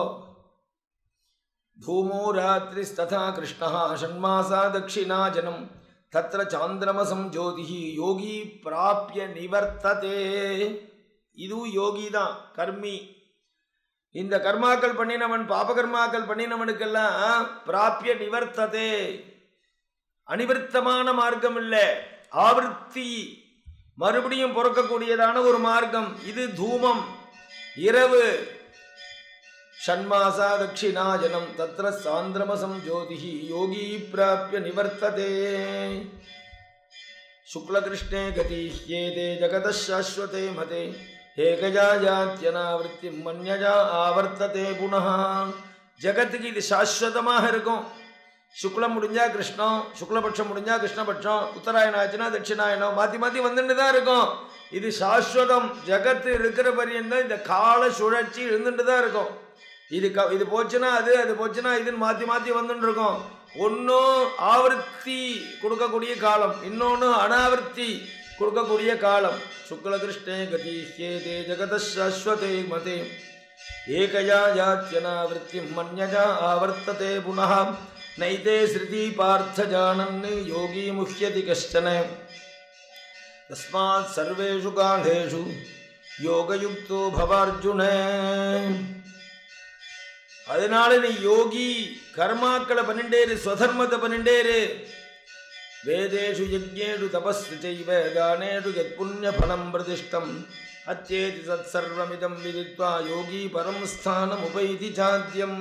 धूमो रात्रिस्तथा कृष्णः षण्मासा दक्षिणा जनं तत्र चान्द्रमसं ज्योतिः योगी प्राप्य நிவர்த்ததே இதுவும் யோகி தான் கர்மி இந்த கர்மாக்கள் பண்ணினவன் பாபகர்மாக்கள் பண்ணினவனுக்கெல்லாம் பிராப்பிய நிவர்த்ததே அனிவர்த்தமான மார்க்கம் இல்லை ஆவர்த்தி மறுபடியும் பிறக்கக்கூடியதான ஒரு மார்க்கம் இது தூமம் இரவு षण्मासा दक्षिणा जनं तत्र सान्द्रमसं ज्योतिः योगी प्राप्य निवर्तते शुक्लकृष्णे गतिह्येते जगतः शाश्वते मते एकजा जात्यनावृत्तिं मन्यजा ஆவர்த்ததே புனः ஜகத்துக்கு இது சாஸ்வதமாக இருக்கும் சுக்லம் முடிஞ்சா கிருஷ்ணம் சுக்லபட்சம் முடிஞ்சா கிருஷ்ணபட்சம் உத்தராயணம் ஆச்சுன்னா தட்சிணாயணம் மாற்றி மாற்றி வந்துட்டு தான் இருக்கும் இது சாஸ்வதம் ஜகத்து இருக்கிற பரியந்தம் இந்த கால சுழற்சி இருந்துட்டு தான் இருக்கும் இது க இது போச்சுன்னா அது அது போச்சுன்னா இதுன்னு மாற்றி மாற்றி வந்துட்டு இருக்கோம் ஒன்றும் ஆவர்த்தி கொடுக்கக்கூடிய காலம் இன்னொன்று அனாவர்த்தி கொடுக்கக்கூடிய காலம் சுக்லகிருஷ்ணே கதிஹ்யேதே ஜெகத சாஸ்வதே மதே ஏகயா யாத்தியனாவிருத்தி மன்யஜா ஆவர்த்ததே புனः நைதே ஸ்ருதி பார்த்த ஜானன் யோகி முஹ்யதி கஷ்டன தஸ்மாத் சர்வேஷு காலேஷு யோகயுக்தோ பவார்ஜுன அதனால நீ யோகி கர்மாக்களை பண்ணிண்டேரு ஸ்வதர்மத்தை பண்ணிண்டேரு வேதேஷு யஜ்ஞேஷு தபஸ்ஸு செய்வ தானேஷு யத் புண்ணிய பலம் பிரதிஷ்டம் அச்சேதி தத் சர்வமிதம் விதித்வா யோகி பரம் ஸ்தானம் உபைதி சாத்தியம்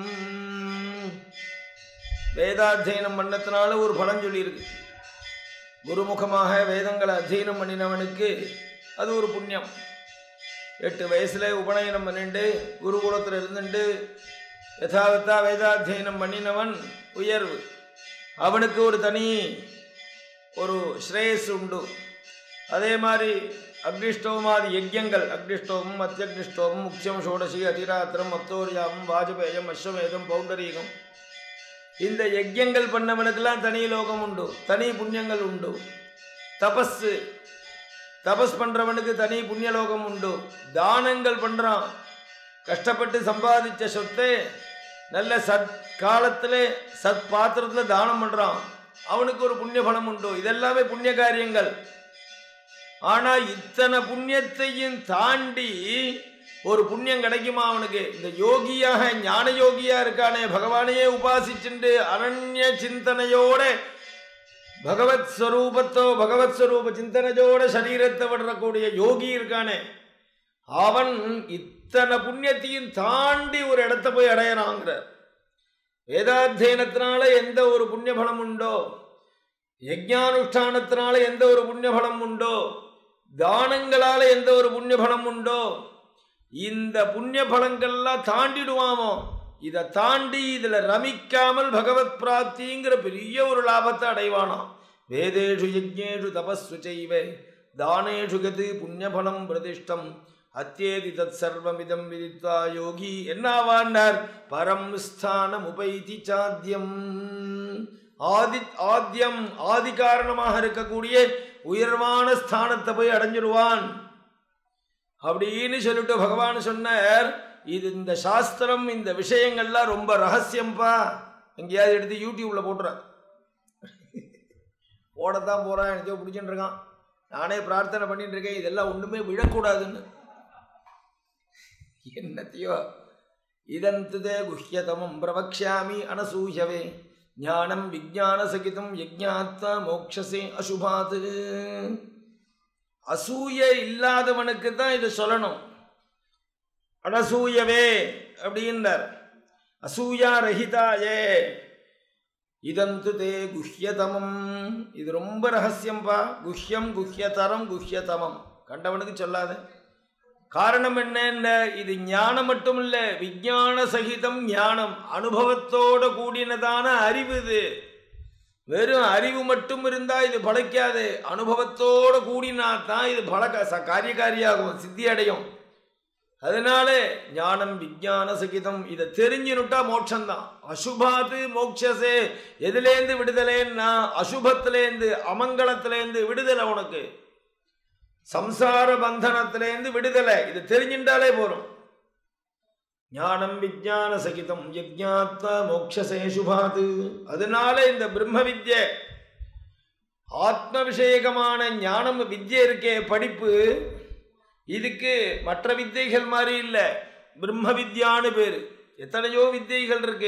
வேதாத்தியனம் பண்ணத்தினால ஒரு பலன் சொல்லியிருக்கு குருமுகமாக வேதங்களை அத்தியனம் பண்ணினவனுக்கு அது ஒரு புண்ணியம் எட்டு வயசுல உபநயனம் பண்ணிண்டு குருகுலத்தில் இருந்துட்டு யதாவத்தா வேதாத்தியனம் பண்ணினவன் உயர்வு அவனுக்கு ஒரு தனி ஒரு ஸ்ரேயஸ் உண்டு அதே மாதிரி அக்னிஷ்டோமாதி யஜ்யங்கள் அக்னிஷ்டோமம் அத்தியக்னிஷ்டோமம் முக்கியம் ஷோடசி அதிராத்திரம் அப்தோரியாமம் வாஜபேயம் அஸ்வமேதம் பௌண்டரீகம் இந்த யஜ்யங்கள் பண்ணவனுக்கெல்லாம் தனி லோகம் உண்டு தனி புண்ணியங்கள் உண்டு தபஸு தபஸ் பண்றவனுக்கு தனி புண்ணியலோகம் உண்டு தானங்கள் பண்றான் கஷ்டப்பட்டு சம்பாதிச்ச சொத்தை நல்ல சத் காலத்தில் சத் பாத்திரத்தில் தானம் பண்றான் அவனுக்கு ஒரு புண்ணிய பலம் உண்டு இதெல்லாமே புண்ணிய காரியங்கள் ஆனா இத்தனை புண்ணியத்தையும் தாண்டி ஒரு புண்ணியம் கிடைக்குமா அவனுக்கு இந்த யோகியாக ஞான யோகியா இருக்கானே பகவானையே உபாசிச்சுண்டு அனன்ய சிந்தனையோட பகவத் ஸ்வரூபத்தோ பகவத் ஸ்வரூப சிந்தனையோட சரீரத்தை விடக்கூடிய யோகி இருக்கானே அவன் இத்தனை புண்ணியத்தையும் தாண்டி ஒரு இடத்த போய் அடையறாங்கிறார் வேதாத்தியனத்தினால எந்த ஒரு புண்ணிய பலம் உண்டோ யஜ்ஞானுஷ்டானத்தினால எந்த ஒரு புண்ணிய பலம் உண்டோ தானங்களால எந்த ஒரு புண்ணிய பலம் உண்டோ இந்த புண்ணிய பலங்கள்லாம் தாண்டிடுவாமோ இதை தாண்டி இதுல ரமிக்காமல் பகவத் பிராப்திங்கிற பெரிய ஒரு லாபத்தை அடைவானாம் வேதேஷு யஜ்ஞேஷு தபஸ்ஸு செய்வே தானேஷு கது புண்ணியபலம் பிரதிஷ்டம் அத்தியேதி தத் சர்வமிதம் விதித்வா யோகி என்னாவான்னார் பரம் ஸ்தானம் உபைதி சாத்தியம் ஆதி ஆத்தியம் ஆதி காரணமாக இருக்கக்கூடிய உயர்வான ஸ்தானத்தை போய் அடைஞ்சிருவான் அப்படின்னு சொல்லிட்டு பகவான் சொன்னார் இது இந்த சாஸ்திரம் இந்த விஷயங்கள்லாம் ரொம்ப ரகசியம்பா எங்கேயாவது எடுத்து யூடியூப்ல போட்டுறேன் ஓடத்தான் போறான் எனக்கோ பிடிச்சிட்டு இருக்கான் நானே பிரார்த்தனை பண்ணிட்டு இருக்கேன் இதெல்லாம் ஒண்ணுமே விழக்கூடாதுன்னு என்னத்தையோ இதந்துதே குஹ்யதமம் பிரவக்ஷாமி அனசூயவே ஞானம் விஜான சகிதம் யஜ்ஞாத்தா மோக்ஷசே அசுபாத்து அசூய இல்லாதவனுக்கு தான் இதை சொல்லணும் அனசூயவே அப்படின்னார் அசூயா ரஹிதாயே இதந்து தே குஹ்யதமம் இது ரொம்ப ரகசியம்பா குஹ்யம் குஹ்யதரம் குஹ்யதமம் கண்டவனுக்கு சொல்லாத காரணம் என்ன இது ஞானம் மட்டும் இல்ல விஞ்ஞான சகிதம் ஞானம் அனுபவத்தோட கூடினதான அறிவு இது வெறும் அறிவு மட்டும் இருந்தா இது பழைக்காது அனுபவத்தோட கூடினா தான் இது பழக்க காரியகாரியாகும் சித்தி அடையும் அதனால ஞானம் விஞ்ஞான சகிதம் இதை தெரிஞ்சுனுட்டா மோட்சம்தான் அசுபாது மோட்சசே எதுலேருந்து விடுதலைன்னா அசுபத்திலேருந்து அமங்கலத்திலேருந்து விடுதலை உனக்கு சம்சார பந்தனத்திலேருந்து விடுதலை இது தெரிஞ்சின்றாலே போறோம் ஞானம் விஜான சகிதம் யஜ்ஞாத்வ மோக்ஷசே சுபாது அதனால இந்த பிரம்ம வித்யை ஆத்ம விஷயகமான ஞானம் வித்யை இருக்கே படிப்பு இதுக்கு மற்ற வித்தைகள் மாதிரி இல்லை பிரம்ம வித்யான்னு பேரு எத்தனையோ வித்தைகள் இருக்கு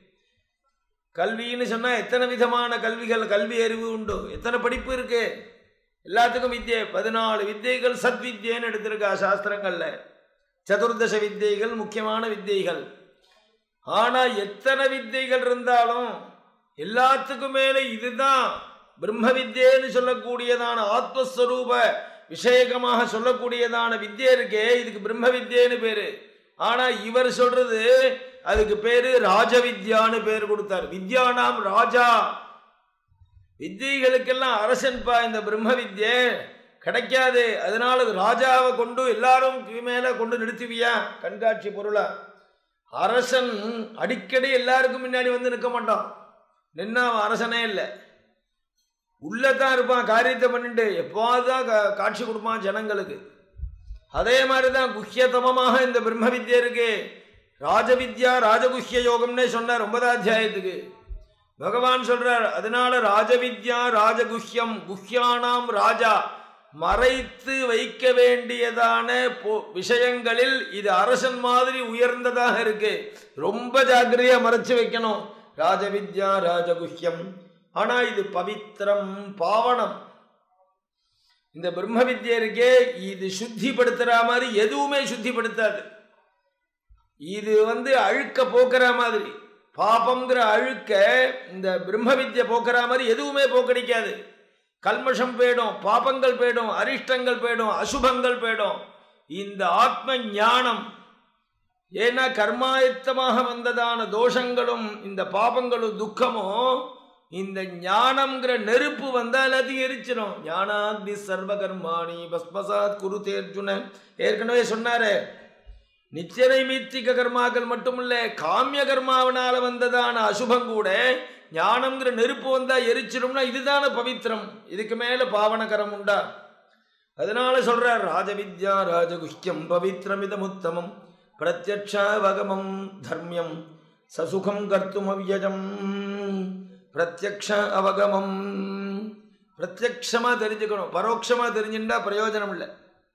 கல்வின்னு சொன்னா எத்தனை விதமான கல்விகள் கல்வி அறிவு உண்டு எத்தனை படிப்பு இருக்கு எல்லாத்துக்கும் வித்யை பதினாலு வித்தைகள் சத்வித்யன்னு எடுத்திருக்கா சாஸ்திரங்கள்ல சதுர்தச வித்தைகள் முக்கியமான வித்தைகள் ஆனா எத்தனை வித்தைகள் இருந்தாலும் எல்லாத்துக்கும் மேல இதுதான் பிரம்ம வித்யேன்னு சொல்லக்கூடியதான ஆத்மஸ்வரூப விஷயகமாக சொல்லக்கூடியதான வித்யை இருக்கே இதுக்கு பிரம்ம வித்யேன்னு பேரு ஆனா இவர் சொல்றது அதுக்கு பேரு ராஜவித்யான்னு பேர் கொடுத்தார் வித்யானாம் ராஜா வித்தியைகளுக்கெல்லாம் அரசன்பா இந்த பிரம்ம வித்யை கிடைக்காது அதனால ராஜாவை கொண்டு எல்லாரும் மேல கொண்டு நிறுத்துவியா கண்காட்சி பொருளா அரசன் அடிக்கடி எல்லாருக்கும் முன்னாடி வந்து நிற்க மாட்டான் நின்னா அவன் அரசனே இல்லை உள்ளதான் இருப்பான் காரியத்தை பண்ணிட்டு எப்போது தான் காட்சி கொடுப்பான் ஜனங்களுக்கு அதே மாதிரி தான் குஹ்யதமமாக இந்த பிரம்ம வித்யை இருக்கு ராஜவித்யா ராஜகுஹ்ய யோகம்னே சொன்னார் ஒன்பதாம் அத்தியாயத்துக்கு பகவான் சொல்றார் அதனால ராஜவித்யா ராஜகுஹ்யம் குஹ்யானாம் ராஜா மறைத்து வைக்க வேண்டியதான விஷயங்களில் இது அரசன் மாதிரி உயர்ந்ததாக இருக்கு ரொம்ப ஜாக்கிரதையா மறைச்சு வைக்கணும் ராஜவித்யா ராஜகுஹ்யம் ஆனா இது பவித்திரம் பாவனம் இந்த பிரம்ம வித்யை இருக்கே இது சுத்திப்படுத்துற மாதிரி எதுவுமே சுத்திப்படுத்தாது இது வந்து அழுக்க போக்குற மாதிரி பாபம்ங்கிற அழுக்க இந்த பிரம்ம வித்யை போக்குற மாதிரி எதுவுமே போக்கடிக்காது கல்மஷம் போயிடும் பாபங்கள் போயிடும் அரிஷ்டங்கள் போயிடும் அசுபங்கள் போயிடும் இந்த ஆத்ம ஞானம் ஏன்னா கர்மாயத்தமாக வந்ததான தோஷங்களும் இந்த பாபங்களும் துக்கமும் இந்த ஞானம்ங்கிற நெருப்பு வந்தா எல்லாத்தையும் எரிச்சிடும் ஞானாக்னி சர்வகர்மாணி பஸ்மசாத் குரு தேர்ஜுன ஏற்கனவே சொன்னாரே நிச்சய மீத்திக கர்மாக்கள் மட்டுமில்ல காமிய கர்மாவனால வந்ததான அசுபம் கூட ஞானம்ங்கிற நெருப்பு வந்தா எரிச்சிடும்னா இதுதான பவித்திரம் இதுக்கு மேல பாவனகரம் உண்டா அதனால சொல்றார் ராஜவித்யா ராஜகுஷ்யம் பவித்திரமிதம் உத்தமம் பிரத்யக்ஷாவகமம் தர்மியம் சசுகம் கர்த்தும் அவ்யஜம் பிரத்யக்ஷ அவகமம் பிரத்யக்ஷமா தெரிஞ்சுக்கணும் பரோட்சமா தெரிஞ்சுட்டா பிரயோஜனம் இல்லை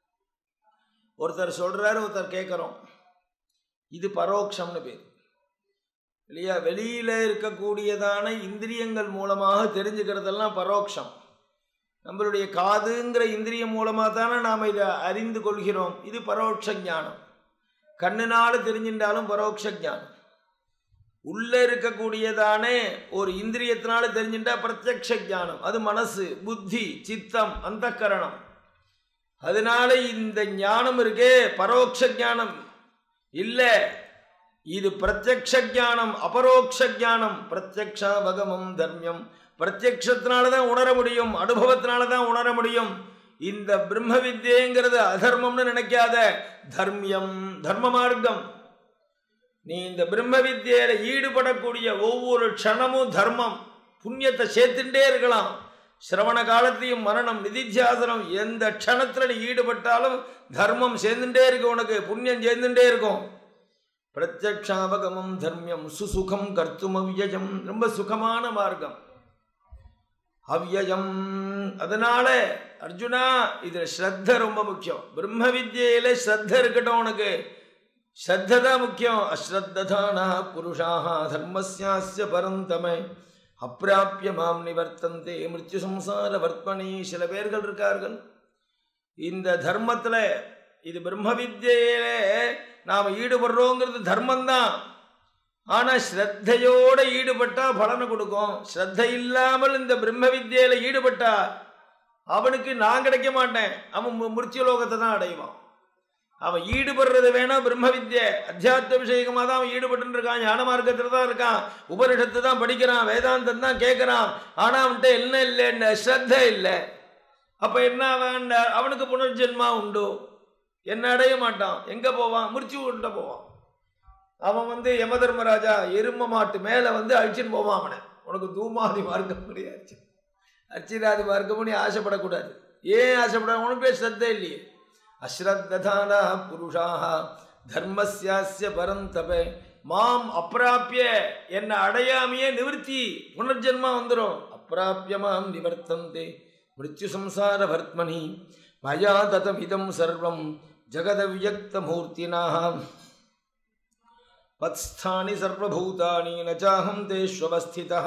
ஒருத்தர் சொல்றாரு ஒருத்தர் கேட்குறோம் இது பரோட்சம்னு பேர் இல்லையா வெளியில இருக்கக்கூடியதான இந்திரியங்கள் மூலமாக தெரிஞ்சுக்கிறதெல்லாம் பரோட்சம் நம்மளுடைய காதுங்கிற இந்திரியம் மூலமாக தானே நாம் இதை அறிந்து கொள்கிறோம் இது பரோட்ச ஞானம் கண்ணுனால தெரிஞ்சின்றாலும் பரோட்ச ஞானம் உள்ள இருக்கக்கூடியதானே ஒரு இந்திரியத்தினால தெரிஞ்சுட்டா பிரத்யக்ஷ ஞானம் அது மனசு புத்தி சித்தம் அந்த கரணம் அதனால இந்த ஞானம் இருக்கே பரோட்ச ஞானம் இல்ல இது பிரத்யக்ஷ ஞானம் அபரோக்ஷ ஞானம் பிரத்யக்ஷா வகமம் தர்மியம் பிரத்யக்ஷத்தினால தான் உணர முடியும் அனுபவத்தினால தான் உணர முடியும் இந்த பிரம்ம வித்யங்கிறது அதர்மம்னு நினைக்காத தர்மியம் தர்ம மார்க்கம் நீ இந்த பிரம்ம வித்தியில ஈடுபடக்கூடிய ஒவ்வொரு க்ஷணமும் தர்மம் புண்ணியத்தை சேர்த்துட்டே இருக்கலாம் சிரவண காலத்தையும் மரணம் நிதித்தியாசனம் எந்த க்ஷணத்தில் நீ ஈடுபட்டாலும் தர்மம் சேர்ந்துட்டே இருக்கு உனக்கு புண்ணியம் சேர்ந்துட்டே இருக்கும் பிரத்யக்ஷாவகமம் தர்மியம் சுசுகம் கர்த்தும் அவ்யயம் ரொம்ப சுகமான மார்க்கம் அவ்யயம் அதனால அர்ஜுனா இதுல ஸ்ரத்த ரொம்ப முக்கியம் பிரம்ம வித்யில ஸ்ரத்த இருக்கட்டும் உனக்கு ஸ்ரத்த தான் முக்கியம் அஸ்ரத்ததானா புருஷாக தர்மஸ்யாஸ்ய பரந்தமே அப்பிராப்பிய மாம் நிவர்த்தந்தே மிருத்யு சம்சார வர்ப்பணி சில பேர்கள் இருக்கார்கள் இந்த தர்மத்துல இது பிரம்ம வித்யில நாம் ஈடுபடுறோங்கிறது தர்மம்தான் ஆனா ஸ்ரத்தையோட ஈடுபட்டா பலனை கொடுக்கும் ஸ்ரத்த இல்லாமல் இந்த பிரம்ம வித்யில ஈடுபட்டா அவனுக்கு நான் கிடைக்க மாட்டேன் அவன் மிருத்யு லோகத்தை தான் அடைவான் அவன் ஈடுபடுறது வேணா பிரம்ம வித்யை அத்தியாத்ம விஷயமாக தான் அவன் ஈடுபட்டு இருக்கான் ஞான மார்க்கத்தில் தான் இருக்கான் உபனிஷத்து தான் படிக்கிறான் வேதாந்தம் தான் கேட்குறான் ஆனால் அவன்கிட்ட என்ன இல்லை ஸ்ரத்த இல்லை அப்போ என்ன அவன் அவனுக்கு புனர்ஜென்மா உண்டு என்ன அடைய மாட்டான் எங்கே போவான் முடிச்சு விட்ட போவான் அவன் வந்து யம தர்மராஜா எரும மாட்டு மேலே வந்து அழிச்சுன்னு போவான் அவனை உனக்கு தூமாதி மார்க்கம் முடியாது அர்ச்சிராதி மார்க்கமும் நீ ஆசைப்படக்கூடாது ஏன் ஆசைப்படுறாங்க உனக்கு பேர் ஸ்ரத்தை இல்லையே அஸ்ரத்ததானா புருஷாக தர்மஸ்யாஸ்ய பரந்தப மாம் அப்பிராப்பிய என்னை அடையாமையே நிவர்த்தி புனர்ஜென்மா வந்துடும் அப்பிராப்பிய மாம் நிவர்த்தந்தே மிருத்யு சம்சார வர்த்மனி மயா ததம் இதம் சர்வம் ஜகதவியக்த மூர்த்தினாம் வத்ஸ்தானி சர்வபூதானி நச்சாகம் தேஷ்வஸ்திதா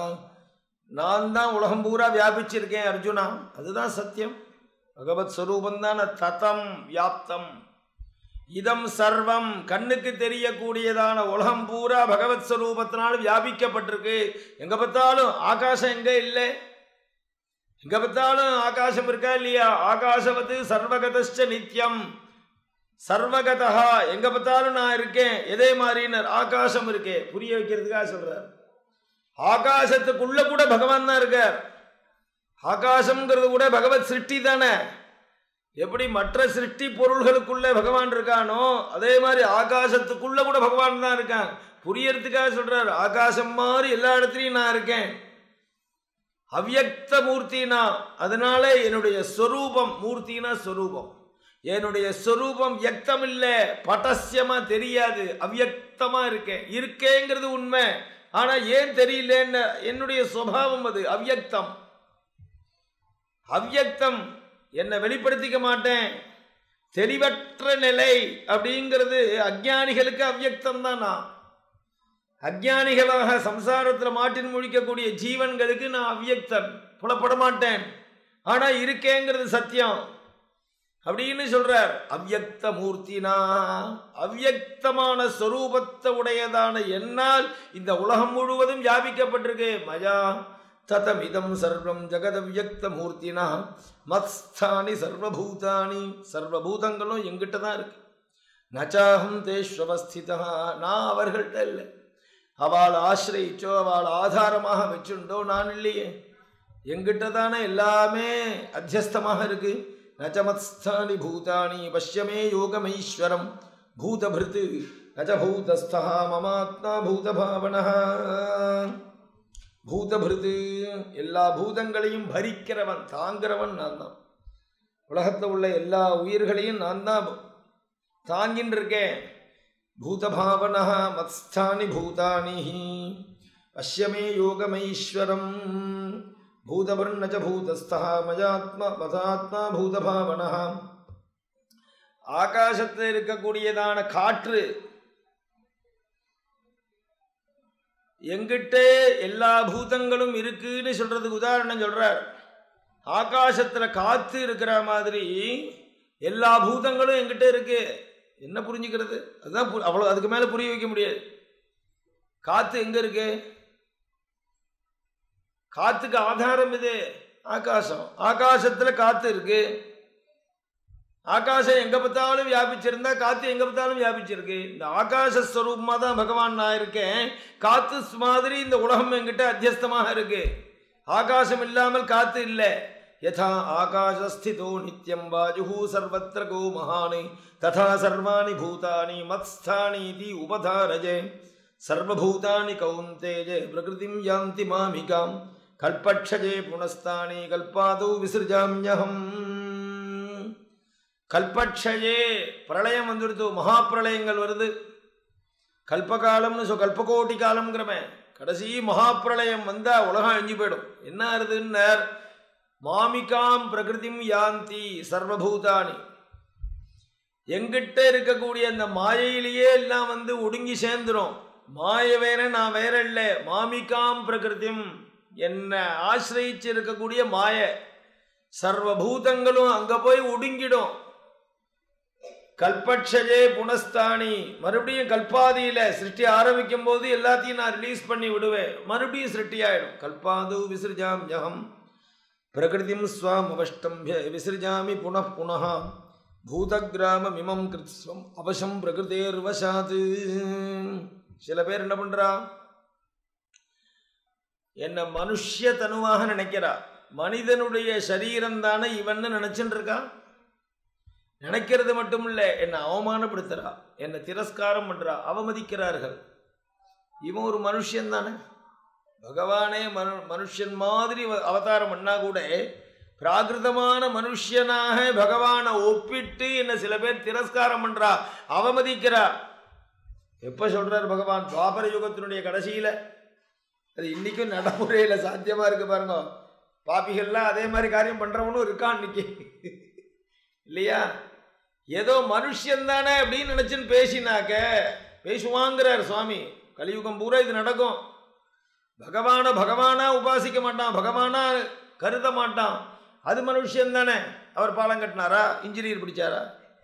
நான் தான் உலகம் பூரா வியாபிச்சிருக்கேன் அர்ஜுனா அதுதான் சத்தியம் பகவத் ஸ்வரூபந்தான் ததம் வியாப்தம் இதம் சர்வம் கண்ணுக்கு தெரியக்கூடியதான உலகம் பூரா பகவத் ஸ்வரூபத்தினால் வியாபிக்கப்பட்டிருக்கு எங்க பார்த்தாலும் ஆகாசம் எங்க இல்லை எங்க பார்த்தாலும் ஆகாசம் இருக்கா இல்லையா ஆகாசவத்து சர்வகதஸ்ட நித்யம் சர்வகதா எங்க பார்த்தாலும் நான் இருக்கேன் எதே மாதிரினர் ஆகாசம் இருக்கே புரிய வைக்கிறதுக்காக சொல்றார் ஆகாசத்துக்குள்ள கூட பகவான் தான் இருக்கார் ஆகாசம்ங்கிறது கூட பகவத் சிருஷ்டி தானே எப்படி மற்ற சிருஷ்டி பொருள்களுக்குள்ள பகவான் இருக்கானோ அதே மாதிரி ஆகாசத்துக்குள்ள கூட பகவான் தான் இருக்கான் புரியறதுக்காக சொல்றார் ஆகாசம் மாதிரி எல்லா இடத்துலையும் நான் இருக்கேன் அவ்யக்த மூர்த்தினா அதனால என்னுடைய ஸ்வரூபம் மூர்த்தினா ஸ்வரூபம் என்னுடைய ஸ்வரூபம் வியக்தம் இல்லை பட்டசியமா தெரியாது அவ்யக்தமா இருக்கேன் இருக்கேங்கிறது உண்மை ஆனா ஏன் தெரியலன்னு என்னுடைய சுவாவம் அது அவ்யக்தம் அவ்யக்தம் என்னை வெளிப்படுத்திக்க மாட்டேன் தெளிவற்ற நிலை அப்படிங்கிறது அஜ்ஞானிகளுக்கு அவ்யக்தம் தான் நான் அஜ்ஞானிகளாக சம்சாரத்தில் மாட்டின் முழிக்கக்கூடிய ஜீவன்களுக்கு நான் அவ்யக்தன் புலப்பட மாட்டேன் ஆனா இருக்கேங்கிறது சத்தியம் அப்படின்னு சொல்றார் அவ்யக்த மூர்த்தினா அவ்யக்தமான ஸ்வரூபத்தை உடையதான என்னால் இந்த உலகம் முழுவதும் வியாபிக்கப்பட்டிருக்கு மயா ததமிதம் சர்வம் ஜெகதவ்யக்த மூர்த்தினா மத்ஸ்தானி சர்வபூதானி சர்வபூதங்களும் எங்கிட்ட தான் இருக்கு நச்சாகம் தேஷ்வஸ்திதா நான் அவர்கள்ட்ட இல்லை அவள் ஆசிரியிச்சோ அவள் ஆதாரமாக வச்சுண்டோ நான் இல்லையே எங்கிட்ட தானே எல்லாமே அத்தியஸ்தமாக இருக்கு நச்சமத்ஸ்தானி பூதானி பஷ்யமே யோகமைஸ்வரம் பூதபிருத் நச்ச பூதஸ்தா மமாத்மா பூதபாவனா பூதபிருது எல்லா பூதங்களையும் பரிக்கிறவன் தாங்கிறவன் நான் தான் உலகத்தில் உள்ள எல்லா உயிர்களையும் நான் தான் தாங்கின்னு இருக்கேன் பூதபாவனா மத்ஸ்தானி பூதானி பஷ்யமே யோகமைஸ்வரம் பூதவர்ணச்ச பூதஸ்தா மயாத்மா மதாத்மா பூதபாவனா ஆகாசத்தில் இருக்கக்கூடியதான காற்று எங்கிட்ட எல்லா பூதங்களும் இருக்குன்னு சொல்றதுக்கு உதாரணம் சொல்றார் ஆகாசத்துல காத்து இருக்கிற மாதிரி எல்லா பூதங்களும் எங்கிட்ட இருக்கு என்ன புரிஞ்சுக்கிறது அதுதான் பு- அவ்வளவு அதுக்கு மேல புரிய வைக்க முடியாது காத்து எங்க இருக்கு காத்துக்கு ஆதாரம் இது ஆகாசம் ஆகாசத்துல காத்து இருக்கு ஆகாசம் எங்க பார்த்தாலும் வியாபிச்சிருந்தா காத்து எங்க பார்த்தாலும் வியாபிச்சிருக்கு இந்த ஆகாச ஸ்வரூபமா தான் பகவான் நான் இருக்கேன் காத்து மாதிரி இந்த உலகம் என்கிட்ட அத்தியஸ்தமாக இருக்கு ஆகாசம் இல்லாமல் காத்து இல்லை யதா ஆகாசஸ்திதோ நித்யம் வாயு சர்வத்திர கோ மகானி ததா சர்வாணி பூதானி மத்ஸ்தானி இதி உபதாரஜே சர்வபூதானி கௌந்தேஜே பிரகிருதிம் யாந்தி மாமிகாம் கல்பக்ஷஜே புனஸ்தானி கல்பாதௌ விசிருஜாம்யகம் கல்பக்ஷயே பிரளயம் வந்துடுது மகா பிரளயங்கள் வருது கல்பகாலம்னு சொல் கல்பகோட்டி காலம்ங்கிறவன் கடைசி மகா பிரளயம் வந்தா உலகம் அழிஞ்சு போயிடும் என்ன ஆறுதுன்னர் மாமிகாம் பிரகிருதிம் யாந்தி சர்வபூதானி எங்கிட்ட இருக்கக்கூடிய அந்த மாயையிலேயே எல்லாம் வந்து ஒடுங்கி சேர்ந்துரும் மாய வேற நான் வேற இல்லை மாமிகாம் பிரகிருதிம் என்ன ஆசிரயிச்சு இருக்கக்கூடிய மாய சர்வபூதங்களும் அங்க போய் ஒடுங்கிடும் கல்பட்சஜே புனஸ்தானி மறுபடியும் கல்பாதியில சிருஷ்டி ஆரம்பிக்கும் போது எல்லாத்தையும் நான் ரிலீஸ் பண்ணி விடுவேன் மறுபடியும் சிருஷ்டி ஆயிடும் கல்பாது விசிருஜாம் ஜகம் பிரகிருதிம் ஸ்வாம் அவஷ்டம்பிய விசிருஜாமி புனః புனः பூதகிராமமிமம் கிருத்ஸ்வம் அவசம் பிரகிருதேர்வசாத் சில பேர் என்ன பண்றா என்ன மனுஷ்ய தனுவாக நினைக்கிறா மனிதனுடைய சரீரம் தானே இவன்னு நினைச்சுட்டு இருக்கா நினைக்கிறது மட்டும் இல்லை என்னை அவமானப்படுத்துறா என்னை திரஸ்காரம் பண்றா அவமதிக்கிறார்கள் இவன் ஒரு மனுஷன் தானே பகவானே மனு மனுஷன் மாதிரி வ- அவதாரம் பண்ணா கூட பிராகிருதமான மனுஷனாக பகவானை ஒப்பிட்டு என்ன சில பேர் திரஸ்காரம் பண்றா அவமதிக்கிறா எப்ப சொல்றார் பகவான் துவாபர யுகத்தினுடைய கடைசியில அது இன்னைக்கும் நடைமுறையில சாத்தியமா இருக்கு பாருங்க பாப்பிகள்லாம் அதே மாதிரி காரியம் பண்றவனும் இருக்கான் இன்னைக்கு இல்லையா ஏதோ மனுஷன் தானே அப்படின்னு நினைச்சுன்னு பேசினாக்க பேசுவாங்கிறார் சுவாமி கலியுகம் பூரா இது நடக்கும் பகவான பகவானா உபாசிக்க மாட்டான் பகவானா கருத மாட்டான் அது மனுஷன் தானே அவர் பாலம் கட்டினாரா இன்ஜினியர் பிடிச்சாரா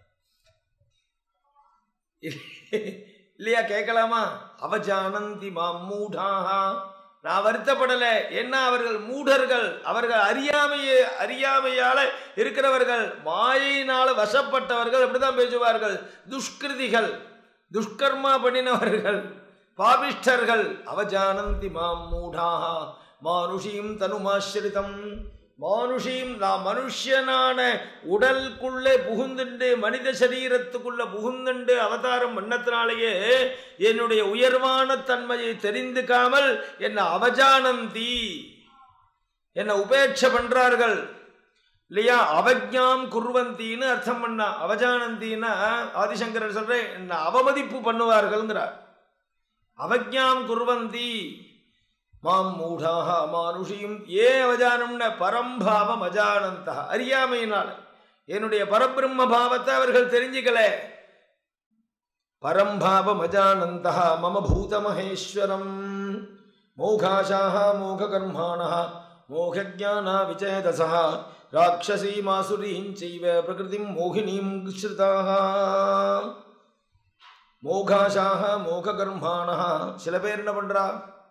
இல்லையா கேட்கலாமா அவஜானந்தி மாம் மூடாஹா நான் வருத்தப்படலை என்ன அவர்கள் மூடர்கள் அவர்கள் அறியாமையே அறியாமையால இருக்கிறவர்கள் மாயினால வசப்பட்டவர்கள் அப்படிதான் பேசுவார்கள் துஷ்கிருதிகள் துஷ்கர்மா பண்ணினவர்கள் பாபிஷ்டர்கள் அவஜானந்தி மாம் மூடாஹா மானுஷியும் தனுமாசிரிதம் மானுஷியும் நான் மனுஷனான உடலுக்குள்ளே புகுந்துண்டு மனித சரீரத்துக்குள்ள புகுந்துண்டு அவதாரம் பண்ணத்தினாலேயே என்னுடைய உயர்வான தன்மையை தெரிந்துக்காமல் என்னை அவஜானந்தி என்னை உபேட்ச பண்றார்கள் இல்லையா அவஜாம் குர்வந்தின்னு அர்த்தம் பண்ணா அவஜானந்தின்னா ஆதிசங்கரர் சொல்றேன் என்ன அவமதிப்பு பண்ணுவார்கள்ங்கிறார் அவஜாம் குர்வந்தி மாம் மூடாக மானுஷியும் ஏ அவஜானம்ன பரம்பாவம் அஜானந்தா அறியாமையினால் என்னுடைய பரபிரம்ம பாவத்தை அவர்கள் தெரிஞ்சுக்கல பரம்பாவம் அஜானந்தா மம பூதமகேஸ்வரம் மோகாஷாக மோககர்மாண மோகஜானா விச்சேதசா ராட்சசீமாசுரீம் செய்வ பிரகிருதிம் மோகினீம் ஸ்ருதாக மோகாஷாக மோககர்மாண சில பேர் என்ன பண்றா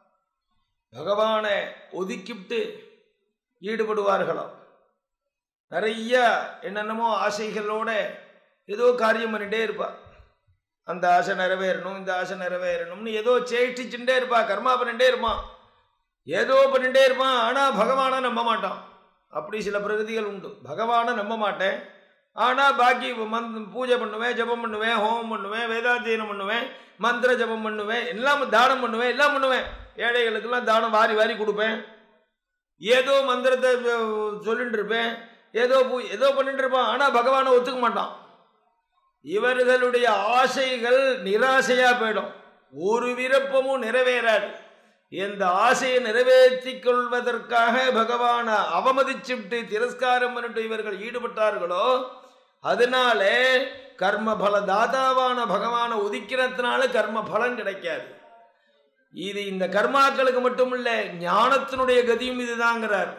பகவானை ஒதுக்கிவிட்டு ஈடுபடுவார்களாம் நிறைய என்னென்னமோ ஆசைகளோட ஏதோ காரியம் பண்ணிட்டே இருப்பா அந்த ஆசை நிறைவேறணும் இந்த ஆசை நிறைவேறணும்னு ஏதோ சேஷ்டிச்சுட்டே இருப்பா கர்மா பண்ணிட்டே இருப்பான் ஏதோ பண்ணிட்டே இருப்பான் ஆனால் பகவானை நம்ப மாட்டான் அப்படி சில பிரகதிகள் உண்டு பகவானை நம்ப மாட்டேன் ஆனால் பாக்கி மந்த் பூஜை பண்ணுவேன் ஜபம் பண்ணுவேன் ஹோமம் பண்ணுவேன் வேதாத்தியனம் பண்ணுவேன் மந்திர ஜபம் பண்ணுவேன் எல்லாம் தானம் பண்ணுவேன் எல்லாம் பண்ணுவேன் ஏழைகளுக்கெல்லாம் தானம் வாரி வாரி கொடுப்பேன் ஏதோ மந்திரத்தை சொல்லிட்டு இருப்பேன் ஏதோ பூ ஏதோ பண்ணிட்டு இருப்பான் ஆனால் பகவானை ஒத்துக்க மாட்டான் இவர்களுடைய ஆசைகள் நிராசையா போயிடும் ஒரு விருப்பமும் நிறைவேறாது இந்த ஆசையை நிறைவேற்றி கொள்வதற்காக பகவானை அவமதிச்சுட்டு திரஸ்காரம் பண்ணிட்டு இவர்கள் ஈடுபட்டார்களோ அதனாலே கர்ம பல தாதாவான பகவானை உதிக்கிறதுனால கர்ம பலன் கிடைக்காது இது இந்த கர்மாக்களுக்கு மட்டும் இல்ல ஞானத்தினுடைய கதியும் இதுதாங்கிறார்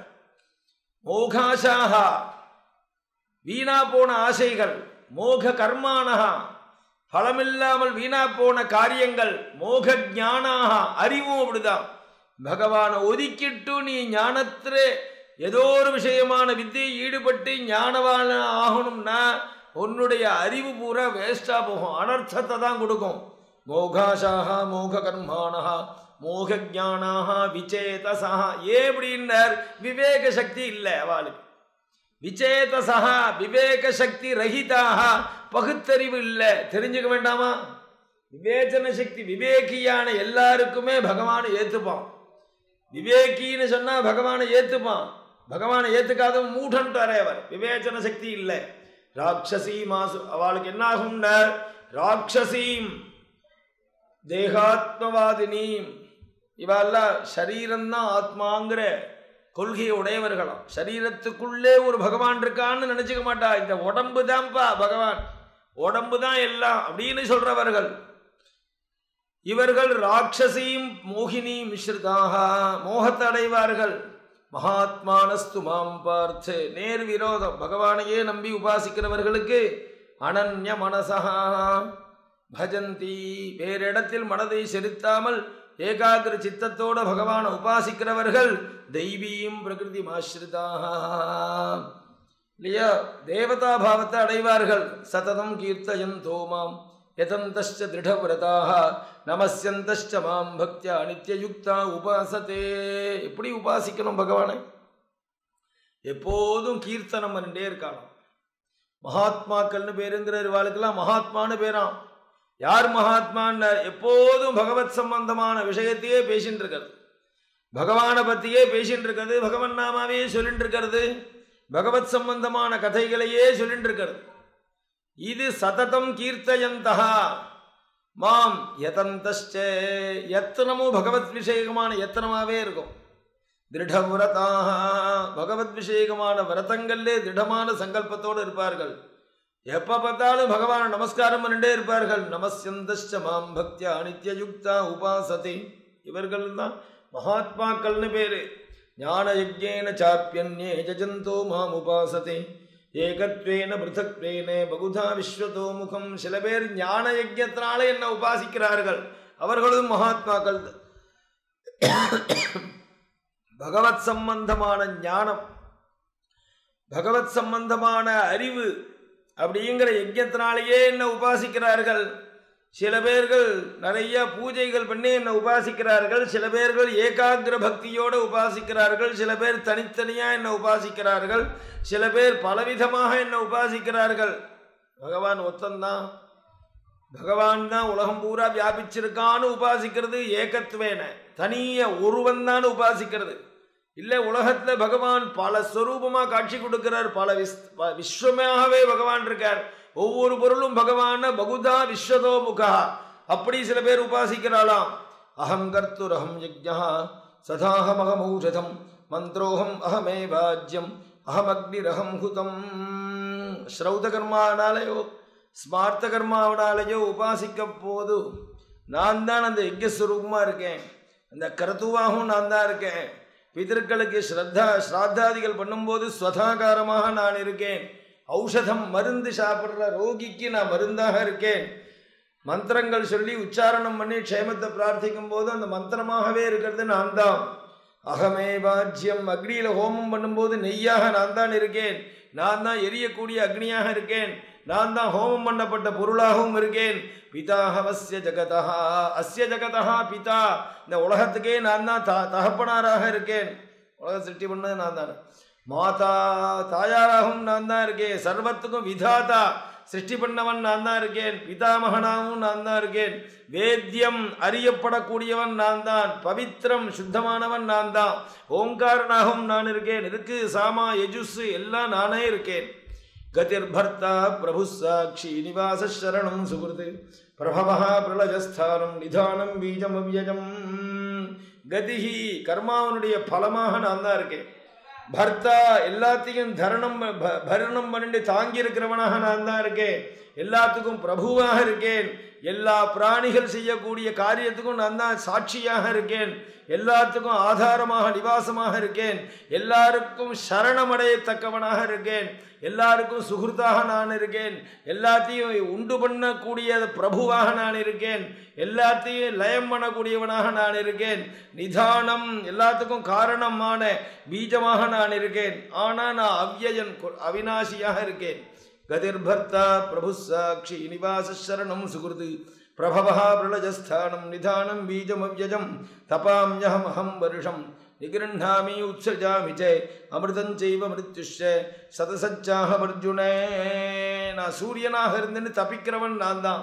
மோகாசாகா வீணா போன ஆசைகள் மோக கர்மானகா பலமில்லாமல் வீணா போன காரியங்கள் மோக ஞானாக அறிவும் அப்படிதான் பகவானை ஒதுக்கிட்டு நீ ஞானத்திலே ஏதோ ஒரு விஷயமான வித்தியை ஈடுபட்டு ஞானவான ஆகணும்னா உன்னுடைய அறிவு பூரா வேஸ்டா போகும் அனர்த்தத்தை தான் கொடுக்கும் மோகாஷாக மோக கர்மானஹா மோக ஜானாக விச்சேதசா ஏன் அப்படின்னார் விவேக சக்தி இல்லை அவளுக்கு விச்சேதசா விவேக சக்தி ரஹிதாக பகுத்தறிவு இல்லை தெரிஞ்சுக்க வேண்டாமா விவேச்சன சக்தி விவேகியான எல்லாருக்குமே பகவானை ஏத்துப்பான் விவேகின்னு சொன்னா பகவானை ஏத்துப்பான் பகவானை ஏத்துக்காதவன் மூடன்ட்டாரே அவர் விவேச்சன சக்தி இல்லை ராட்சசி மாசு அவளுக்கு என்ன ஆகும்னா ராட்சசீம் தேகாத்மவாதினீம் இவெல்லாம் சரீரம்தான் ஆத்மாங்கிற கொள்கையை உடையவர்களாம் சரீரத்துக்குள்ளே ஒரு பகவான் இருக்கான்னு நினைச்சுக்க மாட்டா இந்த உடம்பு தான்ப்பா பகவான் உடம்பு தான் எல்லாம் அப்படின்னு சொல்றவர்கள் இவர்கள் ராட்சசீம் மோகினி மிஸ்ருதாக மோகத்தை அடைவார்கள் மகாத்மானஸ்து மாம் பார்த்து நேர் விரோதம் பகவானையே நம்பி உபாசிக்கிறவர்களுக்கு அனன்ய மனசா பஜந்தி வேறிடத்தில் மனதை செலுத்தாமல் ஏகாகிர சித்தத்தோட பகவானை உபாசிக்கிறவர்கள் தெய்வீம் பிரகிருதி ஆசிரிதாக இல்லையா தேவதா பாவத்தை அடைவார்கள் சததம் கீர்த்தயன் தோமாம் யதந்தஷ்ட திருடவிரதாக நமஸ்யந்தஷ்ட மாம் பக்தியா நித்தியயுக்தா உபாசத்தே எப்படி உபாசிக்கணும் பகவானை எப்போதும் கீர்த்தனம் பண்ணிட்டே இருக்கானாம் மகாத்மாக்கள்னு பேருங்கிற வாழ்க்கெல்லாம் மகாத்மான்னு பேராம் யார் மகாத்மான்னு எப்போதும் பகவத் சம்பந்தமான விஷயத்தையே பேசின்னு இருக்கிறது பகவானை பற்றியே பேசின்னு இருக்கிறது பகவன் நாமாவே சொல்லிட்டு இருக்கிறது பகவத் சம்பந்தமான கதைகளையே சொல்லிட்டு இருக்கிறது இது சததம் கீர்த்தயந்தகா மாம் யதந்தஷ்ட எத்தனமும் பகவத் விஷயகமான எத்தனமாவே இருக்கும் திருடவிரதாக பகவத் விஷயகமான விரதங்கள்லே திடமான சங்கல்பத்தோடு இருப்பார்கள் எப்ப பார்த்தாலும் பகவான் நமஸ்காரம் பண்ணிட்டே இருப்பார்கள் நமஸ்யந்தஷ்ட மாம் பக்தியா நித்யயுக்தா உபாசதி இவர்கள் தான் மகாத்மாக்கள்னு பேரு ஞான யஜ்ஞேன சாப்பியன்யே ஜஜந்தோ மாம் உபாசதி ஏகத்வேன பிருத்தக்வேன பகுதா விஸ்வதோ முகம் சில பேர் ஞான யஜ்ஞத்தினால என்ன உபாசிக்கிறார்கள் அவர்களும் மகாத்மாக்கள் பகவத் சம்பந்தமான ஞானம் பகவத் சம்பந்தமான அறிவு அப்படிங்கிற யஜ்யத்தினாலேயே என்ன உபாசிக்கிறார்கள் சில பேர்கள் நிறைய பூஜைகள் பண்ணி என்ன உபாசிக்கிறார்கள் சில பேர்கள் ஏகாகிர பக்தியோடு உபாசிக்கிறார்கள் சில பேர் தனித்தனியாக என்ன உபாசிக்கிறார்கள் சில பேர் பலவிதமாக என்ன உபாசிக்கிறார்கள் பகவான் ஒத்தந்தான் பகவான் தான் உலகம் பூரா வியாபிச்சிருக்கான்னு உபாசிக்கிறது ஏகத்துவேன தனிய ஒருவன் தான் உபாசிக்கிறது இல்லை உலகத்தில் பகவான் பல ஸ்வரூபமாக காட்சி கொடுக்கிறார் பல விஸ் ப- விஸ்வமாகவே பகவான் இருக்கார் ஒவ்வொரு பொருளும் பகவான பகுதா விஸ்வதோ முகா அப்படி சில பேர் உபாசிக்கிறாளாம் அகம் கர்த்துர் அகம் யஜ்ஞா சதாஹம் அகம் ஔஷதம் மந்திரோகம் அகமே வாஜ்யம் அகம் அக்னிரகம் ஹுதம் ஸ்ரௌத கர்மானாலேயோ ஸ்மார்த்த கர்மாவனாலேயோ உபாசிக்க போது நான் தான் அந்த யஜ்யஸ்வரூபமாக இருக்கேன் அந்த கரத்துவாகவும் நான் தான் இருக்கேன் பிதர்களுக்கு ஸ்ரத்தா ஸ்ராத்தாதிகள் பண்ணும்போது ஸ்வதாகாரமாக நான் இருக்கேன் ஔஷதம் மருந்து சாப்பிட்ற ரோகிக்கு நான் மருந்தாக இருக்கேன் மந்திரங்கள் சொல்லி உச்சாரணம் பண்ணி க்ஷேமத்தை பிரார்த்திக்கும் போது அந்த மந்திரமாகவே இருக்கிறது நான் தான் அகமே வாஜ்யம் அக்னியில் ஹோமம் பண்ணும்போது நெய்யாக நான் தான் இருக்கேன் நான் தான் எரியக்கூடிய அக்னியாக இருக்கேன் நான் தான் ஹோமம் பண்ணப்பட்ட பொருளாகவும் இருக்கேன் பிதாஹவஸ்ய ஜகதா அஸ்ய ஜகதா பிதா இந்த உலகத்துக்கே நான் தான் தா தகப்பனாராக இருக்கேன் உலக சிருஷ்டி பண்ணது நான் தான் மாதா தாயாராகவும் நான் தான் இருக்கேன் சர்வத்துக்கும் விதாதா சிருஷ்டி பண்ணவன் நான் தான் இருக்கேன் பிதாமகனாகவும் நான் தான் இருக்கேன் வேத்தியம் அறியப்படக்கூடியவன் நான் தான் பவித்திரம் சுத்தமானவன் நான் தான் ஓங்காரனாகவும் நான் இருக்கேன் இருக்கு சாமா யஜுஸ் எல்லாம் நானே இருக்கேன் கதிர்பர்த்தா பிரபு சாட்சி நிவாச சரணம் சுகிருது பிரபவா பிரளஜஸ்தானம் நிதானம் பீஜம் அவ்யஜம் கதிஹி கர்மாவனுடைய பலமாக நான் தான் இருக்கேன் பர்த்தா எல்லாத்தையும் தரணம் ப- பரணம் பண்ணிட்டு தாங்கி இருக்கிறவனாக நான் தான் இருக்கேன் எல்லாத்துக்கும் பிரபுவாக இருக்கேன் எல்லா பிராணிகள் செய்யக்கூடிய காரியத்துக்கும் நான் தான் சாட்சியாக இருக்கேன் எல்லாத்துக்கும் ஆதாரமாக நிவாசமாக இருக்கேன் எல்லாருக்கும் சரணமடையத்தக்கவனாக இருக்கேன் எல்லாருக்கும் சுகிருத்தாக நான் இருக்கேன் எல்லாத்தையும் உண்டு பண்ணக்கூடிய பிரபுவாக நான் இருக்கேன் எல்லாத்தையும் லயம் பண்ணக்கூடியவனாக நான் இருக்கேன் நிதானம் எல்லாத்துக்கும் காரணமான பீஜமாக நான் இருக்கேன் ஆனால் நான் அவ்யயன் கு- அவிநாசியாக இருக்கேன் கதிர்பர்த்தா பிரபு சாட்சி நிவாச சரணம் சுகிருது பிரபவா பிரளஜஸ்தானம் நிதானம் பீஜம் அவ்யஜம் தபாம்யஹமஹம் வருஷம் நிகிருண்ணாமி உத்ஸஜாமி சே அமிர்தம் செய்வ மிருத்யுஷ சதசச்சாக அர்ஜுனே நான் சூரியனாக இருந்துன்னு தப்பிக்கிறவன் நான் தான்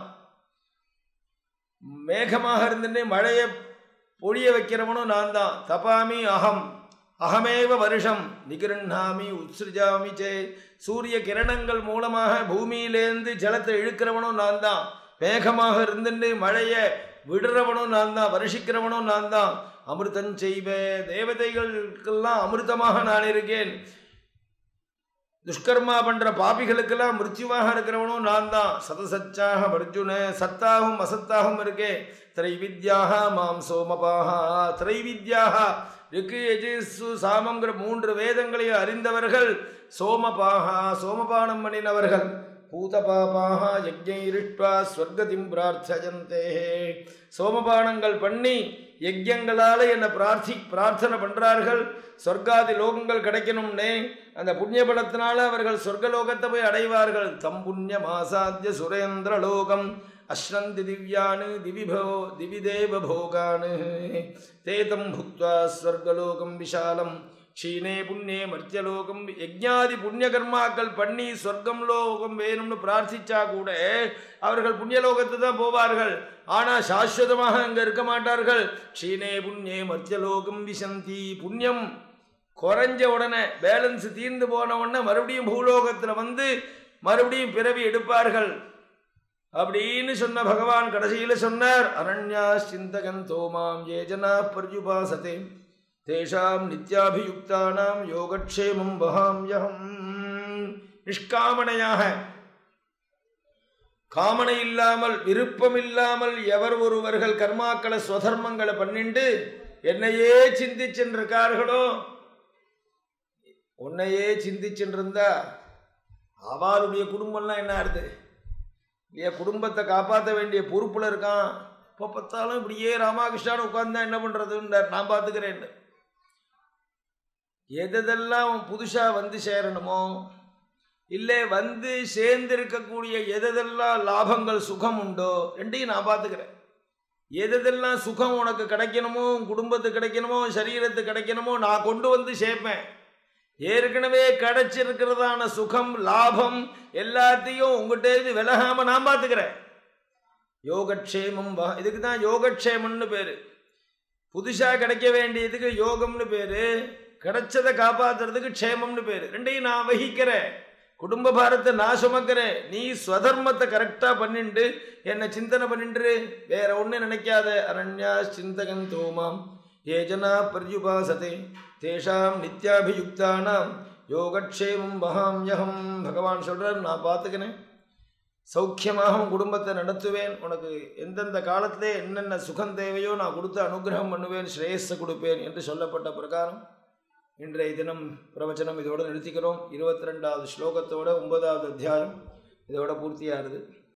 மேகமாக இருந்துன்னு மழையை பொழிய வைக்கிறவனும் நான் தான் தபாமி அகம் அகமேவ வருஷம் நிகிருண்ணாமி உத்ஸிருஜாமி சே சூரிய கிரணங்கள் மூலமாக பூமியிலேருந்து ஜலத்தை இழுக்கிறவனும் நான் தான் மேகமாக இருந்துட்டு மழையை விடுறவனும் நான் தான் வருஷிக்கிறவனும் நான் தான் அமிர்தம் செய்வ தேவதைகளுக்கெல்லாம் அமிர்தமாக நான் இருக்கேன் துஷ்கர்மா பண்ற பாபிகளுக்கெல்லாம் மிருத்யுவாக இருக்கிறவனும் நான் தான் சதசச்சாக அர்ஜுன சத்தாகவும் அசத்தாகவும் இருக்கேன் திரைவித்யாக மாம் சோமபாக திரைவித்யாக ரிக்கு எஜிசு சாமங்கிற மூன்று வேதங்களையும் அறிந்தவர்கள் சோமபாக சோமபானம் பண்ணினவர்கள் பூதபாபாக யஜ்ஞைரிஷ்வா ஸ்வர்கதிம் பிரார்த்தஜந்தே சோமபானங்கள் பண்ணி யஜ்யங்களால் என்னை பிரார்த்தி பிரார்த்தனை பண்ணுறார்கள் சொர்க்காதி லோகங்கள் கிடைக்கணும்னே அந்த புண்ணிய பலத்தினால அவர்கள் சொர்க்கலோகத்தை போய் அடைவார்கள் தம் புண்ணியம் ஆசாத்திய சுரேந்திர லோகம் அஸ்ரந்தி திவ்யானு திவிபோ திவிதேவ போகானு தேதம் புக்வா ஸ்வர்கலோகம் விஷாலம் க்ஷீணே புண்ணியே மர்த்தியலோகம் யஜ்ஞாதி புண்ணிய கர்மாக்கள் பண்ணி சொர்க்கம் லோகம் வேணும்னு பிரார்த்திச்சா கூட அவர்கள் புண்ணியலோகத்து தான் போவார்கள் ஆனால் சாஸ்வதமாக அங்கே இருக்க மாட்டார்கள் க்ஷீணே புண்ணியே மர்த்தியலோகம் விசந்தி புண்ணியம் குறைஞ்ச உடனே பேலன்ஸ் தீர்ந்து போன உடனே மறுபடியும் பூலோகத்தில் வந்து மறுபடியும் பிறவி எடுப்பார்கள் அப்படின்னு சொன்ன பகவான் கடைசியில் சொன்னார் அரண்யா சிந்தகன் தோமாம் ஏஜனா பர்யுபாசதே தேஷாம் நித்யாபியுக்தானாம் யோகக்ஷேமம் வகாம்யகம் நிஷ்காமனையாக காமனை இல்லாமல் விருப்பம் இல்லாமல் எவர் ஒருவர்கள் கர்மாக்களை ஸ்வதர்மங்களை பண்ணிண்டு என்னையே சிந்திச்சென்றிருக்கார்களோ உன்னையே சிந்திச்சென்றிருந்தா அவளுடைய குடும்பம்லாம் என்ன ஆறுது இல்லையா குடும்பத்தை காப்பாற்ற வேண்டிய பொறுப்பில் இருக்கான் இப்போ பார்த்தாலும் இப்படியே ராமாகிருஷ்ணான்னு உட்கார்ந்தா என்ன பண்ணுறதுன்றார் நான் பார்த்துக்கிறேன் எதெல்லாம் புதுசாக வந்து சேரணுமோ இல்லை வந்து சேர்ந்து இருக்கக்கூடிய எதெல்லாம் லாபங்கள் சுகம் உண்டோ ரெண்டையும் நான் பார்த்துக்கிறேன் எதெல்லாம் சுகம் உனக்கு கிடைக்கணுமோ உன் குடும்பத்துக்கு கிடைக்கணுமோ சரீரத்துக்கு கிடைக்கணுமோ நான் கொண்டு வந்து சேர்ப்பேன் ஏற்கனவே கிடைச்சிருக்கிறதான சுகம் லாபம் எல்லாத்தையும் உங்கள்கிட்ட இருந்து விலகாமல் நான் பார்த்துக்கிறேன் யோகக்ஷேமம் வா இதுக்கு தான் யோகக்ஷேமம்னு பேர் புதுசாக கிடைக்க வேண்டியதுக்கு யோகம்னு பேர் கிடைச்சதை காப்பாற்றுறதுக்கு க்ஷேமம்னு பேர் ரெண்டையும் நான் வகிக்கிறேன் குடும்ப பாரத்தை நான் சுமக்கிறேன் நீ ஸ்வதர்மத்தை கரெக்டாக பண்ணிண்டு என்னை சிந்தனை பண்ணிட்டு வேற ஒன்று நினைக்காத அரண்யா சிந்தகன் தோமாம் ஏஜனா பர்யுபாசதே தேஷாம் நித்யாபியுக்தானாம் யோகக்ஷேமம் மகாம்யகம் பகவான் சொல்கிறார் நான் பார்த்துக்கினேன் சௌக்கியமாக உன் குடும்பத்தை நடத்துவேன் உனக்கு எந்தெந்த காலத்திலே என்னென்ன சுகம் தேவையோ நான் கொடுத்து அனுகிரகம் பண்ணுவேன் ஸ்ரேயஸை கொடுப்பேன் என்று சொல்லப்பட்ட பிரகாரம் இன்றைய தினம் பிரவச்சனம் இதோடு நிறுத்திக்கிறோம் இருபத்தி ரெண்டாவது ஸ்லோகத்தோட ஒன்பதாவது அத்தியாயம் இதோட பூர்த்தியாகுது